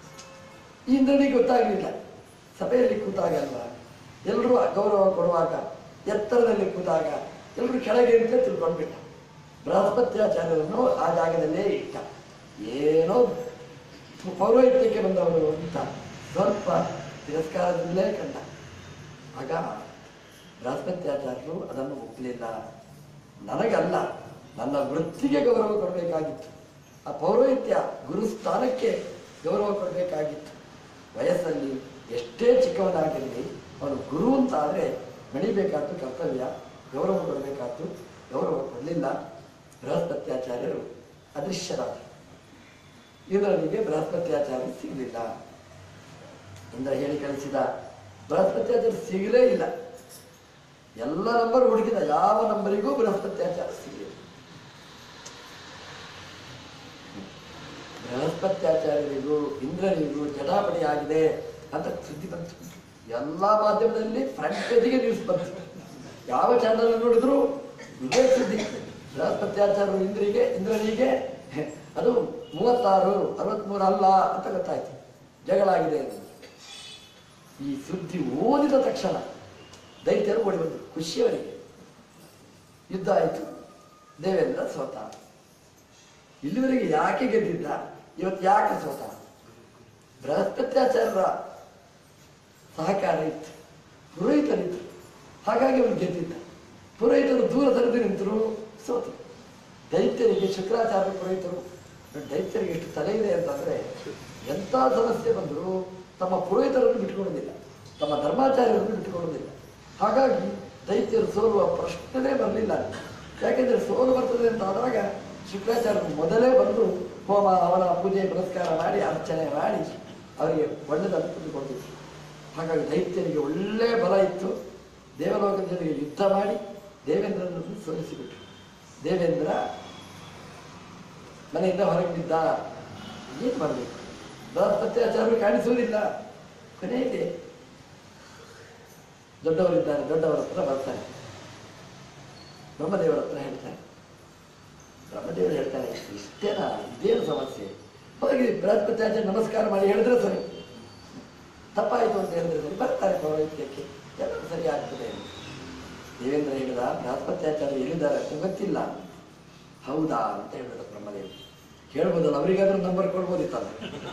ಈ ಇಂದ್ರನಿಗೆ ಗೊತ್ತಾಗಲಿಲ್ಲ ಸಭೆಯಲ್ಲಿ ಕೂತಾಗ ಅಲ್ವಾ ಎಲ್ಲರೂ ಗೌರವ ಕೊಡುವಾಗ ಎತ್ತರದಲ್ಲಿ ಕೂತಾಗ ಎಲ್ಲರೂ ಕೆಳಗೆ ಅಂತ ತಿಳ್ಕೊಂಡ್ಬಿಟ್ಟ ಬೃಹಸ್ಪತ್ಯಾಚಾರ್ಯರನ್ನು ಆ ಜಾಗದಲ್ಲೇ ಇಟ್ಟ ಏನೋ ಪೌರೋಹಿತ್ಯಕ್ಕೆ ಬಂದವರು ಅಂತ ಸ್ವಲ್ಪ ತಿರಸ್ಕಾರದಿಂದಲೇ ಕಂಡ ಆಗ ಬೃಹಸ್ಪತ್ಯಾಚಾರ್ಯರು ಅದನ್ನು ಒಪ್ಪಲಿಲ್ಲ ನನಗಲ್ಲ ನನ್ನ ವೃತ್ತಿಗೆ ಗೌರವ ಕೊಡಬೇಕಾಗಿತ್ತು ಆ ಪೌರೋಹಿತ್ಯ ಗುರುಸ್ಥಾನಕ್ಕೆ ಗೌರವ ಕೊಡಬೇಕಾಗಿತ್ತು ವಯಸ್ಸಲ್ಲಿ ಎಷ್ಟೇ ಚಿಕ್ಕವನಾಗಿರಲಿ ಅವನು ಗುರು ಅಂತ ಆದರೆ ಮಣಿಬೇಕಾದ್ದು ಕರ್ತವ್ಯ ಗೌರವ ಕೊಡಬೇಕಾದ್ದು ಗೌರವ ಕೊಡಲಿಲ್ಲ ಬೃಹಸ್ಪತ್ಯಾಚಾರ್ಯರು ಅದೃಶ್ಯರಾದರು ಇಂದ್ರನಿಗೆ ಬೃಹಸ್ಪತ್ಯಾಚಾರ್ಯ ಸಿಗಲಿಲ್ಲ ಇಂದ್ರ ಹೇಳಿ ಕಳಿಸಿದ ಬೃಹಸ್ಪತ್ಯಾಚಾರ್ಯ ಸಿಗಲೇ ಇಲ್ಲ ಎಲ್ಲ ನಂಬರ್ ಹುಡುಕಿದ ಯಾವ ನಂಬರಿಗೂ ಬೃಹಸ್ಪತ್ಯಾಚಾರ ಸಿಗಲಿಲ್ಲ ಬೃಹಸ್ಪತ್ಯಾಚಾರ್ಯರಿಗೂ ಇಂದ್ರನಿಗೂ ಜಟಾಪಟಿ ಆಗಿದೆ ಅಂತ ಸುದ್ದಿ ಬಂತು ಎಲ್ಲಾ ಮಾಧ್ಯಮದಲ್ಲಿ ಫ್ರಂಟ್ ಪೇಜಿಗೆ ನ್ಯೂಸ್ ಬಂತು ಯಾವ ಚಾನಲ್ ನೋಡಿದ್ರು ಇದೇ ಸುದ್ದಿ ಬೃಹಸ್ಪತ್ಯಾಚಾರ್ಯರು ಇಂದ್ರಿಗೆ ಇಂದ್ರನಿಗೆ ಅದು ಮೂವತ್ತಾರು ಅರವತ್ಮೂರು ಅಲ್ಲ ಅಂತ ಗೊತ್ತಾಯ್ತು ಜಗಳ ಆಗಿದೆ ಅಂತ ಈ ಸುದ್ದಿ ಓದಿದ ತಕ್ಷಣ ದೈತ್ಯರು ಓಡಿ ಬಂದರು ಖುಷಿಯವರಿಗೆ ಯುದ್ಧ ಆಯಿತು ದೇವೇಂದ್ರ ಸೋತ ಇಲ್ಲಿವರೆಗೆ ಯಾಕೆ ಗೆದ್ದಿದ್ದ ಇವತ್ತು ಯಾಕೆ ಸೋತ ಬೃಹಸ್ಪತ್ಯಾಚಾರ್ಯರ ಸಹಕಾರ ಇತ್ತು ಪುರೋಹಿತರಿತ್ತು ಹಾಗಾಗಿ ಅವನು ಗೆದ್ದಿದ್ದ ಪುರೋಹಿತರು ದೂರ ಸರಿದು ನಿಂತರು ಸೋತು ದೈತ್ಯರಿಗೆ ಶುಕ್ರಾಚಾರ್ಯ ಪುರೋಹಿತರು ದೈತ್ಯರಿಗೆ ಎಷ್ಟು ತಲೆ ಇದೆ ಅಂತಂದ್ರೆ ಎಂಥ ಸಮಸ್ಯೆ ಬಂದರೂ ತಮ್ಮ ಪುರೋಹಿತರನ್ನು ಬಿಟ್ಟುಕೊಳ್ಳೋದಿಲ್ಲ ತಮ್ಮ ಧರ್ಮಾಚಾರ್ಯರನ್ನು ಬಿಟ್ಟುಕೊಳ್ಳೋದಿಲ್ಲ ಹಾಗಾಗಿ ದೈತ್ಯರು ಸೋಲುವ ಪ್ರಶ್ನೆನೇ ಬರಲಿಲ್ಲ ಯಾಕೆಂದ್ರೆ ಸೋಲು ಬರ್ತದೆ ಅಂತ ಆದಾಗ ಶುಕ್ರಾಚಾರ್ಯರು ಮೊದಲೇ ಬಂದು ಹೋಮ ಅವನ ಪೂಜೆ ಪುರಸ್ಕಾರ ಮಾಡಿ ಅರ್ಚನೆ ಮಾಡಿ ಅವರಿಗೆ ಒಳ್ಳೆದನ್ನು ತಂದುಕೊಡ್ತಿದ್ರು ಹಾಗಾಗಿ ದೈತ್ಯರಿಗೆ ಒಳ್ಳೆ ಬಲ ಇತ್ತು ದೇವಲೋಕದ ಜೊತೆಗೆ ಯುದ್ಧ ಮಾಡಿ ದೇವೇಂದ್ರನನ್ನು ಸೋಲಿಸಿಬಿಟ್ರು ದೇವೇಂದ್ರ ಮನೆಯಿಂದ ಹೊರಗೆ ಬಿದ್ದ ಏನು ಮಾಡಬೇಕು ಬೃಹಸ್ಪತ್ಯಾಚಾರ್ಯರು ಕಾಣಿಸುವುದಿಲ್ಲ ಕೊನೆಗೆ ದೊಡ್ಡವರಿದ್ದಾರೆ ದೊಡ್ಡವರ ಹತ್ರ ಬರ್ತಾರೆ ಬ್ರಹ್ಮದೇವರ ಹತ್ರ ಹೇಳ್ತಾರೆ ಬ್ರಹ್ಮದೇವರು ಹೇಳ್ತಾರೆ ಇಷ್ಟೇನಾ ಇದೇನು ಸಮಸ್ಯೆ ಹೋಗಿ ಬೃಹಸ್ಪತ್ಯಾಚಾರ್ಯ ನಮಸ್ಕಾರ ಮಾಡಿ ಹೇಳಿದ್ರೆ ಸರಿ ತಪ್ಪಾಯಿತು ಅಂತ ಹೇಳಿದ್ರೆ ಸರಿ ಬರ್ತಾರೆ ಪೌರೋಹಿತ್ಯಕ್ಕೆ ಎಲ್ಲ ಸರಿ ಆಗ್ತದೆ ದೇವೇಂದ್ರ ಹೇಳಿದ ಬೃಹಸ್ಪತ್ಯಾಚಾರ್ಯ ಎಲ್ಲಿದ್ದಾರೆ ಅಂತ ಗೊತ್ತಿಲ್ಲ ಹೌದಾ ಅಂತ ಹೇಳಿದ ಬ್ರಹ್ಮದೇವರು ಕೇಳ್ಬೋದಲ್ಲ ಅವರಿಗಾದ್ರೂ ನಂಬರ್ ಕೊಡ್ಬೋದಿತ್ತಲ್ಲ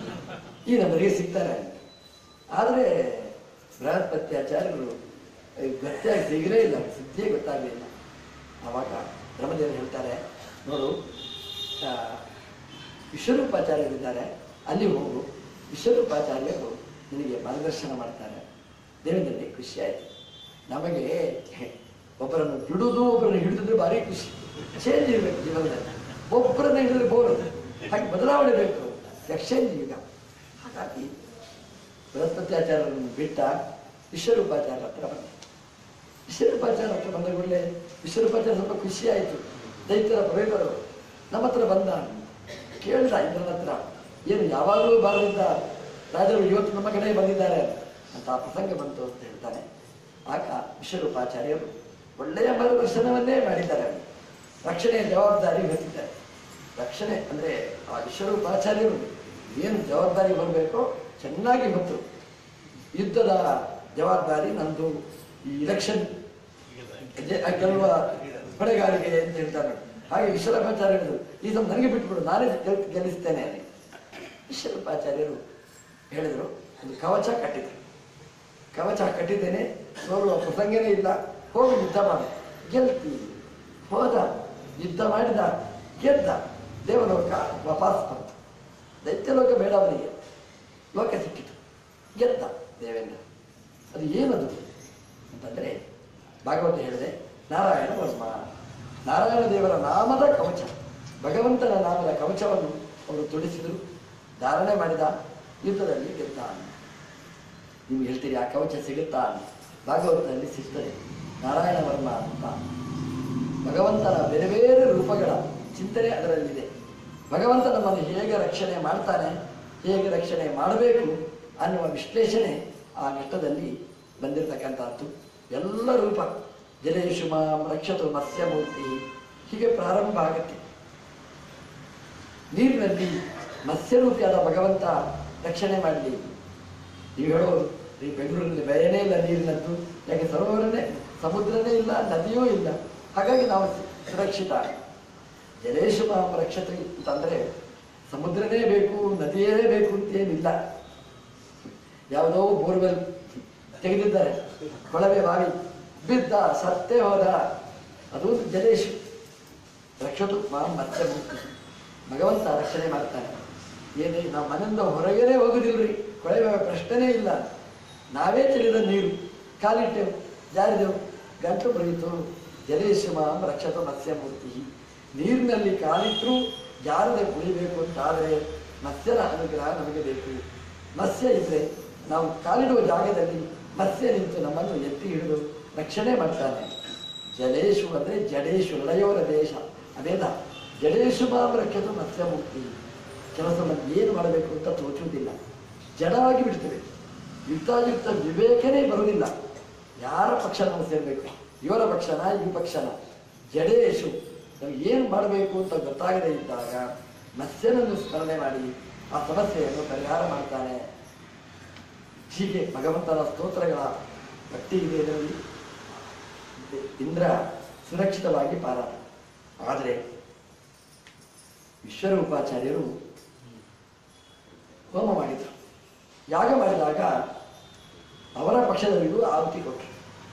ಈ ನಂಬರಿಗೆ ಸಿಗ್ತಾರೆ ಅಂತ ಆದರೆ ಬೃಹಸ್ಪತ್ಯಾಚಾರ್ಯರು ಗೊತ್ತಾಗಿ ಸಿಗಲೇ ಇಲ್ಲ ಸುದ್ದಿಯೇ ಗೊತ್ತಾಗಲಿಲ್ಲ ಆವಾಗ ಬ್ರಹ್ಮದೇವರು ಹೇಳ್ತಾರೆ ನೋಡು ಆ, ವಿಶ್ವರೂಪಾಚಾರ್ಯರಿದ್ದಾರೆ ಅಲ್ಲಿ ಹೋಗು ವಿಶ್ವರೂಪಾಚಾರ್ಯರು ನಿನಗೆ ಮಾರ್ಗದರ್ಶನ ಮಾಡ್ತಾರೆ ದೇವೇಂದ್ರನಿಗೆ ಖುಷಿ ಆಯಿತು ನಮಗೆ ಒಬ್ಬರನ್ನು ಬಿಡುವುದು ಒಬ್ಬರನ್ನು ಹಿಡಿದಿದ್ರೆ ಭಾರಿ ಖುಷಿ ಚೇಂಜ್ ಇರಬೇಕು ಜೀವನದಲ್ಲಿ ಒಬ್ಬರನ್ನ ಹಿಡಿದ್ರೆ ಬೋರ್ ಹಾಗೆ ಬದಲಾವಣೆ ಬೇಕು ಎಕ್ಸ್ಚೇಂಜ್ ಈಗ ಹಾಗಾಗಿ ಬೃಹಸ್ಪತ್ಯಾಚಾರ್ಯರನ್ನು ಬಿಟ್ಟ ವಿಶ್ವರೂಪಾಚಾರ್ಯ ಹತ್ರ ಬಂದ ವಿಶ್ವರೂಪಾಚಾರ್ಯ ಹತ್ರ ಬಂದ ಕೂಡಲೇ ವಿಶ್ವರೂಪಾಚಾರ್ಯ ಸ್ವಲ್ಪ ಖುಷಿ ಆಯಿತು ದೈತ್ಯರ ಪ್ರವೇಶರು ನಮ್ಮ ಹತ್ರ ಬಂದ ಕೇಳ್ದ ಇಂದ್ರನ ಹತ್ರ ಏನು ಯಾವಾಗಲೂ ಬಾರದಿದ್ದ ರಾಜರು ಇವತ್ತು ನಮ್ಮ ಕಡೆ ಬಂದಿದ್ದಾರೆ ಅಂತ ಆ ಪ್ರಸಂಗ ಬಂತು ಅಂತ ಹೇಳ್ತಾನೆ ಆಗ ವಿಶ್ವರೂಪಾಚಾರ್ಯರು ಒಳ್ಳೆಯ ಮಾರ್ಗದರ್ಶನವನ್ನೇ ಮಾಡಿದ್ದಾರೆ ಅವ್ರಿಗೆ. ರಕ್ಷಣೆಯ ಜವಾಬ್ದಾರಿ ಹೊತ್ತಿದ್ದಾರೆ ರಕ್ಷಣೆ ಅಂದ್ರೆ ಆ ವಿಶ್ವರೂಪಾಚಾರ್ಯರು ಏನು ಜವಾಬ್ದಾರಿ ಬರಬೇಕೋ ಚೆನ್ನಾಗಿ ಹೊತ್ತು ಯುದ್ಧದ ಜವಾಬ್ದಾರಿ ನಂದು ಈ ಇಲೆಕ್ಷನ್ ಗೆಲ್ಲುವ ಹೊಣೆಗಾರಿಕೆ ಅಂತ ಹೇಳ್ತಾರೆ ನೋಡಿ. ಹಾಗೆ ವಿಶ್ವರೂಪಾಚಾರ್ಯರು ಈ ಸಮ ನನಗೆ ಬಿಟ್ಬಿಡು ನಾನೇ ಗೆಲ್- ಗೆಲ್ಲಿಸ್ತೇನೆ ಅಂತ. ವಿಶ್ವರೂಪಾಚಾರ್ಯರು ಹೇಳಿದರು ಒಂದು ಕವಚ ಕಟ್ಟಿದ್ರು ಕವಚ ಕಟ್ಟಿದ್ದೇನೆ ಸೋಲುವ ಪ್ರಸಂಗನೇ ಇಲ್ಲ ಹೋಗಿ ಯುದ್ಧ ಮಾಡು ಗೆಲ್ತಿ ಹೋದ ಯುದ್ಧ ಮಾಡಿದ ಗೆದ್ದ ದೇವಲೋಕ ವಾಪಸ್ ಬಂತು ದೈತ್ಯಲೋಕ ಬೇಡ ಅವನಿಗೆ ಲೋಕ ಸಿಕ್ಕಿತು ಗೆದ್ದ ದೇವೇಂದ್ರ ಅದು ಏನದು ಅಂತಂದ್ರೆ ಭಾಗವತ ಹೇಳಿದೆ ನಾರಾಯಣ ವರ್ಮ ನಾರಾಯಣ ದೇವರ ನಾಮದ ಕವಚ ಭಗವಂತನ ನಾಮದ ಕವಚವನ್ನು ಅವರು ತುಡಿಸಿದರು ಧಾರಣೆ ಮಾಡಿದ ಯುದ್ಧದಲ್ಲಿ ಗೆದ್ದ ನೀವು ಹೇಳ್ತೀರಿ ಆ ಕವಚ ಸಿಗುತ್ತಾ ಭಾಗವತದಲ್ಲಿ ಸಿಗ್ತದೆ ನಾರಾಯಣ ವರ್ಮ ಅಂತ ಭಗವಂತನ ಬೇರೆ ಬೇರೆ ರೂಪಗಳ ಚಿಂತನೆ ಅದರಲ್ಲಿದೆ ಭಗವಂತ ನಮ್ಮನ್ನು ಹೇಗೆ ರಕ್ಷಣೆ ಮಾಡ್ತಾನೆ ಹೇಗೆ ರಕ್ಷಣೆ ಮಾಡಬೇಕು ಅನ್ನುವ ವಿಶ್ಲೇಷಣೆ ಆ ಘಟ್ಟದಲ್ಲಿ ಬಂದಿರತಕ್ಕಂಥದ್ದು ಎಲ್ಲ ರೂಪ ಜಲೇಶು ಮಾಂ ರಕ್ಷತು ಮತ್ಸ್ಯಮೂರ್ತಿ ಹೀಗೆ ಪ್ರಾರಂಭ ಆಗುತ್ತೆ ನೀರಿನಲ್ಲಿ ಮತ್ಸ್ಯರೂಪಿಯಾದ ಭಗವಂತ ರಕ್ಷಣೆ ಮಾಡಲಿ ನೀವು ಹೇಳೋರು ಈ ಬೆಂಗಳೂರಿನಲ್ಲಿ ಭಯನೇ ಇಲ್ಲ ನೀರಿನದ್ದು ಯಾಕೆ ಸರೋವರನೇ ಸಮುದ್ರನೇ ಇಲ್ಲ ನದಿಯೂ ಇಲ್ಲ ಹಾಗಾಗಿ ನಾವು ಸುರಕ್ಷಿತ ಜಲೇಶು ಮಾಂ ರಕ್ಷತೆ ಅಂತಂದ್ರೆ ಸಮುದ್ರನೇ ಬೇಕು ನದಿಯೇ ಬೇಕು ಅಂತೇನಿಲ್ಲ ಯಾವುದೋ ಬೋರ್ವೆಲ್ ತೆಗೆದಿದ್ದಾರೆ ಕೊಳವೆ ಬಾವಿ ಬಿದ್ದ ಸತ್ತೇ ಹೋದ ಅದು ಜಲೇಶು ರಕ್ಷತು ಮಾಂ ಮತ್ತೆ ಮುಕ್ತಿ ಭಗವಂತ ರಕ್ಷಣೆ ಮಾಡ್ತಾನೆ ಏನೇ ನಾವು ಮನೆಯಿಂದ ಹೊರಗೇನೆ ಹೋಗುದಿಲ್ರಿ ಕೊಳವೆ ಪ್ರಶ್ನೆನೇ ಇಲ್ಲ ನಾವೇ ತಿಳಿದ ನೀರು ಕಾಲಿಟ್ಟೆವು ಜಾರಿದೆವು ಗಂಟು ಬರೀತು ಜಲೇಶ ಮಾಂ ರಕ್ಷತ ಮತ್ಸ್ಯಮೂರ್ತಿ ನೀರಿನಲ್ಲಿ ಕಾಲಿಟ್ಟರೂ ಜಾರದೆ ಉಳಿಬೇಕು ಅಂತಾದರೆ ಮತ್ಸ್ಯನ ಅನುಗ್ರಹ ನಮಗೆ ಬೇಕು ಮತ್ಸ್ಯ ಇದ್ರೆ ನಾವು ಕಾಲಿಡುವ ಜಾಗದಲ್ಲಿ ಮತ್ಸ್ಯ ನಿಂತು ನಮ್ಮನ್ನು ಎತ್ತಿ ಹಿಡಿದು ರಕ್ಷಣೆ ಮಾಡ್ತಾನೆ ಜಲೇಶು ಅಂದರೆ ಜಡೇಶು ಲಯೋರ ದೇಶ ಅದೇನ ಜಡೇಶು ಮಾಂ ರಕ್ಷತು ಮತ್ಸ್ಯಮೂರ್ತಿ ಕೆಲಸ ನಮ್ಗೆ ಏನು ಮಾಡಬೇಕು ಅಂತ ತೋಚುವುದಿಲ್ಲ ಜಡವಾಗಿ ಬಿಡ್ತೇವೆ ಯುಕ್ತಾಯುಕ್ತ ವಿವೇಕನೇ ಬರುವುದಿಲ್ಲ ಯಾರ ಪಕ್ಷ ನಾವು ಸೇರಬೇಕು ಇವರ ಪಕ್ಷನ ಈ ಪಕ್ಷನ ಜಡೇಶು ನಮ್ಗೆ ಏನು ಮಾಡಬೇಕು ಅಂತ ಗೊತ್ತಾಗದೇ ಇದ್ದಾಗ ಮತ್ಸ್ಯನನ್ನು ಸ್ಮರಣೆ ಮಾಡಿ ಆ ಸಮಸ್ಯೆಯನ್ನು ಪರಿಹಾರ ಮಾಡ್ತಾನೆ ಹೀಗೆ ಭಗವಂತನ ಸ್ತೋತ್ರಗಳ ಭಕ್ತಿ ಇದೆ ಇದರಲ್ಲಿ ಇಂದ್ರ ಸುರಕ್ಷಿತವಾಗಿ ಪಾರಾದ ಆದರೆ ವಿಶ್ವರೂಪಾಚಾರ್ಯರು ಹೋಮ ಮಾಡಿದರು ಯಾಗ ಮಾಡಿದಾಗ ಅವರ ಪಕ್ಷದವರಿಗೂ ಆಹುತಿ ಕೊಟ್ಟರು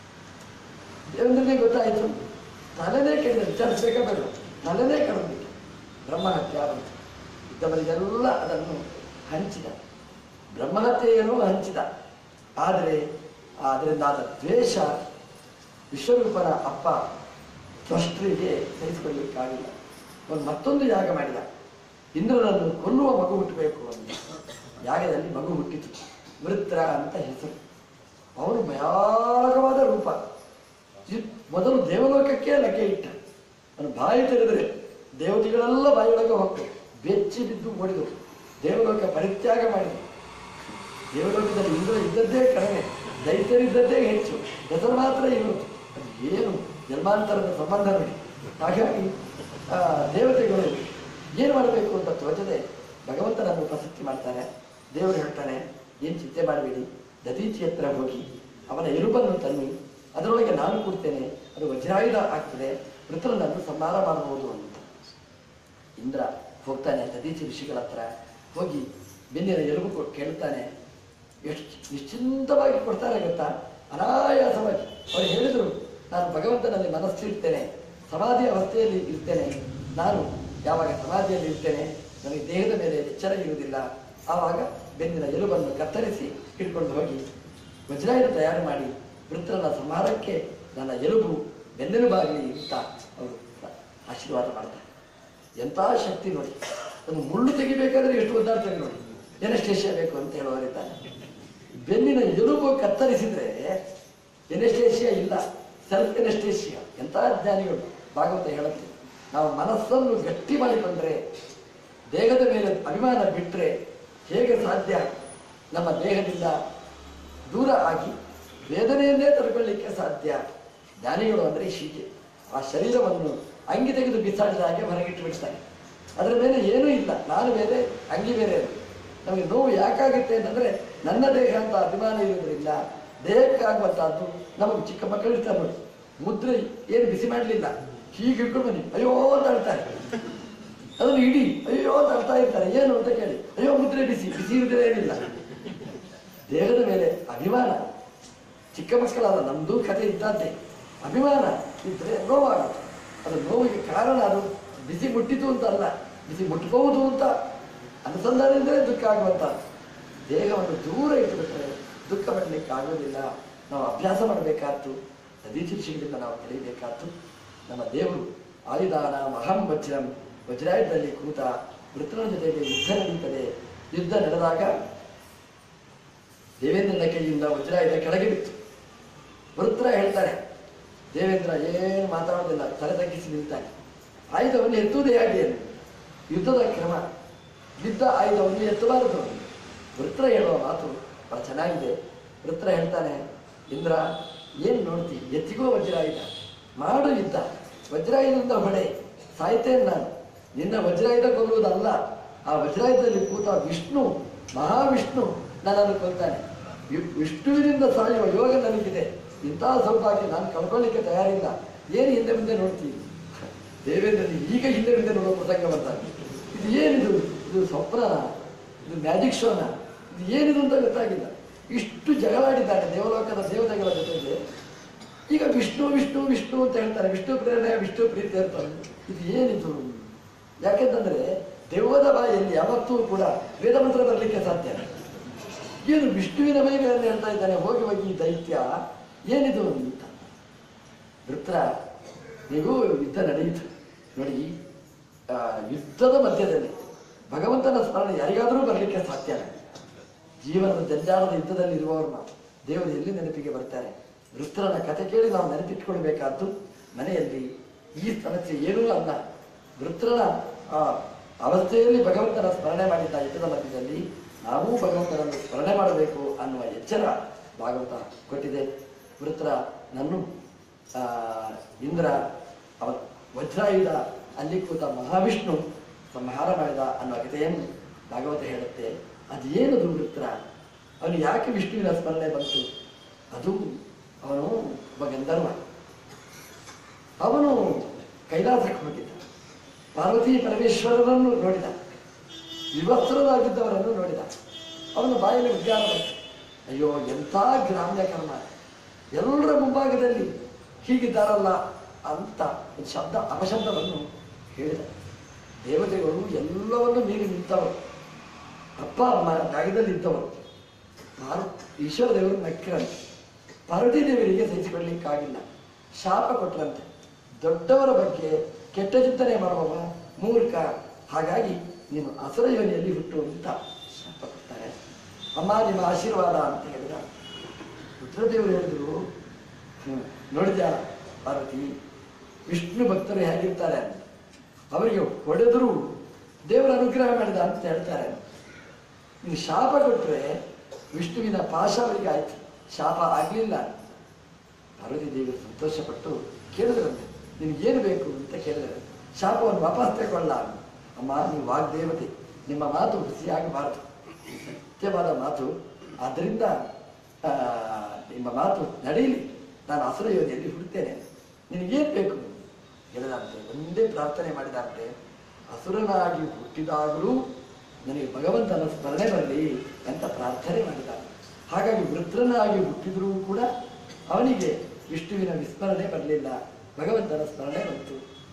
ದೇವೇಂದ್ರನಿಗೆ ಗೊತ್ತಾಯಿತು ತಲೆನೇ ಕೆಡದ ವಿಚಾರಿಸಬೇಕಾ ಬೇಡ ತಲೆನೇ ಕೆಡದ್ಬಿಟ್ಟು ಬ್ರಹ್ಮಹತ್ಯ ಬಂತು ಇದ್ದವರಿಗೆಲ್ಲ ಅದನ್ನು ಹಂಚಿದ ಬ್ರಹ್ಮಹತ್ಯೆಯನ್ನು ಹಂಚಿದ ಆದರೆ ಅದರಿಂದ ಆದ ದ್ವೇಷ ವಿಶ್ವರೂಪನ ಅಪ್ಪ ತ್ವಷ್ಟರಿಗೆ ಸಹಿಸಿಕೊಳ್ಳಲಿಕ್ಕಾಗಿಲ್ಲ ಅವನು ಮತ್ತೊಂದು ಯಾಗ ಮಾಡಿದ ಇಂದ್ರನನ್ನು ಕೊಲ್ಲುವ ಮಗು ಹುಟ್ಟಬೇಕು ಅಂತ ಯಾಗದಲ್ಲಿ ಮಗು ಹುಟ್ಟಿತು ವೃತ್ರ ಅಂತ ಹೆಸರು ಅವನು ಭಯಾನಕವಾದ ರೂಪ ಇದ್ ಮೊದಲು ದೇವಲೋಕಕ್ಕೆ ಲಕ್ಕೆ ಇಟ್ಟ ಅವನು ಬಾಯಿ ತೆರೆದರೆ ದೇವತೆಗಳೆಲ್ಲ ಬಾಯಿಯೊಳಗೆ ಹೋಗ್ತವೆ ಬೆಚ್ಚಿ ಬಿದ್ದು ಓಡಿದರು ದೇವಲೋಕ ಪರಿತ್ಯಾಗ ಮಾಡಿದರು ದೇವಲೋಕದಲ್ಲಿ ಇಂದ್ರ ಇದ್ದದ್ದೇ ಕಡಿಮೆ ದೈತ್ಯರಿದ್ದದ್ದೇ ಹೆಚ್ಚು ಹೆಸರು ಮಾತ್ರ ಇರುವುದು ಅದು ಏನು ಜನ್ಮಾಂತರದ ಸಂಬಂಧ ನೋಡಿ ಹಾಗಾಗಿ ಆ, ದೇವತೆಗಳು ಏನು ಮಾಡಬೇಕು ಅಂತ ತೋಚದೆ ಭಗವಂತನನ್ನು ಪ್ರಸಕ್ತಿ ಮಾಡ್ತಾರೆ ದೇವರು ಹೇಳ್ತಾನೆ ಏನು ಚಿಂತೆ ಮಾಡಬೇಡಿ ದದೀಚಿ ಹತ್ರ ಹೋಗಿ ಅವನ ಎಲುಬನ್ನು ತನ್ನಿ ಅದರೊಳಗೆ ನಾನು ಕೊಡ್ತೇನೆ ಅದು ವಜ್ರಾಯುಧ ಆಗ್ತದೆ ಮೃತನನ್ನು ಸಂಹಾರ ಮಾಡಬಹುದು ಅಂತ ಇಂದ್ರ ಹೋಗ್ತಾನೆ ದದೀಚಿ ಋಷಿಗಳ ಹತ್ರ ಹೋಗಿ ಬೆನ್ನಿನ ಎಲುಬು ಕೊಟ್ಟು ಕೇಳ್ತಾನೆ ಎಷ್ಟು ನಿಶ್ಚಿಂತವಾಗಿ ಕೊಡ್ತಾರೆ ಗೊತ್ತಾ ಅನಾಯಾಸವಾಗಿ ಅವರು ಹೇಳಿದರು ನಾನು ಭಗವಂತನಲ್ಲಿ ಮನಸ್ಸಿರ್ತೇನೆ ಸಮಾಧಿ ಅವಸ್ಥೆಯಲ್ಲಿ ಇರ್ತೇನೆ ನಾನು ಯಾವಾಗ ಸಮಾಧಿಯಲ್ಲಿ ಇರ್ತೇನೆ ನನಗೆ ದೇಹದ ಮೇಲೆ ಎಚ್ಚರ ಇರುವುದಿಲ್ಲ ಆವಾಗ ಬೆನ್ನಿನ ಎಲುಬನ್ನು ಕತ್ತರಿಸಿ ಹಿಡ್ಕೊಂಡು ಹೋಗಿ ವಜ್ರಾಯುಧ ತಯಾರು ಮಾಡಿ ವೃತ್ರನ ಸಂಹಾರಕ್ಕೆ ನನ್ನ ಎಲುಬು ಬೆನ್ನೆಲುಬಾಗಲಿ ಅಂತ ಅವರು ಆಶೀರ್ವಾದ ಮಾಡ್ತಾರೆ ಎಂಥ ಶಕ್ತಿ ನೋಡಿ ಒಂದು ಮುಳ್ಳು ತೆಗಿಬೇಕಾದ್ರೆ ಎಷ್ಟು ಒದ್ದಾಡ್ತಾರೆ ನೋಡಿ ಎನಸ್ಟೇಷಿಯಾ ಬೇಕು ಅಂತ ಹೇಳುವರಿದ್ದಾನೆ ಬೆನ್ನಿನ ಎಲುಬು ಕತ್ತರಿಸಿದ್ರೆ ಎನಸ್ಟೇಷಿಯಾ ಇಲ್ಲ ಸೆಲ್ಫ್ ಎನಸ್ಟೇಷಿಯಾ ಎಂಥ ಜ್ಞಾನಿಗಳು ಭಾಗವತ ಹೇಳುತ್ತೆ ನಾವು ಮನಸ್ಸನ್ನು ಗಟ್ಟಿ ಮಾಡಿಕೊಂಡ್ರೆ ದೇಹದ ಮೇಲೆ ಅಭಿಮಾನ ಬಿಟ್ಟರೆ ಹೇಗೆ ಸಾಧ್ಯ ನಮ್ಮ ದೇಹದಿಂದ ದೂರ ಆಗಿ ವೇದನೆಯನ್ನೇ ತಡ್ಕೊಳ್ಳಿಕ್ಕೆ ಸಾಧ್ಯ ಜ್ಞಾನಿಗಳು ಅಂದರೆ ಹೀಗೆ ಆ ಶರೀರವನ್ನು ಅಂಗಿ ತೆಗೆದು ಬಿಸಾಡಿದ ಹಾಗೆ ಹೊರಗಿಟ್ಟು ಬಿಡ್ತಾನೆ ಅದರ ಮೇಲೆ ಏನೂ ಇಲ್ಲ ನಾನು ಬೇರೆ ಅಂಗಿ ಬೇರೆ ಅದು. ನಮಗೆ ನೋವು ಯಾಕಾಗುತ್ತೆ ಅಂತಂದ್ರೆ ನನ್ನ ದೇಹ ಅಂತ ಅಭಿಮಾನ ಇರೋದ್ರಿಂದ ದೇಹಕ್ಕಾಗುವಂತಹದ್ದು ನಮಗೆ ಚಿಕ್ಕ ಮಕ್ಕಳು ಇರ್ತಾರೆ ನೋಡಿ ಮುದ್ರೆ ಏನು ಬಿಸಿ ಮಾಡಲಿಲ್ಲ ಹೀಗೆ ಹಿಡ್ಕೊಂಡು ಬನ್ನಿ ಅಯ್ಯೋ ಅಂತ ಹೇಳ್ತಾರೆ ಅದನ್ನು ಇಡಿ ಅಯ್ಯೋ ಅಂತ ಅಳ್ತಾ ಇರ್ತಾರೆ ಏನು ಅಂತ ಕೇಳಿ ಅಯ್ಯೋ ಮುದ್ರೆ ಬಿಸಿ ಬಿಸಿ ಇರುವುದೇ ಏನಿಲ್ಲ ದೇಹದ ಮೇಲೆ ಅಭಿಮಾನ ಚಿಕ್ಕ ಮಕ್ಕಳಾದ ನಮ್ದು ಕಥೆ ಇದ್ದದ್ದೇ ಅಭಿಮಾನ ಇದ್ರೆ ನೋವಾಗುತ್ತೆ ಅದು ನೋವಿಗೆ ಕಾರಣ ಅದು ಬಿಸಿ ಮುಟ್ಟಿತು ಅಂತ ಅಲ್ಲ ಬಿಸಿ ಮುಟ್ಬಹುದು ಅಂತ ಅನುಸಂಧಾನದಿಂದಲೇ ದುಃಖ ಆಗುವಂತ ದೇಹವನ್ನು ದೂರ ಇಟ್ಟುಬಿಟ್ರೆ ದುಃಖ ಪಡಲಿಕ್ಕೆ ಆಗೋದಿಲ್ಲ ನಾವು ಅಭ್ಯಾಸ ಮಾಡಬೇಕಾದ್ದು ನದೀಚಿರ್ಷಿಗಳಿಂದ ನಾವು ಕಲಿಯಬೇಕಾದ್ದು ನಮ್ಮ ದೇವರು ಆಯುಧಾನ ಮಹಂ ವಜ್ರಂ ವಜ್ರಾಯುಧದಲ್ಲಿ ಕೂತ ವೃತ್ರನ ಜೊತೆಗೆ ಯುದ್ಧ ನಡೀತದೆ ಯುದ್ಧ ನಡೆದಾಗ ದೇವೇಂದ್ರನ ಕೈಯಿಂದ ವಜ್ರಾಯುಧ ಕೆಳಗೆ ಬಿತ್ತು ವೃತ್ರ ಹೇಳ್ತಾನೆ ದೇವೇಂದ್ರ ಏನು ಮಾತಾಡೋದಿಲ್ಲ ತಲೆ ತಗ್ಗಿಸಿ ನಿಲ್ತಾನೆ ಆಯುಧವನ್ನು ಎತ್ತುವುದೇ ಹೇಗೆ ಎಂದು. ಯುದ್ಧದ ಕ್ರಮ ಬಿದ್ದ ಆಯುಧವನ್ನು ಎತ್ತಬಾರದು ವೃತ್ರ ಹೇಳುವ ಮಾತು ಬಹಳ ಚೆನ್ನಾಗಿದೆ ವೃತ್ರ ಹೇಳ್ತಾನೆ ಇಂದ್ರ ಏನು ನೋಡ್ತಿ ಎತ್ತಿಗೋ ವಜ್ರಾಯುಧ ಮಾಡು ಯುದ್ಧ ವಜ್ರಾಯುಧದಿಂದ ಹೊಡೆ ಸಾಯ್ತೇನೆ ನಾನು ನಿನ್ನ ವಜ್ರಾಯುಧ ಕೊಲ್ಲುವುದಲ್ಲ ಆ ವಜ್ರಾಯುಧದಲ್ಲಿ ಕೂತ ವಿಷ್ಣು ಮಹಾವಿಷ್ಣು ನನ್ನನ್ನು ಕೊಲ್ತಾನೆ ವಿ- ವಿಷ್ಣುವಿನಿಂದ ಸಾಯುವ ಯೋಗ ನನಗಿದೆ ಇಂತಹ ಸೌಭಾಗ್ಯ ನಾನು ಕಳ್ಕೊಳ್ಳಿಕ್ಕೆ ತಯಾರಿಲ್ಲ ಏನು ಹಿಂದೆ ಮುಂದೆ ನೋಡ್ತೀನಿ ದೇವೇಂದ್ರನಿಗೆ ಈಗ ಹಿಂದೆ ಮುಂದೆ ನೋಡುವ ಪ್ರಸಂಗ ಬಂದಾಗ ಇದು ಏನಿದು ಇದು ಸ್ವಪ್ನನ ಇದು ಮ್ಯಾಜಿಕ್ ಶೋನ ಇದು ಏನಿದು ಅಂತ ಗೊತ್ತಾಗಿಲ್ಲ ಇಷ್ಟು ಜಗಳಾಡಿದ್ದಾನೆ ದೇವಲೋಕದ ದೇವತೆಗಳ ಜೊತೆಗೆ ಈಗ ವಿಷ್ಣು ವಿಷ್ಣು ವಿಷ್ಣು ಅಂತ ಹೇಳ್ತಾರೆ ವಿಷ್ಣು ಪ್ರೇರಣೆ ವಿಷ್ಣು ಪ್ರೀತಿ ಹೇಳ್ತಾರೆ ಇದು ಏನಿದು ಯಾಕೆಂತಂದ್ರೆ ದೆವ್ವದ ಬಾಯಲ್ಲಿ ಯಾವತ್ತೂ ಕೂಡ ವೇದ ಮಂತ್ರ ಬರಲಿಕ್ಕೆ ಸಾಧ್ಯ ಏನು ವಿಷ್ಣುವಿನ ಮೈಗಳನ್ನು ಹೇಳ್ತಾ ಇದ್ದಾನೆ ಹೋಗಿ ಹೋಗಿ ಈ ದೈತ್ಯ ಏನಿದು ಅಂತ ವೃತ್ರ ನೀವು ಯುದ್ಧ ನಡೆಯಿತು ನೋಡಿ ಆ, ಯುದ್ಧದ ಮಧ್ಯದಲ್ಲಿ ಭಗವಂತನ ಸ್ಮರಣೆ ಯಾರಿಗಾದರೂ ಬರಲಿಕ್ಕೆ ಸಾಧ್ಯ ಜೀವನದ ಜಂಜಾಲದ ಯುದ್ಧದಲ್ಲಿ ಇರುವವರು ನಾವು ದೇವರು ಎಲ್ಲಿ ನೆನಪಿಗೆ ಬರ್ತಾರೆ ವೃತ್ರನ ಕಥೆ ಕೇಳಿ ನಾವು ನೆನಪಿಟ್ಕೊಳ್ಬೇಕಾದ್ದು ಮನೆಯಲ್ಲಿ ಈ ಸಮಸ್ಯೆ ಏನೂ ಅಲ್ಲ ವೃತ್ರನ ಆ ಅವಸ್ಥೆಯಲ್ಲಿ ಭಗವಂತನ ಸ್ಮರಣೆ ಮಾಡಿದ್ದ ಯುದ್ಧದ ಮಧ್ಯದಲ್ಲಿ ನಾವೂ ಭಗವಂತನನ್ನು ಸ್ಮರಣೆ ಮಾಡಬೇಕು ಅನ್ನುವ ಎಚ್ಚರ ಭಾಗವತ ಕೊಟ್ಟಿದೆ ವೃತ್ರ ನನ್ನು ಆ, ಇಂದ್ರ ಅವ ವಜ್ರಾಯುಧ ಅಲ್ಲಿ ಕೂತ ಮಹಾವಿಷ್ಣು ಸಂಹಾರ ಮಾಡಿದ ಅನ್ನುವ ಕಥೆಯನ್ನು ಭಾಗವತ ಹೇಳುತ್ತೆ ಅದೇನದು ವೃತ್ರ ಅವನು ಯಾಕೆ ವಿಷ್ಣುವಿನ ಸ್ಮರಣೆ ಬಂತು ಅದು ಅವನು ಒಬ್ಬ ಗಂಧರ್ವ ಅವನು ಕೈಲಾಸಕ್ಕೆ ಹೋಗಿದ್ದ ಪಾರ್ವತಿ ಪರಮೇಶ್ವರರನ್ನು ನೋಡಿದ ವಿವಸ್ತ್ರರಾಗಿದ್ದವರನ್ನು ನೋಡಿದ ಅವನ ಬಾಯಲ್ಲಿ ಉದ್ಗಾರ ಬಂತು ಅಯ್ಯೋ ಎಂಥ ಗ್ರಾಮ್ಯ ಕರ್ಮ ಎಲ್ಲರ ಮುಂಭಾಗದಲ್ಲಿ ಹೀಗಿದ್ದಾರಲ್ಲ ಅಂತ ಒಂದು ಶಬ್ದ ಅಪಶಬ್ದವನ್ನು ಹೇಳಿದ ದೇವತೆಗಳು ಎಲ್ಲವನ್ನು ಮೀರಿ ನಿಂತವರು ಅಪ್ಪ ಅಮ್ಮ ಜಾಗದಲ್ಲಿ ಇದ್ದವರು ಪಾರ್ ಈಶ್ವರ ದೇವರು ನಕ್ಕಿರಂತೆ ಪಾರ್ವತಿ ದೇವರಿಗೆ ಸಹಿಸಿಕೊಳ್ಳಿಕ್ಕಾಗಿಲ್ಲ ಶಾಪ ಕೊಟ್ರಂತೆ ದೊಡ್ಡವರ ಬಗ್ಗೆ ಕೆಟ್ಟ ಚಿಂತನೆ ಮಾಡುವವ ಮೂರ್ಖ ಹಾಗಾಗಿ ನೀನು ಅಸುರ ಯೋನಿಯಲ್ಲಿ ಹುಟ್ಟು ಅಂತ ಶಾಪ ಕೊಡ್ತಾರೆ ಅಮ್ಮ ನಿಮ್ಮ ಆಶೀರ್ವಾದ ಅಂತ ಹೇಳಿದ ರುದ್ರದೇವರು ಹೇಳಿದ್ರು ಹ್ಮ್, ನೋಡಿದ್ಯಾ ಪಾರ್ವತಿ ವಿಷ್ಣು ಭಕ್ತರು ಹೇಗಿರ್ತಾರೆ ಅಂತ ಅವರಿಗೆ ಹೊಡೆದರೂ ದೇವರ ಅನುಗ್ರಹ ಮಾಡಿದ ಅಂತ ಹೇಳ್ತಾರೆ ನೀನು ಶಾಪ ಕೊಟ್ಟರೆ ವಿಷ್ಣುವಿನ ಪಾಶ ಅವರಿಗೆ ಆಯ್ತು ಶಾಪ ಆಗಲಿಲ್ಲ ಪಾರ್ವತಿ ದೇವಿಯರು ಸಂತೋಷಪಟ್ಟು ಕೇಳಿದ್ರಂತೆ ನಿನಗೇನು ಬೇಕು ಅಂತ ಕೇಳಿದ್ರೆ ಶಾಪವನ್ನು ವಾಪಸ್ ತಗೊಳ್ಳ ಅಮ್ಮ ನೀವು ವಾಗ್ದೇವತೆ ನಿಮ್ಮ ಮಾತು ಹುಸಿಯಾಗಬಾರದು ಸತ್ಯವಾದ ಮಾತು ಆದ್ದರಿಂದ ಆ, ನಿಮ್ಮ ಮಾತು ನಡೆಯಲಿ ನಾನು ಅಸುರ ಯೋನಿಯಲ್ಲಿ ಹುಡುತ್ತೇನೆ ನಿನಗೇನು ಬೇಕು ಹೇಳಿದಂತೆ ಒಂದೇ ಪ್ರಾರ್ಥನೆ ಮಾಡಿದಂತೆ ಅಸುರನಾಗಿ ಹುಟ್ಟಿದಾಗಲೂ ನನಗೆ ಭಗವಂತನ ಸ್ಮರಣೆ ಬರಲಿ ಅಂತ ಪ್ರಾರ್ಥನೆ ಮಾಡಿದ ಹಾಗಾಗಿ ವೃತ್ರನಾಗಿ ಹುಟ್ಟಿದರೂ ಕೂಡ ಅವನಿಗೆ ವಿಷ್ಣುವಿನ ವಿಸ್ಮರಣೆ ಬರಲಿಲ್ಲ ಭಗವಂತನ ಸ್ಮರಣೆ ಬಂತು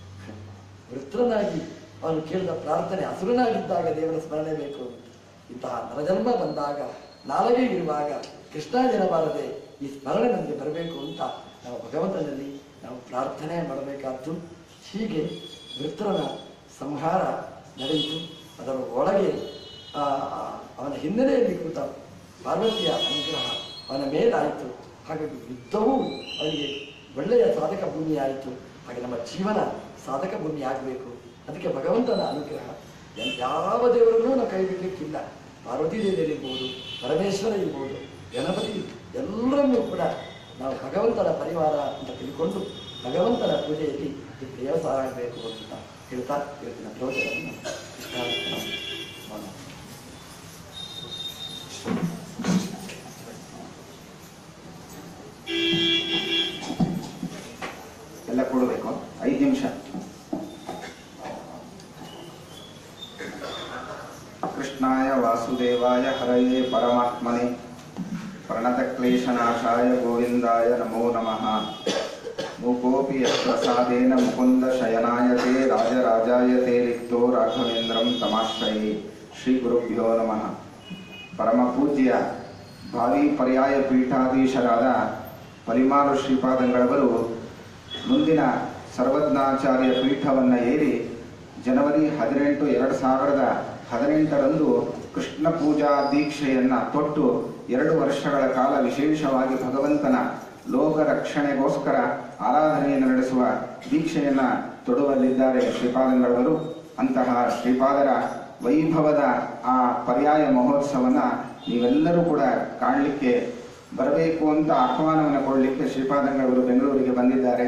ವೃತ್ರನಾಗಿ ಅವನು ಕೇಳಿದ ಪ್ರಾರ್ಥನೆ ಅಸುರನಾಗಿದ್ದಾಗ ದೇವರ ಸ್ಮರಣೆ ಬೇಕು ಇಂತಹ ನರಜನ್ಮ ಬಂದಾಗ ನಾಲಗೆ ಇರುವಾಗ ಕೃಷ್ಣ ಜನಬಾರದೆ ಈ ಸ್ಮರಣೆ ನಮಗೆ ಬರಬೇಕು ಅಂತ ನಾವು ಭಗವಂತನಲ್ಲಿ ನಾವು ಪ್ರಾರ್ಥನೆ ಮಾಡಬೇಕಾದ್ದು ಹೀಗೆ ವೃತ್ರನ ಸಂಹಾರ ನಡೆಯಿತು ಅದರ ಒಳಗೆ ಆ, ಆ, ಅವನ ಹಿನ್ನೆಲೆಯಲ್ಲಿ ಕೂತ ಪಾರ್ವತಿಯ ಅನುಗ್ರಹ ಅವನ ಮೇಲಾಯಿತು ಹಾಗಾಗಿ ಯುದ್ಧವೂ ಅವನಿಗೆ ಒಳ್ಳೆಯ ಸಾಧಕ ಭೂಮಿ ಆಯಿತು ಹಾಗೆ ನಮ್ಮ ಜೀವನ ಸಾಧಕ ಭೂಮಿ ಆಗಬೇಕು ಅದಕ್ಕೆ ಭಗವಂತನ ಅನುಗ್ರಹ ಎಲ್- ಯಾವ ದೇವರನ್ನೂ ನಾವು ಕೈ ಬಿಡಲಿಕ್ಕಿಲ್ಲ ಪಾರ್ವತಿ ದೇವಿ ಇರ್ಬೋದು ಪರಮೇಶ್ವರ ಇರ್ಬೋದು ಗಣಪತಿ ಎಲ್ಲರನ್ನೂ ಕೂಡ ನಾವು ಭಗವಂತನ ಪರಿವಾರ ಅಂತ ತಿಳ್ಕೊಂಡು ಭಗವಂತನ ಪೂಜೆಯಲ್ಲಿ ದೇವಸಾರ ಆಗಬೇಕು ಅಂತ ಹೇಳ್ತಾ ಇವತ್ತಿನ ಪ್ರವಚನವನ್ನು ಕೃಷ್ಣ ಮಾಡೋಣ.
ಎಲ್ಲ ಕೊಡಬೇಕು ಐದು ನಿಮಿಷ ಕೃಷ್ಣಾಯ ವಾಸುದೇವಾಯ ಹರಯೇ ಪರಮಾತ್ಮನೆ ಪ್ರಣತಕ್ಲೇಶನಾಶಾಯ ಗೋವಿಂದಾಯ ನಮೋ ನಮಃ ಮೂಕೋಪಿ ಯತ್ಪ್ರಸಾದೇನ ಮುಕುಂದ ಶಯನಾಯತೆ ರಾಜರಾಜಾಯತೆ ರಿಕ್ತೋ ರಾಘವೇಂದ್ರಂ ತಮಾಶ್ರಯೇ ಶ್ರೀ ಗುರುಭ್ಯೋ ನಮಃ ಪರಮ ಪೂಜ್ಯ ಭಾವಿ ಪರ್ಯಾಯ ಪೀಠಾಧೀಶರಾದ ಪರಿಮಾರು ಶ್ರೀಪಾದಂಗಳವರು ಮುಂದಿನ ಸರ್ವಜ್ಞಾಚಾರ್ಯ ಪೀಠವನ್ನು ಏರಿ ಜನವರಿ ಹದಿನೆಂಟು ಎರಡು ಸಾವಿರದ ಹದಿನೆಂಟರಂದು ಕೃಷ್ಣ ಪೂಜಾ ದೀಕ್ಷೆಯನ್ನ ತೊಟ್ಟು ಎರಡು ವರ್ಷಗಳ ಕಾಲ ವಿಶೇಷವಾಗಿ ಭಗವಂತನ ಲೋಕ ರಕ್ಷಣೆಗೋಸ್ಕರ ಆರಾಧನೆಯನ್ನು ನಡೆಸುವ ದೀಕ್ಷೆಯನ್ನ ತೊಡುವಲ್ಲಿದ್ದಾರೆ ಶ್ರೀಪಾದಂಗಳವರು ಅಂತಹ ಶ್ರೀಪಾದರ ವೈಭವದ ಆ ಪರ್ಯಾಯ ಮಹೋತ್ಸವನ ನೀವೆಲ್ಲರೂ ಕೂಡ ಕಾಣಲಿಕ್ಕೆ ಬರಬೇಕು ಅಂತ ಆಹ್ವಾನವನ್ನು ಕೊಡಲಿಕ್ಕೆ ಶ್ರೀಪಾದಂಗಳವರು ಬೆಂಗಳೂರಿಗೆ ಬಂದಿದ್ದಾರೆ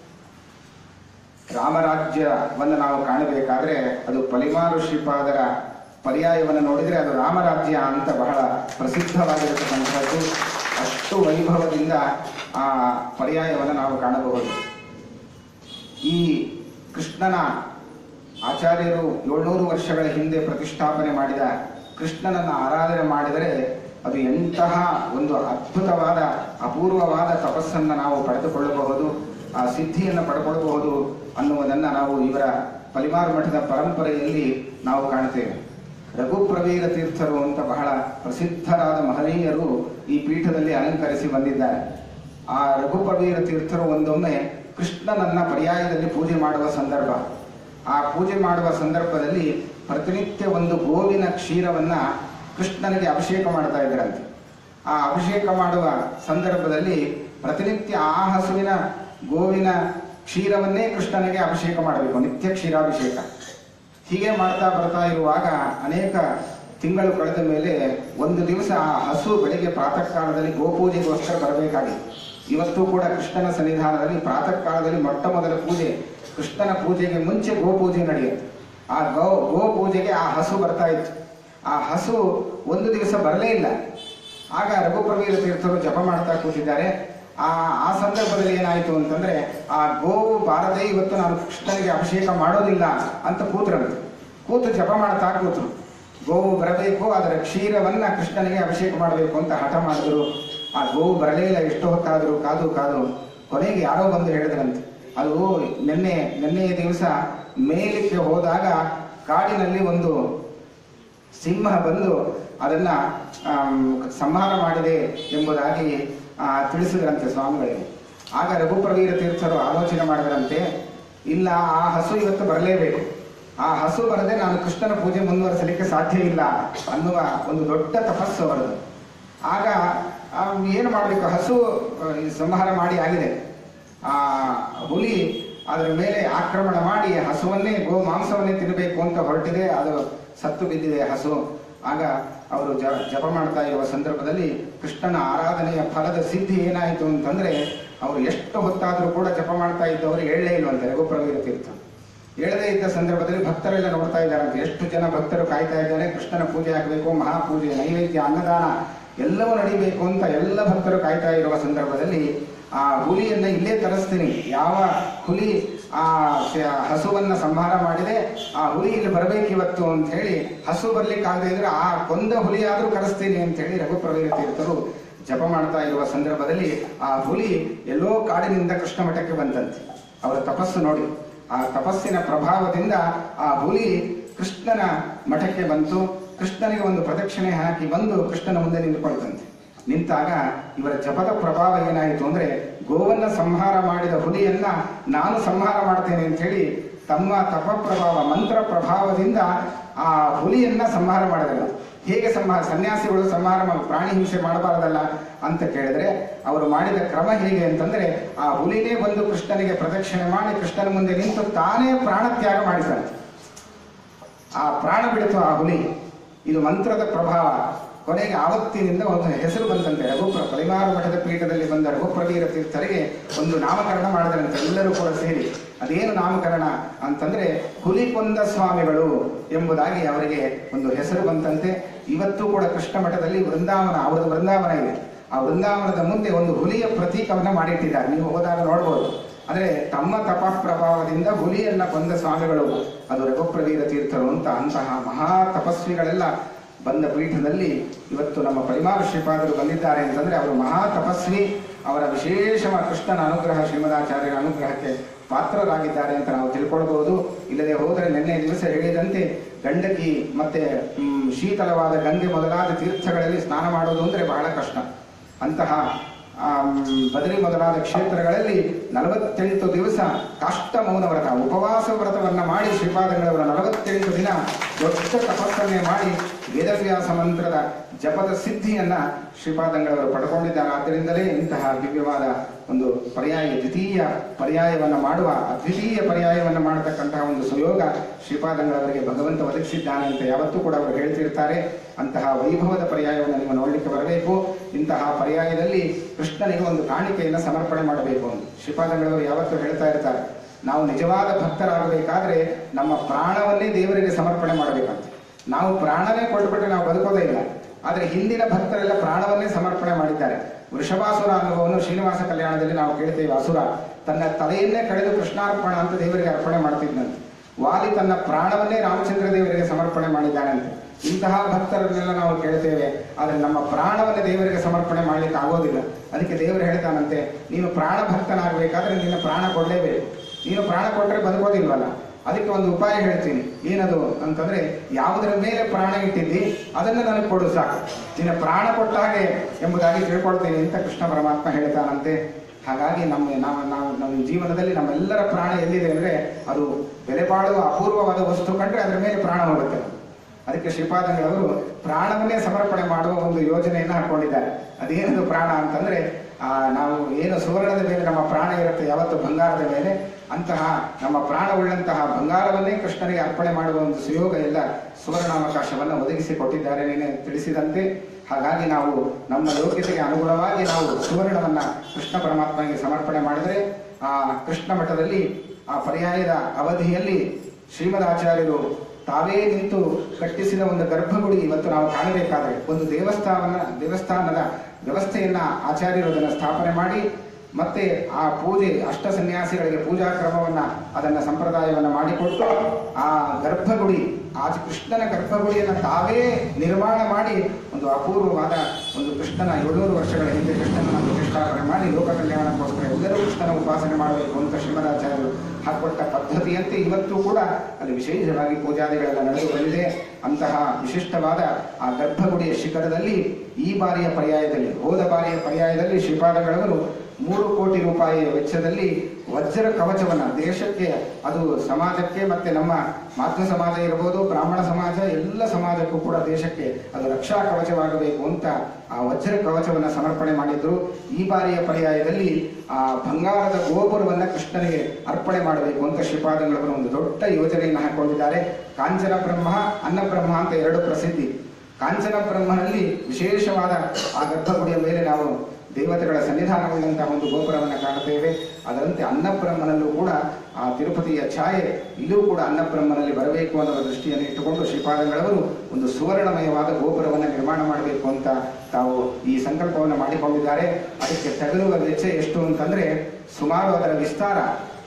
ರಾಮರಾಜ್ಯವನ್ನು ನಾವು ಕಾಣಬೇಕಾದ್ರೆ ಅದು ಪಲಿಮಾರು ಶ್ರೀಪಾದರ ಪರ್ಯಾಯವನ್ನು ನೋಡಿದರೆ ಅದು ರಾಮರಾಜ್ಯ ಅಂತ ಬಹಳ ಪ್ರಸಿದ್ಧವಾಗಿರತಕ್ಕಂಥದ್ದು ಅಷ್ಟು ವೈಭವದಿಂದ ಆ ಪರ್ಯಾಯವನ್ನು ನಾವು ಕಾಣಬಹುದು ಈ ಕೃಷ್ಣನ ಆಚಾರ್ಯರು ಏಳ್ನೂರು ವರ್ಷಗಳ ಹಿಂದೆ ಪ್ರತಿಷ್ಠಾಪನೆ ಮಾಡಿದ ಕೃಷ್ಣನನ್ನ ಆರಾಧನೆ ಮಾಡಿದರೆ ಅದು ಎಂತಹ ಒಂದು ಅದ್ಭುತವಾದ ಅಪೂರ್ವವಾದ ತಪಸ್ಸನ್ನ ನಾವು ಪಡೆದುಕೊಳ್ಳಬಹುದು ಆ ಸಿದ್ಧಿಯನ್ನು ಪಡ್ಕೊಳ್ಬಹುದು ಅನ್ನುವುದನ್ನು ನಾವು ಇವರ ಪಲಿಮಾರು ಮಠದ ಪರಂಪರೆಯಲ್ಲಿ ನಾವು ಕಾಣ್ತೇವೆ ರಘುಪ್ರವೀರ ತೀರ್ಥರು ಅಂತ ಬಹಳ ಪ್ರಸಿದ್ಧರಾದ ಮಹನೀಯರು ಈ ಪೀಠದಲ್ಲಿ ಅಲಂಕರಿಸಿ ಬಂದಿದ್ದಾರೆ ಆ ರಘುಪ್ರವೀರ ತೀರ್ಥರು ಒಂದೊಮ್ಮೆ ಕೃಷ್ಣನನ್ನ ಪರ್ಯಾಯದಲ್ಲಿ ಪೂಜೆ ಮಾಡುವ ಸಂದರ್ಭ ಆ ಪೂಜೆ ಮಾಡುವ ಸಂದರ್ಭದಲ್ಲಿ ಪ್ರತಿನಿತ್ಯ ಒಂದು ಗೋವಿನ ಕ್ಷೀರವನ್ನ ಕೃಷ್ಣನಿಗೆ ಅಭಿಷೇಕ ಮಾಡ್ತಾ ಇದ್ದರಂತೆ ಆ ಅಭಿಷೇಕ ಮಾಡುವ ಸಂದರ್ಭದಲ್ಲಿ ಪ್ರತಿನಿತ್ಯ ಆ ಹಸುವಿನ ಗೋವಿನ ಕ್ಷೀರವನ್ನೇ ಕೃಷ್ಣನಿಗೆ ಅಭಿಷೇಕ ಮಾಡಬೇಕು ನಿತ್ಯ ಕ್ಷೀರಾಭಿಷೇಕ ಹೀಗೆ ಮಾಡ್ತಾ ಬರ್ತಾ ಇರುವಾಗ ಅನೇಕ ತಿಂಗಳು ಕಳೆದ ಮೇಲೆ ಒಂದು ದಿವಸ ಆ ಹಸು ಬೆಳಿಗ್ಗೆ ಪ್ರಾತಃ ಕಾಲದಲ್ಲಿ ಗೋಪೂಜೆಗೋಸ್ಕರ ಬರಬೇಕಾಗಿತ್ತು ಇವತ್ತು ಕೂಡ ಕೃಷ್ಣನ ಸನ್ನಿಧಾನದಲ್ಲಿ ಪ್ರಾತಃ ಕಾಲದಲ್ಲಿ ಮೊಟ್ಟ ಮೊದಲ ಪೂಜೆ ಕೃಷ್ಣನ ಪೂಜೆಗೆ ಮುಂಚೆ ಗೋಪೂಜೆ ನಡೆಯುತ್ತೆ ಆ ಗೋ ಗೋಪೂಜೆಗೆ ಆ ಹಸು ಬರ್ತಾ ಇತ್ತು ಆ ಹಸು ಒಂದು ದಿವಸ ಬರಲೇ ಇಲ್ಲ ಆಗ ರಘುಪ್ರವೀರ ತೀರ್ಥರು ಜಪ ಮಾಡ್ತಾ ಕೂತಿದ್ದಾರೆ ಆ ಆ ಸಂದರ್ಭದಲ್ಲಿ ಏನಾಯಿತು ಅಂತಂದ್ರೆ ಆ ಗೋವು ಬಾರದೆ ಇವತ್ತು ನಾನು ಕೃಷ್ಣನಿಗೆ ಅಭಿಷೇಕ ಮಾಡೋದಿಲ್ಲ ಅಂತ ಕೂತ್ರಂತೆ ಕೂತು ಜಪ ಮಾಡ್ತಾ ಕೂತ್ರು ಗೋವು ಬರಬೇಕು ಅದರ ಕ್ಷೀರವನ್ನ ಕೃಷ್ಣನಿಗೆ ಅಭಿಷೇಕ ಮಾಡಬೇಕು ಅಂತ ಹಠ ಮಾಡಿದ್ರು ಆ ಗೋವು ಬರಲೇ ಇಲ್ಲ ಎಷ್ಟು ಹೊತ್ತಾದ್ರು ಕಾದು ಕಾದು ಕೊನೆಗೆ ಯಾರೋ ಬಂದು ಹೇಳಿದ್ರಂತೆ ಅದು ನಿನ್ನೆ ನಿನ್ನೆಯ ದಿವಸ ಮೇಲಿಕ್ಕೆ ಹೋದಾಗ ಕಾಡಿನಲ್ಲಿ ಒಂದು ಸಿಂಹ ಬಂದು ಅದನ್ನ ಆಮ್, ಸಂಹಾರ ಮಾಡಿದೆ ಎಂಬುದಾಗಿ ಆ, ತಿಳಿಸಿದ್ರಂತೆ ಸ್ವಾಮಿಗಳಿಗೆ ಆಗ ರಘುಪ್ರವೀರ ತೀರ್ಥರು ಆಲೋಚನೆ ಮಾಡಿದ್ರಂತೆ ಇಲ್ಲ ಆ ಹಸು ಇವತ್ತು ಬರಲೇಬೇಕು ಆ ಹಸು ಬರದೆ ನಾನು ಕೃಷ್ಣನ ಪೂಜೆ ಮುಂದುವರಿಸಲಿಕ್ಕೆ ಸಾಧ್ಯ ಇಲ್ಲ ಅನ್ನುವ ಒಂದು ದೊಡ್ಡ ತಪಸ್ಸು ಅವರದು ಆಗ ಆ, ಏನು ಮಾಡಬೇಕು ಹಸು ಆ, ಈ ಸಂಹಾರ ಮಾಡಿ ಆಗಿದೆ ಆ ಹುಲಿ ಅದರ ಮೇಲೆ ಆಕ್ರಮಣ ಮಾಡಿ ಹಸುವನ್ನೇ ಗೋ ಮಾಂಸವನ್ನೇ ತಿನ್ನಬೇಕು ಅಂತ ಹೊರಟಿದೆ ಅದು ಸತ್ತು ಬಿದ್ದಿದೆ ಹಸು ಆಗ ಅವರು ಜ ಜಪ ಮಾಡ್ತಾ ಇರುವ ಸಂದರ್ಭದಲ್ಲಿ ಕೃಷ್ಣನ ಆರಾಧನೆಯ ಫಲದ ಸಿದ್ಧಿ ಏನಾಯಿತು ಅಂತಂದ್ರೆ ಅವರು ಎಷ್ಟು ಹೊತ್ತಾದರೂ ಕೂಡ ಜಪ ಮಾಡ್ತಾ ಇದ್ದವರು ಹೇಳಲೇ ಇಲ್ವಂತೆ ರಘುಪ್ರವೀರ ತೀರ್ಥ ಹೇಳದೇ ಇದ್ದ ಸಂದರ್ಭದಲ್ಲಿ ಭಕ್ತರೆಲ್ಲ ನೋಡ್ತಾ ಇದ್ದಾರಂತೆ ಎಷ್ಟು ಜನ ಭಕ್ತರು ಕಾಯ್ತಾ ಇದ್ದಾರೆ ಕೃಷ್ಣನ ಪೂಜೆ ಆಗಬೇಕು ಮಹಾಪೂಜೆ ನೈವೇದ್ಯ ಅನ್ನದಾನ ಎಲ್ಲವೂ ನಡಿಬೇಕು ಅಂತ ಎಲ್ಲ ಭಕ್ತರು ಕಾಯ್ತಾ ಇರುವ ಸಂದರ್ಭದಲ್ಲಿ ಆ ಹುಲಿಯನ್ನ ಇಲ್ಲೇ ತರಿಸ್ತೀನಿ ಯಾವ ಹುಲಿ ಆ ಶ- ಹಸುವನ್ನ ಸಂಹಾರ ಮಾಡಿದೆ ಆ ಹುಲಿ ಇಲ್ಲಿ ಬರಬೇಕಿವತ್ತು ಅಂತ ಹೇಳಿ ಹಸು ಬರ್ಲಿಕ್ಕಾಗದೆ ಇದ್ರೆ ಆ ಕೊಂದ ಹುಲಿ ಆದ್ರೂ ಕರೆಸ್ತೀನಿ ಅಂತ ಹೇಳಿ ರಘುಪ್ರವೀರ ತೀರ್ಥರು ಜಪ ಮಾಡ್ತಾ ಇರುವ ಸಂದರ್ಭದಲ್ಲಿ ಆ ಹುಲಿ ಎಲ್ಲೋ ಕಾಡಿನಿಂದ ಕೃಷ್ಣ ಮಠಕ್ಕೆ ಬಂತಂತೆ ಅವರ ತಪಸ್ಸು ನೋಡಿ ಆ ತಪಸ್ಸಿನ ಪ್ರಭಾವದಿಂದ ಆ ಹುಲಿ ಕೃಷ್ಣನ ಮಠಕ್ಕೆ ಬಂತು ಕೃಷ್ಣನಿಗೆ ಒಂದು ಪ್ರದಕ್ಷಿಣೆ ಹಾಕಿ ಬಂದು ಕೃಷ್ಣನ ಮುಂದೆ ನಿಂತುಕೊಳ್ತಂತೆ ನಿಂತಾಗ ಇವರ ಜಪದ ಪ್ರಭಾವ ಏನಾಯಿತು ಅಂದ್ರೆ ಗೋವನ್ನ ಸಂಹಾರ ಮಾಡಿದ ಹುಲಿಯನ್ನ ನಾನು ಸಂಹಾರ ಮಾಡ್ತೇನೆ ಅಂತ ಹೇಳಿ ತಮ್ಮ ತಪ ಪ್ರಭಾವ ಮಂತ್ರ ಪ್ರಭಾವದಿಂದ ಆ ಹುಲಿಯನ್ನ ಸಂಹಾರ ಮಾಡಿದಲ್ಲ ಹೇಗೆ ಸಂಹಾರ ಸನ್ಯಾಸಿಗಳು ಸಂಹಾರ ಮಾಡಿ ಪ್ರಾಣಿ ಹಿಂಸೆ ಮಾಡಬಾರದಲ್ಲ ಅಂತ ಕೇಳಿದ್ರೆ ಅವರು ಮಾಡಿದ ಕ್ರಮ ಹೇಗೆ ಅಂತಂದ್ರೆ ಆ ಹುಲಿನೇ ಬಂದು ಕೃಷ್ಣನಿಗೆ ಪ್ರದಕ್ಷಿಣೆ ಮಾಡಿ ಕೃಷ್ಣನ ಮುಂದೆ ನಿಂತು ತಾನೇ ಪ್ರಾಣತ್ಯಾಗ ಮಾಡಿದಂತೆ ಆ ಪ್ರಾಣ ಬಿಡಿತು ಆ ಹುಲಿ ಇದು ಮಂತ್ರದ ಪ್ರಭಾವ ಕೊನೆಗೆ ಆವತ್ತಿನಿಂದ ಒಂದು ಹೆಸರು ಬಂದಂತೆ ರಘುಪ್ರ ಪರಿವಾರ ಮಠದ ಪೀಠದಲ್ಲಿ ಬಂದ ರಘುಪ್ರವೀರ ತೀರ್ಥರಿಗೆ ಒಂದು ನಾಮಕರಣ ಮಾಡಿದರಂತೆ ಎಲ್ಲರೂ ಕೂಡ ಸೇರಿ ಅದೇನು ನಾಮಕರಣ ಅಂತಂದ್ರೆ ಹುಲಿಕೊಂದ ಸ್ವಾಮಿಗಳು ಎಂಬುದಾಗಿ ಅವರಿಗೆ ಒಂದು ಹೆಸರು ಬಂತಂತೆ ಇವತ್ತು ಕೂಡ ಕೃಷ್ಣ ಮಠದಲ್ಲಿ ವೃಂದಾವನ ಅವರದ್ದು ವೃಂದಾವನ ಇದೆ ಆ ವೃಂದಾವನದ ಮುಂದೆ ಒಂದು ಹುಲಿಯ ಪ್ರತೀಕವನ್ನ ಮಾಡಿಟ್ಟಿದ್ದಾರೆ ನೀವು ಹೋದಾಗ ನೋಡ್ಬೋದು ಅಂದ್ರೆ ತಮ್ಮ ತಪ ಪ್ರಭಾವದಿಂದ ಹುಲಿಯನ್ನ ಕೊಂದ ಸ್ವಾಮಿಗಳು ಅದು ರಘುಪ್ರವೀರ ತೀರ್ಥರು ಅಂತ ಅಂತಹ ಮಹಾ ತಪಸ್ವಿಗಳೆಲ್ಲ ಬಂದ ಪೀಠದಲ್ಲಿ ಇವತ್ತು ನಮ್ಮ ಪರಿಮಾರ ಶ್ರೀಪಾದರು ಬಂದಿದ್ದಾರೆ ಅಂತಂದ್ರೆ ಅವರು ಮಹಾ ತಪಸ್ವಿ ಅವರ ವಿಶೇಷ ಕೃಷ್ಣನ ಅನುಗ್ರಹ ಶ್ರೀಮದಾಚಾರ್ಯರ ಅನುಗ್ರಹಕ್ಕೆ ಪಾತ್ರರಾಗಿದ್ದಾರೆ ಅಂತ ನಾವು ತಿಳ್ಕೊಳ್ಬಹುದು ಇಲ್ಲದೆ ಹೋದರೆ ನಿನ್ನೆ ದಿವಸ ಹೇಳಿದಂತೆ ಗಂಡಕಿ ಮತ್ತೆ ಮ್, ಶೀತಲವಾದ ಗಂಗೆ ಮೊದಲಾದ ತೀರ್ಥಗಳಲ್ಲಿ ಸ್ನಾನ ಮಾಡೋದು ಅಂದ್ರೆ ಬಹಳ ಕಷ್ಟ ಅಂತಹ ಆಮ್, ಬದರಿ ಮೊದಲಾದ ಕ್ಷೇತ್ರಗಳಲ್ಲಿ ನಲವತ್ತೆಂಟು ದಿವಸ ಕಾಷ್ಟ ಮೌನ ವ್ರತ ಉಪವಾಸ ವ್ರತವನ್ನ ಮಾಡಿ ಶ್ರೀಪಾದಗಳವರ ನಲವತ್ತೆಂಟು ದಿನ ದೊಡ್ಡ ತಪಸ್ಸನ್ನೇ ಮಾಡಿ ವೇದವ್ಯಾಸ ಮಂತ್ರದ ಜಪದ ಸಿದ್ಧಿಯನ್ನ ಶ್ರೀಪಾದಂಗಳವರು ಪಡ್ಕೊಂಡಿದ್ದಾರೆ ಆದ್ದರಿಂದಲೇ ಇಂತಹ ದಿವ್ಯವಾದ ಒಂದು ಪರ್ಯಾಯ ದ್ವಿತೀಯ ಪರ್ಯಾಯವನ್ನ ಮಾಡುವ ಅದ್ವಿತೀಯ ಪರ್ಯಾಯವನ್ನ ಮಾಡತಕ್ಕಂತಹ ಒಂದು ಸುಯೋಗ ಶ್ರೀಪಾದಂಗಳವರಿಗೆ ಭಗವಂತ ಒದಗಿಸಿದ್ದಾನೆ ಅಂತ ಯಾವತ್ತೂ ಕೂಡ ಅವರು ಹೇಳ್ತಿರ್ತಾರೆ ಅಂತಹ ವೈಭವದ ಪರ್ಯಾಯವನ್ನು ನೀವು ನೋಡಲಿಕ್ಕೆ ಬರಬೇಕು ಇಂತಹ ಪರ್ಯಾಯದಲ್ಲಿ ಕೃಷ್ಣನಿಗೆ ಒಂದು ಕಾಣಿಕೆಯನ್ನು ಸಮರ್ಪಣೆ ಮಾಡಬೇಕು ಅಂತ ಶ್ರೀಪಾದಂಗಳವರು ಯಾವತ್ತೂ ಹೇಳ್ತಾ ಇರ್ತಾರೆ ನಾವು ನಿಜವಾದ ಭಕ್ತರಾಗಬೇಕಾದ್ರೆ ನಮ್ಮ ಪ್ರಾಣವನ್ನೇ ದೇವರಿಗೆ ಸಮರ್ಪಣೆ ಮಾಡಬೇಕಂತ ನಾವು ಪ್ರಾಣನೇ ಕೊಟ್ಟುಬಿಟ್ರೆ ನಾವು ಬದುಕೋದೇ ಇಲ್ಲ ಆದರೆ ಹಿಂದಿನ ಭಕ್ತರೆಲ್ಲ ಪ್ರಾಣವನ್ನೇ ಸಮರ್ಪಣೆ ಮಾಡಿದ್ದಾರೆ ವೃಷಭಾಸುರ ಅನ್ನುವನು ಶ್ರೀನಿವಾಸ ಕಲ್ಯಾಣದಲ್ಲಿ ನಾವು ಕೇಳ್ತೇವೆ ಅಸುರ ತನ್ನ ತಲೆಯನ್ನೇ ಕಳೆದು ಕೃಷ್ಣಾರ್ಪಣ ಅಂತ ದೇವರಿಗೆ ಅರ್ಪಣೆ ಮಾಡ್ತಿದ್ದಂತೆ ವಾಲಿ ತನ್ನ ಪ್ರಾಣವನ್ನೇ ರಾಮಚಂದ್ರ ದೇವರಿಗೆ ಸಮರ್ಪಣೆ ಮಾಡಿದ್ದಾನಂತೆ ಇಂತಹ ಭಕ್ತರನ್ನೆಲ್ಲ ನಾವು ಕೇಳ್ತೇವೆ ಆದರೆ ನಮ್ಮ ಪ್ರಾಣವನ್ನು ದೇವರಿಗೆ ಸಮರ್ಪಣೆ ಮಾಡ್ಲಿಕ್ಕೆ ಆಗೋದಿಲ್ಲ ಅದಕ್ಕೆ ದೇವರು ಹೇಳ್ತಾನಂತೆ ನೀನು ಪ್ರಾಣ ಭಕ್ತನಾಗಬೇಕಾದ್ರೆ ನಿನ್ನ ಪ್ರಾಣ ಕೊಡಲೇಬೇಕು ನೀನು ಪ್ರಾಣ ಕೊಟ್ಟರೆ ಬದುಕೋದಿಲ್ವಲ್ಲ ಅದಕ್ಕೆ ಒಂದು ಉಪಾಯ ಹೇಳ್ತೀನಿ ಏನದು ಅಂತಂದ್ರೆ ಯಾವುದರ ಮೇಲೆ ಪ್ರಾಣ ಇಟ್ಟಿದ್ದಿ ಅದನ್ನು ನನಗೆ ಕೊಡು ಸಾಕು ನಿನ್ನ ಪ್ರಾಣ ಕೊಟ್ಟ ಹಾಗೆ ಎಂಬುದಾಗಿ ತಿಳ್ಕೊಳ್ತೀನಿ ಅಂತ ಕೃಷ್ಣ ಪರಮಾತ್ಮ ಹೇಳ್ತಾನಂತೆ ಹಾಗಾಗಿ ನಮ್ಮ ನಾವು ನಾವು ನಮ್ಮ ಜೀವನದಲ್ಲಿ ನಮ್ಮೆಲ್ಲರ ಪ್ರಾಣ ಎಲ್ಲಿದೆ ಅಂದ್ರೆ ಅದು ಬೆಲೆ ಬಾಳುವ ಅಪೂರ್ವವಾದ ವಸ್ತು ಕಂಡ್ರೆ ಅದರ ಮೇಲೆ ಪ್ರಾಣ ಹೋಗುತ್ತೆ ಅದಕ್ಕೆ ಶ್ರೀಪಾದಂಗಳವರು ಪ್ರಾಣವನ್ನೇ ಸಮರ್ಪಣೆ ಮಾಡುವ ಒಂದು ಯೋಜನೆಯನ್ನು ಹಾಕೊಂಡಿದ್ದಾರೆ ಅದೇನದು ಪ್ರಾಣ ಅಂತಂದ್ರೆ ಆ, ನಾವು ಏನು ಸುವರ್ಣದ ಮೇಲೆ ನಮ್ಮ ಪ್ರಾಣ ಇರುತ್ತೆ ಯಾವತ್ತು ಬಂಗಾರದ ಮೇಲೆ ಅಂತಹ ನಮ್ಮ ಪ್ರಾಣವುಳ್ಳಂತಹ ಬಂಗಾರವನ್ನೇ ಕೃಷ್ಣನಿಗೆ ಅರ್ಪಣೆ ಮಾಡುವ ಒಂದು ಸುಯೋಗ ಎಲ್ಲ ಸುವರ್ಣಾವಕಾಶವನ್ನು ಒದಗಿಸಿಕೊಟ್ಟಿದ್ದಾರೆ ನೀನೆ ತಿಳಿಸಿದಂತೆ ಹಾಗಾಗಿ ನಾವು ನಮ್ಮ ಯೋಗ್ಯತೆಗೆ ಅನುಗುಣವಾಗಿ ನಾವು ಸುವರ್ಣವನ್ನ ಕೃಷ್ಣ ಪರಮಾತ್ಮನಿಗೆ ಸಮರ್ಪಣೆ ಮಾಡಿದರೆ ಆ ಕೃಷ್ಣ ಮಠದಲ್ಲಿ ಆ ಪರ್ಯಾಯದ ಅವಧಿಯಲ್ಲಿ ಶ್ರೀಮದಾಚಾರ್ಯರು ತಾವೇ ನಿಂತು ಕಟ್ಟಿಸಿದ ಒಂದು ಗರ್ಭಗುಡಿ ಇವತ್ತು ನಾವು ಕಾಣಬೇಕಾದರೆ ಒಂದು ದೇವಸ್ಥಾನ ದೇವಸ್ಥಾನದ ವ್ಯವಸ್ಥೆಯನ್ನ ಆಚಾರ್ಯರು ಅದನ್ನು ಸ್ಥಾಪನೆ ಮಾಡಿ ಮತ್ತೆ ಆ ಪೂಜೆ ಅಷ್ಟ ಸನ್ಯಾಸಿಗಳಿಗೆ ಪೂಜಾ ಕ್ರಮವನ್ನ ಅದನ್ನ ಸಂಪ್ರದಾಯವನ್ನ ಮಾಡಿಕೊಟ್ಟು ಆ ಗರ್ಭಗುಡಿ ಆ ಕೃಷ್ಣನ ಗರ್ಭಗುಡಿಯನ್ನ ತಾವೇ ನಿರ್ಮಾಣ ಮಾಡಿ ಒಂದು ಅಪೂರ್ವವಾದ ಒಂದು ಕೃಷ್ಣನ ಏಳ್ನೂರು ವರ್ಷಗಳ ಹಿಂದೆ ಕೃಷ್ಣನ ಪ್ರತಿಷ್ಠಾಪನೆ ಮಾಡಿ ಲೋಕ ಕಲ್ಯಾಣಕ್ಕೋಸ್ಕರ ಎಲ್ಲರೂ ಕೃಷ್ಣನ ಉಪಾಸನೆ ಮಾಡಬೇಕು ಅಂತ ಶ್ರೀಮದಾಚಾರ್ಯರು ಹಾಕೊಟ್ಟ ಪದ್ಧತಿಯಂತೆ ಇವತ್ತು ಕೂಡ ಅಲ್ಲಿ ವಿಶೇಷವಾಗಿ ಪೂಜಾದಿಗಳೆಲ್ಲ ನಡೆದು ಬಂದಿದೆ ಅಂತಹ ವಿಶಿಷ್ಟವಾದ ಆ ಗರ್ಭಗುಡಿಯ ಶಿಖರದಲ್ಲಿ ಈ ಬಾರಿಯ ಪರ್ಯಾಯದಲ್ಲಿ ಹೋದ ಬಾರಿಯ ಪರ್ಯಾಯದಲ್ಲಿ ಶ್ರೀಪಾದಗಳವರು ಮೂರು ಕೋಟಿ ರೂಪಾಯಿಯ ವೆಚ್ಚದಲ್ಲಿ ವಜ್ರ ಕವಚವನ್ನ ದೇಶಕ್ಕೆ ಅದು ಸಮಾಜಕ್ಕೆ ಮತ್ತೆ ನಮ್ಮ ಮಾತೃ ಸಮಾಜ ಇರಬಹುದು ಬ್ರಾಹ್ಮಣ ಸಮಾಜ ಎಲ್ಲ ಸಮಾಜಕ್ಕೂ ಕೂಡ ದೇಶಕ್ಕೆ ಅದು ರಕ್ಷಾ ಕವಚವಾಗಬೇಕು ಅಂತ ಆ ವಜ್ರ ಕವಚವನ್ನ ಸಮರ್ಪಣೆ ಮಾಡಿದ್ರು ಈ ಬಾರಿಯ ಪರ್ಯಾಯದಲ್ಲಿ ಆ ಬಂಗಾರದ ಗೋಪುರವನ್ನ ಕೃಷ್ಣನಿಗೆ ಅರ್ಪಣೆ ಮಾಡಬೇಕು ಅಂತ ಶ್ರೀಪಾದಂಗಳವರು ಒಂದು ದೊಡ್ಡ ಯೋಜನೆಯನ್ನು ಹಾಕೊಂಡಿದ್ದಾರೆ ಕಾಂಚನ ಬ್ರಹ್ಮ ಅನ್ನ ಬ್ರಹ್ಮ ಅಂತ ಎರಡು ಪ್ರಸಿದ್ಧಿ ಕಾಂಚನ ಬ್ರಹ್ಮನಲ್ಲಿ ವಿಶೇಷವಾದ ಆ ಗರ್ಭಗುಡಿಯ ಮೇಲೆ ನಾವು ದೇವತೆಗಳ ಸನ್ನಿಧಾನವುಳ್ಳಂತಹ ಒಂದು ಗೋಪುರವನ್ನು ಕಾಣುತ್ತೇವೆ ಅದರಂತೆ ಅನ್ನಬ್ರಹ್ಮನಲ್ಲೂ ಕೂಡ ಆ ತಿರುಪತಿಯ ಛಾಯೆ ಇಲ್ಲೂ ಕೂಡ ಅನ್ನಬ್ರಹ್ಮನಲ್ಲಿ ಬರಬೇಕು ಅನ್ನೋ ದೃಷ್ಟಿಯನ್ನು ಇಟ್ಟುಕೊಂಡು ಶ್ರೀಪಾದಗಳವರು ಒಂದು ಸುವರ್ಣಮಯವಾದ ಗೋಪುರವನ್ನು ನಿರ್ಮಾಣ ಮಾಡಬೇಕು ಅಂತ ತಾವು ಈ ಸಂಕಲ್ಪವನ್ನು ಮಾಡಿಕೊಂಡಿದ್ದಾರೆ ಅದಕ್ಕೆ ತಗಲುವ ವೆಚ್ಚ ಎಷ್ಟು ಅಂತಂದ್ರೆ ಸುಮಾರು ಅದರ ವಿಸ್ತಾರ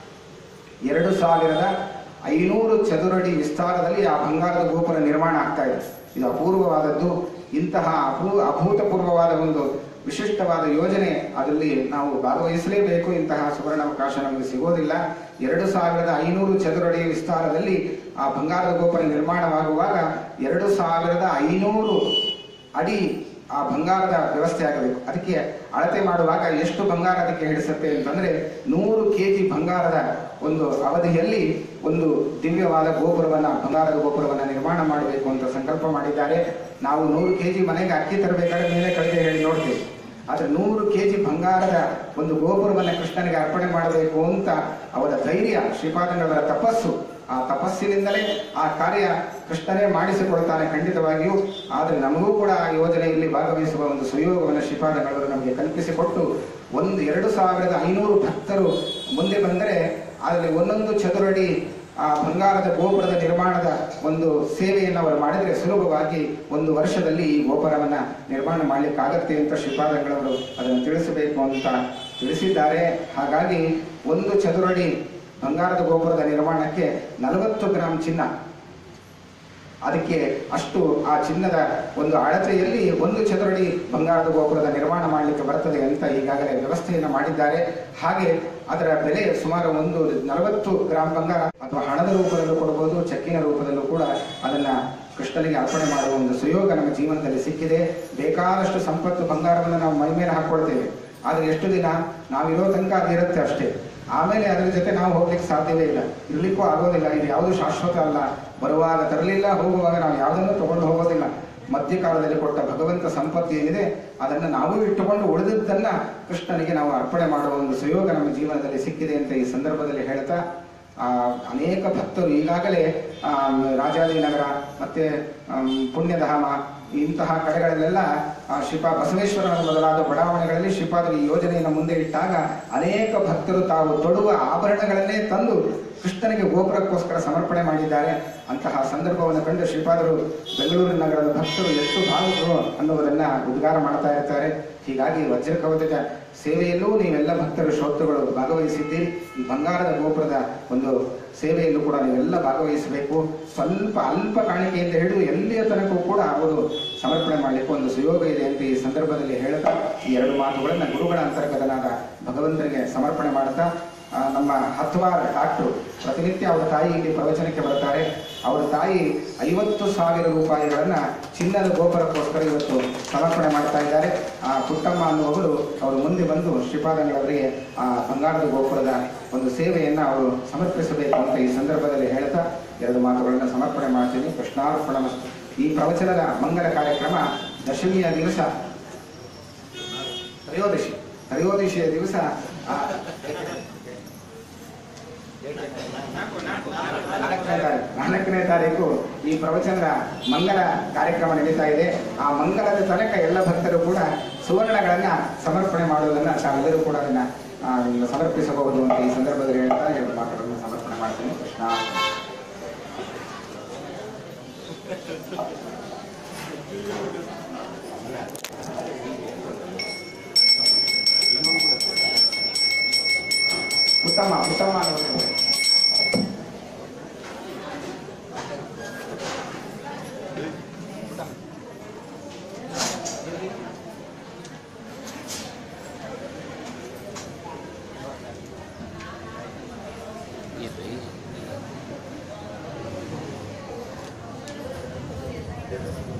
ಎರಡು ಸಾವಿರದ ಐನೂರು ಚದುರಡಿ ವಿಸ್ತಾರದಲ್ಲಿ ಆ ಬಂಗಾರದ ಗೋಪುರ ನಿರ್ಮಾಣ ಆಗ್ತಾ ಇದೆ ಇದು ಅಪೂರ್ವವಾದದ್ದು ಇಂತಹ ಅಪೂ ಅಭೂತಪೂರ್ವವಾದ ಒಂದು ವಿಶಿಷ್ಟವಾದ ಯೋಜನೆ ಅದರಲ್ಲಿ ನಾವು ಭಾಗವಹಿಸಲೇಬೇಕು ಇಂತಹ ಸುವರ್ಣಾವಕಾಶ ನಮಗೆ ಸಿಗೋದಿಲ್ಲ ಎರಡು ಸಾವಿರದ ಐನೂರು ಚದುರಡಿ ವಿಸ್ತಾರದಲ್ಲಿ ಆ ಬಂಗಾರದ ಗೋಪುರ ನಿರ್ಮಾಣವಾಗುವಾಗ ಎರಡು ಸಾವಿರದ ಐನೂರು ಅಡಿ ಆ ಬಂಗಾರದ ವ್ಯವಸ್ಥೆ ಆಗಬೇಕು ಅದಕ್ಕೆ ಅಳತೆ ಮಾಡುವಾಗ ಎಷ್ಟು ಬಂಗಾರ ಅದಕ್ಕೆ ಹಿಡಿಸುತ್ತೆ ಅಂತಂದ್ರೆ ನೂರು ಕೆಜಿ ಬಂಗಾರದ ಒಂದು ಅವಧಿಯಲ್ಲಿ ಒಂದು ದಿವ್ಯವಾದ ಗೋಪುರವನ್ನ ಬಂಗಾರದ ಗೋಪುರವನ್ನ ನಿರ್ಮಾಣ ಮಾಡಬೇಕು ಅಂತ ಸಂಕಲ್ಪ ಮಾಡಿದ್ದಾರೆ ನಾವು ನೂರು ಕೆಜಿ ಮನೆಗೆ ಅಕ್ಕಿ ತರಬೇಕಾದ್ರೆ ಮೇಲೆ ಕಳೆದೆ ಹೇಳಿ ನೋಡ್ತೇವೆ ಆದ್ರೆ ನೂರು ಕೆಜಿ ಬಂಗಾರದ ಒಂದು ಗೋಪುರವನ್ನ ಕೃಷ್ಣನಿಗೆ ಅರ್ಪಣೆ ಮಾಡಬೇಕು ಅಂತ ಅವರ ಧೈರ್ಯ ಶ್ರೀಪಾದಂಗಳವರ ತಪಸ್ಸು ಆ ತಪಸ್ಸಿನಿಂದಲೇ ಆ ಕಾರ್ಯ ಕೃಷ್ಣನೇ ಮಾಡಿಸಿಕೊಳ್ತಾನೆ ಖಂಡಿತವಾಗಿಯೂ ಆದರೆ ನಮಗೂ ಕೂಡ ಆ ಯೋಜನೆಯಲ್ಲಿ ಭಾಗವಹಿಸುವ ಒಂದು ಸುಯೋಗವನ್ನು ಶ್ರೀಪಾದಗಳವರು ನಮಗೆ ಕಲ್ಪಿಸಿಕೊಟ್ಟು ಒಂದು ಎರಡು ಸಾವಿರದ ಐನೂರು ಭಕ್ತರು ಮುಂದೆ ಬಂದರೆ ಅದರಲ್ಲಿ ಒಂದೊಂದು ಚದುರಡಿ ಆ ಬಂಗಾರದ ಗೋಪುರದ ನಿರ್ಮಾಣದ ಒಂದು ಸೇವೆಯನ್ನು ಅವರು ಮಾಡಿದರೆ ಸುಲಭವಾಗಿ ಒಂದು ವರ್ಷದಲ್ಲಿ ಈ ಗೋಪುರವನ್ನ ನಿರ್ಮಾಣ ಮಾಡಲಿಕ್ಕಾಗತ್ತೆ ಅಂತ ಶ್ರೀಪಾದಗಳವರು ಅದನ್ನು ತಿಳಿಸಬೇಕು ಅಂತ ತಿಳಿಸಿದ್ದಾರೆ ಹಾಗಾಗಿ ಒಂದು ಚದುರಡಿ ಬಂಗಾರದ ಗೋಪುರದ ನಿರ್ಮಾಣಕ್ಕೆ ನಲವತ್ತು ಗ್ರಾಂ ಚಿನ್ನ ಅದಕ್ಕೆ ಅಷ್ಟು ಆ ಚಿನ್ನದ ಒಂದು ಅಳತೆಯಲ್ಲಿ ಒಂದು ಚದುರಡಿ ಬಂಗಾರದ ಗೋಪುರದ ನಿರ್ಮಾಣ ಮಾಡಲಿಕ್ಕೆ ಬರ್ತದೆ ಅಂತ ಈಗಾಗಲೇ ವ್ಯವಸ್ಥೆಯನ್ನು ಮಾಡಿದ್ದಾರೆ ಹಾಗೆ ಅದರ ಬೆಲೆ ಸುಮಾರು ಒಂದು ನಲವತ್ತು ಗ್ರಾಂ ಬಂಗಾರ ಅಥವಾ ಹಣದ ರೂಪದಲ್ಲೂ ಕೊಡಬಹುದು ಚೆಕ್ಕಿನ ರೂಪದಲ್ಲೂ ಕೂಡ ಅದನ್ನ ಕೃಷ್ಣನಿಗೆ ಅರ್ಪಣೆ ಮಾಡುವ ಒಂದು ಸುಯೋಗ ನಮ್ಮ ಜೀವನದಲ್ಲಿ ಸಿಕ್ಕಿದೆ ಬೇಕಾದಷ್ಟು ಸಂಪತ್ತು ಬಂಗಾರವನ್ನು ನಾವು ಮೈ ಮೇಲೆ ಹಾಕೊಳ್ತೇವೆ ಆದ್ರೆ ಎಷ್ಟು ದಿನ ನಾವಿರೋ ತನಕ ಅದು ಇರುತ್ತೆ ಅಷ್ಟೇ ಆಮೇಲೆ ಅದರ ಜೊತೆ ನಾವು ಹೋಗ್ಲಿಕ್ಕೆ ಸಾಧ್ಯವೇ ಇಲ್ಲ ಇರ್ಲಿಕ್ಕೂ ಆಗೋದಿಲ್ಲ ಇದು ಯಾವುದು ಶಾಶ್ವತ ಅಲ್ಲ ಬರುವಾಗ ತರಲಿಲ್ಲ ಹೋಗುವಾಗ ನಾವು ಯಾವುದನ್ನು ತಗೊಂಡು ಹೋಗೋದಿಲ್ಲ ಮಧ್ಯಕಾಲದಲ್ಲಿ ಕೊಟ್ಟ ಭಗವಂತ ಸಂಪತ್ತು ಏನಿದೆ ಅದನ್ನು ನಾವು ಇಟ್ಟುಕೊಂಡು ಉಳಿದದ್ದನ್ನ ಕೃಷ್ಣನಿಗೆ ನಾವು ಅರ್ಪಣೆ ಮಾಡುವ ಒಂದು ಸುಯೋಗ ನಮ್ಮ ಜೀವನದಲ್ಲಿ ಸಿಕ್ಕಿದೆ ಅಂತ ಈ ಸಂದರ್ಭದಲ್ಲಿ ಹೇಳ್ತಾ ಆ, ಅನೇಕ ಭಕ್ತರು ಈಗಾಗಲೇ ಆ, ರಾಜಾಜಿನಗರ ಮತ್ತೆ ಆಮ್, ಪುಣ್ಯಧಾಮ ಇಂತಹ ಕಡೆಗಳಲ್ಲೆಲ್ಲ ಆ, ಶ್ರೀಪಾ ಬಸವೇಶ್ವರನ ಮೊದಲಾದ ಬಡಾವಣೆಗಳಲ್ಲಿ ಶ್ರೀಪಾದರು ಈ ಯೋಜನೆಯನ್ನು ಮುಂದೆ ಇಟ್ಟಾಗ ಅನೇಕ ಭಕ್ತರು ತಾವು ತೊಡುವ ಆಭರಣಗಳನ್ನೇ ತಂದು ಕೃಷ್ಣನಿಗೆ ಗೋಪುರಕ್ಕೋಸ್ಕರ ಸಮರ್ಪಣೆ ಮಾಡಿದ್ದಾರೆ ಅಂತಹ ಸಂದರ್ಭವನ್ನು ಕಂಡು ಶ್ರೀಪಾದರು ಬೆಂಗಳೂರು ನಗರದ ಭಕ್ತರು ಎಷ್ಟು ಭಾವುಕರು ಅನ್ನುವುದನ್ನ ಉದ್ಗಾರ ಮಾಡ್ತಾ ಇರ್ತಾರೆ ಹೀಗಾಗಿ ವಜ್ರ ಕವಚದ ಸೇವೆಯಲ್ಲೂ ನೀವೆಲ್ಲ ಭಕ್ತರು ಶ್ರೋತೃಗಳು ಭಾಗವಹಿಸಿದ್ದೀರಿ ಈ ಬಂಗಾರದ ಗೋಪುರದ ಒಂದು ಸೇವೆಯಲ್ಲೂ ಕೂಡ ನೀವೆಲ್ಲ ಭಾಗವಹಿಸಬೇಕು ಸ್ವಲ್ಪ ಅಲ್ಪ ಕಾಣಿಕೆಯಿಂದ ಹಿಡಿದು ಎಲ್ಲಿಯ ತನಕ ಕೂಡ ಅವರು ಸಮರ್ಪಣೆ ಮಾಡಲಿಕ್ಕೆ ಒಂದು ಸುಯೋಗ ಇದೆ ಅಂತ ಈ ಸಂದರ್ಭದಲ್ಲಿ ಹೇಳ್ತಾ ಈ ಎರಡು ಮಾತುಗಳನ್ನ ಗುರುಗಳ ಅಂತರ್ಗತನಾದ ಭಗವಂತನಿಗೆ ಸಮರ್ಪಣೆ ಮಾಡ್ತಾ ಆ, ನಮ್ಮ ಹತ್ವಾರ ಡಾಕ್ಟ್ರು ಪ್ರತಿನಿತ್ಯ ಅವರ ತಾಯಿ ಇಲ್ಲಿ ಪ್ರವಚನಕ್ಕೆ ಬರ್ತಾರೆ ಅವರ ತಾಯಿ ಐವತ್ತು ಸಾವಿರ ರೂಪಾಯಿಗಳನ್ನ ಚಿನ್ನದ ಗೋಪುರಕ್ಕೋಸ್ಕರ ಇವತ್ತು ಸಮರ್ಪಣೆ ಮಾಡ್ತಾ ಇದ್ದಾರೆ ಆ ಪುಟ್ಟಮ್ಮ ಅನ್ನುವವರು ಅವರು ಮುಂದೆ ಬಂದು ಶ್ರೀಪಾದಂಗಳವರಿಗೆ ಆ ಬಂಗಾರದ ಗೋಪುರದ ಒಂದು ಸೇವೆಯನ್ನ ಅವರು ಸಮರ್ಪಿಸಬೇಕು ಅಂತ ಈ ಸಂದರ್ಭದಲ್ಲಿ ಹೇಳ್ತಾ ಎರಡು ಮಾತುಗಳನ್ನು ಸಮರ್ಪಣೆ ಮಾಡ್ತೀನಿ ಕೃಷ್ಣಾರ್ಪಣ ಈ ಪ್ರವಚನದ ಮಂಗಲ ಕಾರ್ಯಕ್ರಮ ದಶಮಿಯ ದಿವಸ ತ್ರಯೋದಶಿ ತ್ರಯೋದಶಿಯ ದಿವಸ ಆ, ನಾಲ್ಕನೇ ತಾರೀಕು ನಾಲ್ಕನೇ ತಾರೀಕು ಈ ಪ್ರವಚನದ ಮಂಗಲ ಕಾರ್ಯಕ್ರಮ ನಡೀತಾ ಇದೆ ಆ ಮಂಗಲದ ತನಕ ಎಲ್ಲ ಭಕ್ತರು ಕೂಡ ಸುವರ್ಣಗಳನ್ನ ಸಮರ್ಪಣೆ ಮಾಡುವುದನ್ನ ತಾವೆಲ್ಲರೂ ಕೂಡ ಅದನ್ನ ಆ, ಸಮರ್ಪಿಸಬಹುದು ಅಂತ ಈ ಸಂದರ್ಭದಲ್ಲಿ ಹೇಳ್ತಾ ಎರಡು ಮಾತುಗಳನ್ನು ಸಮರ್ಪಣೆ ಮಾಡ್ತೀನಿ ಕೃಷ್ಣ ಉತ್ತಮ ಉತ್ತಮ ಅನ್ನೋದು.
ಇದು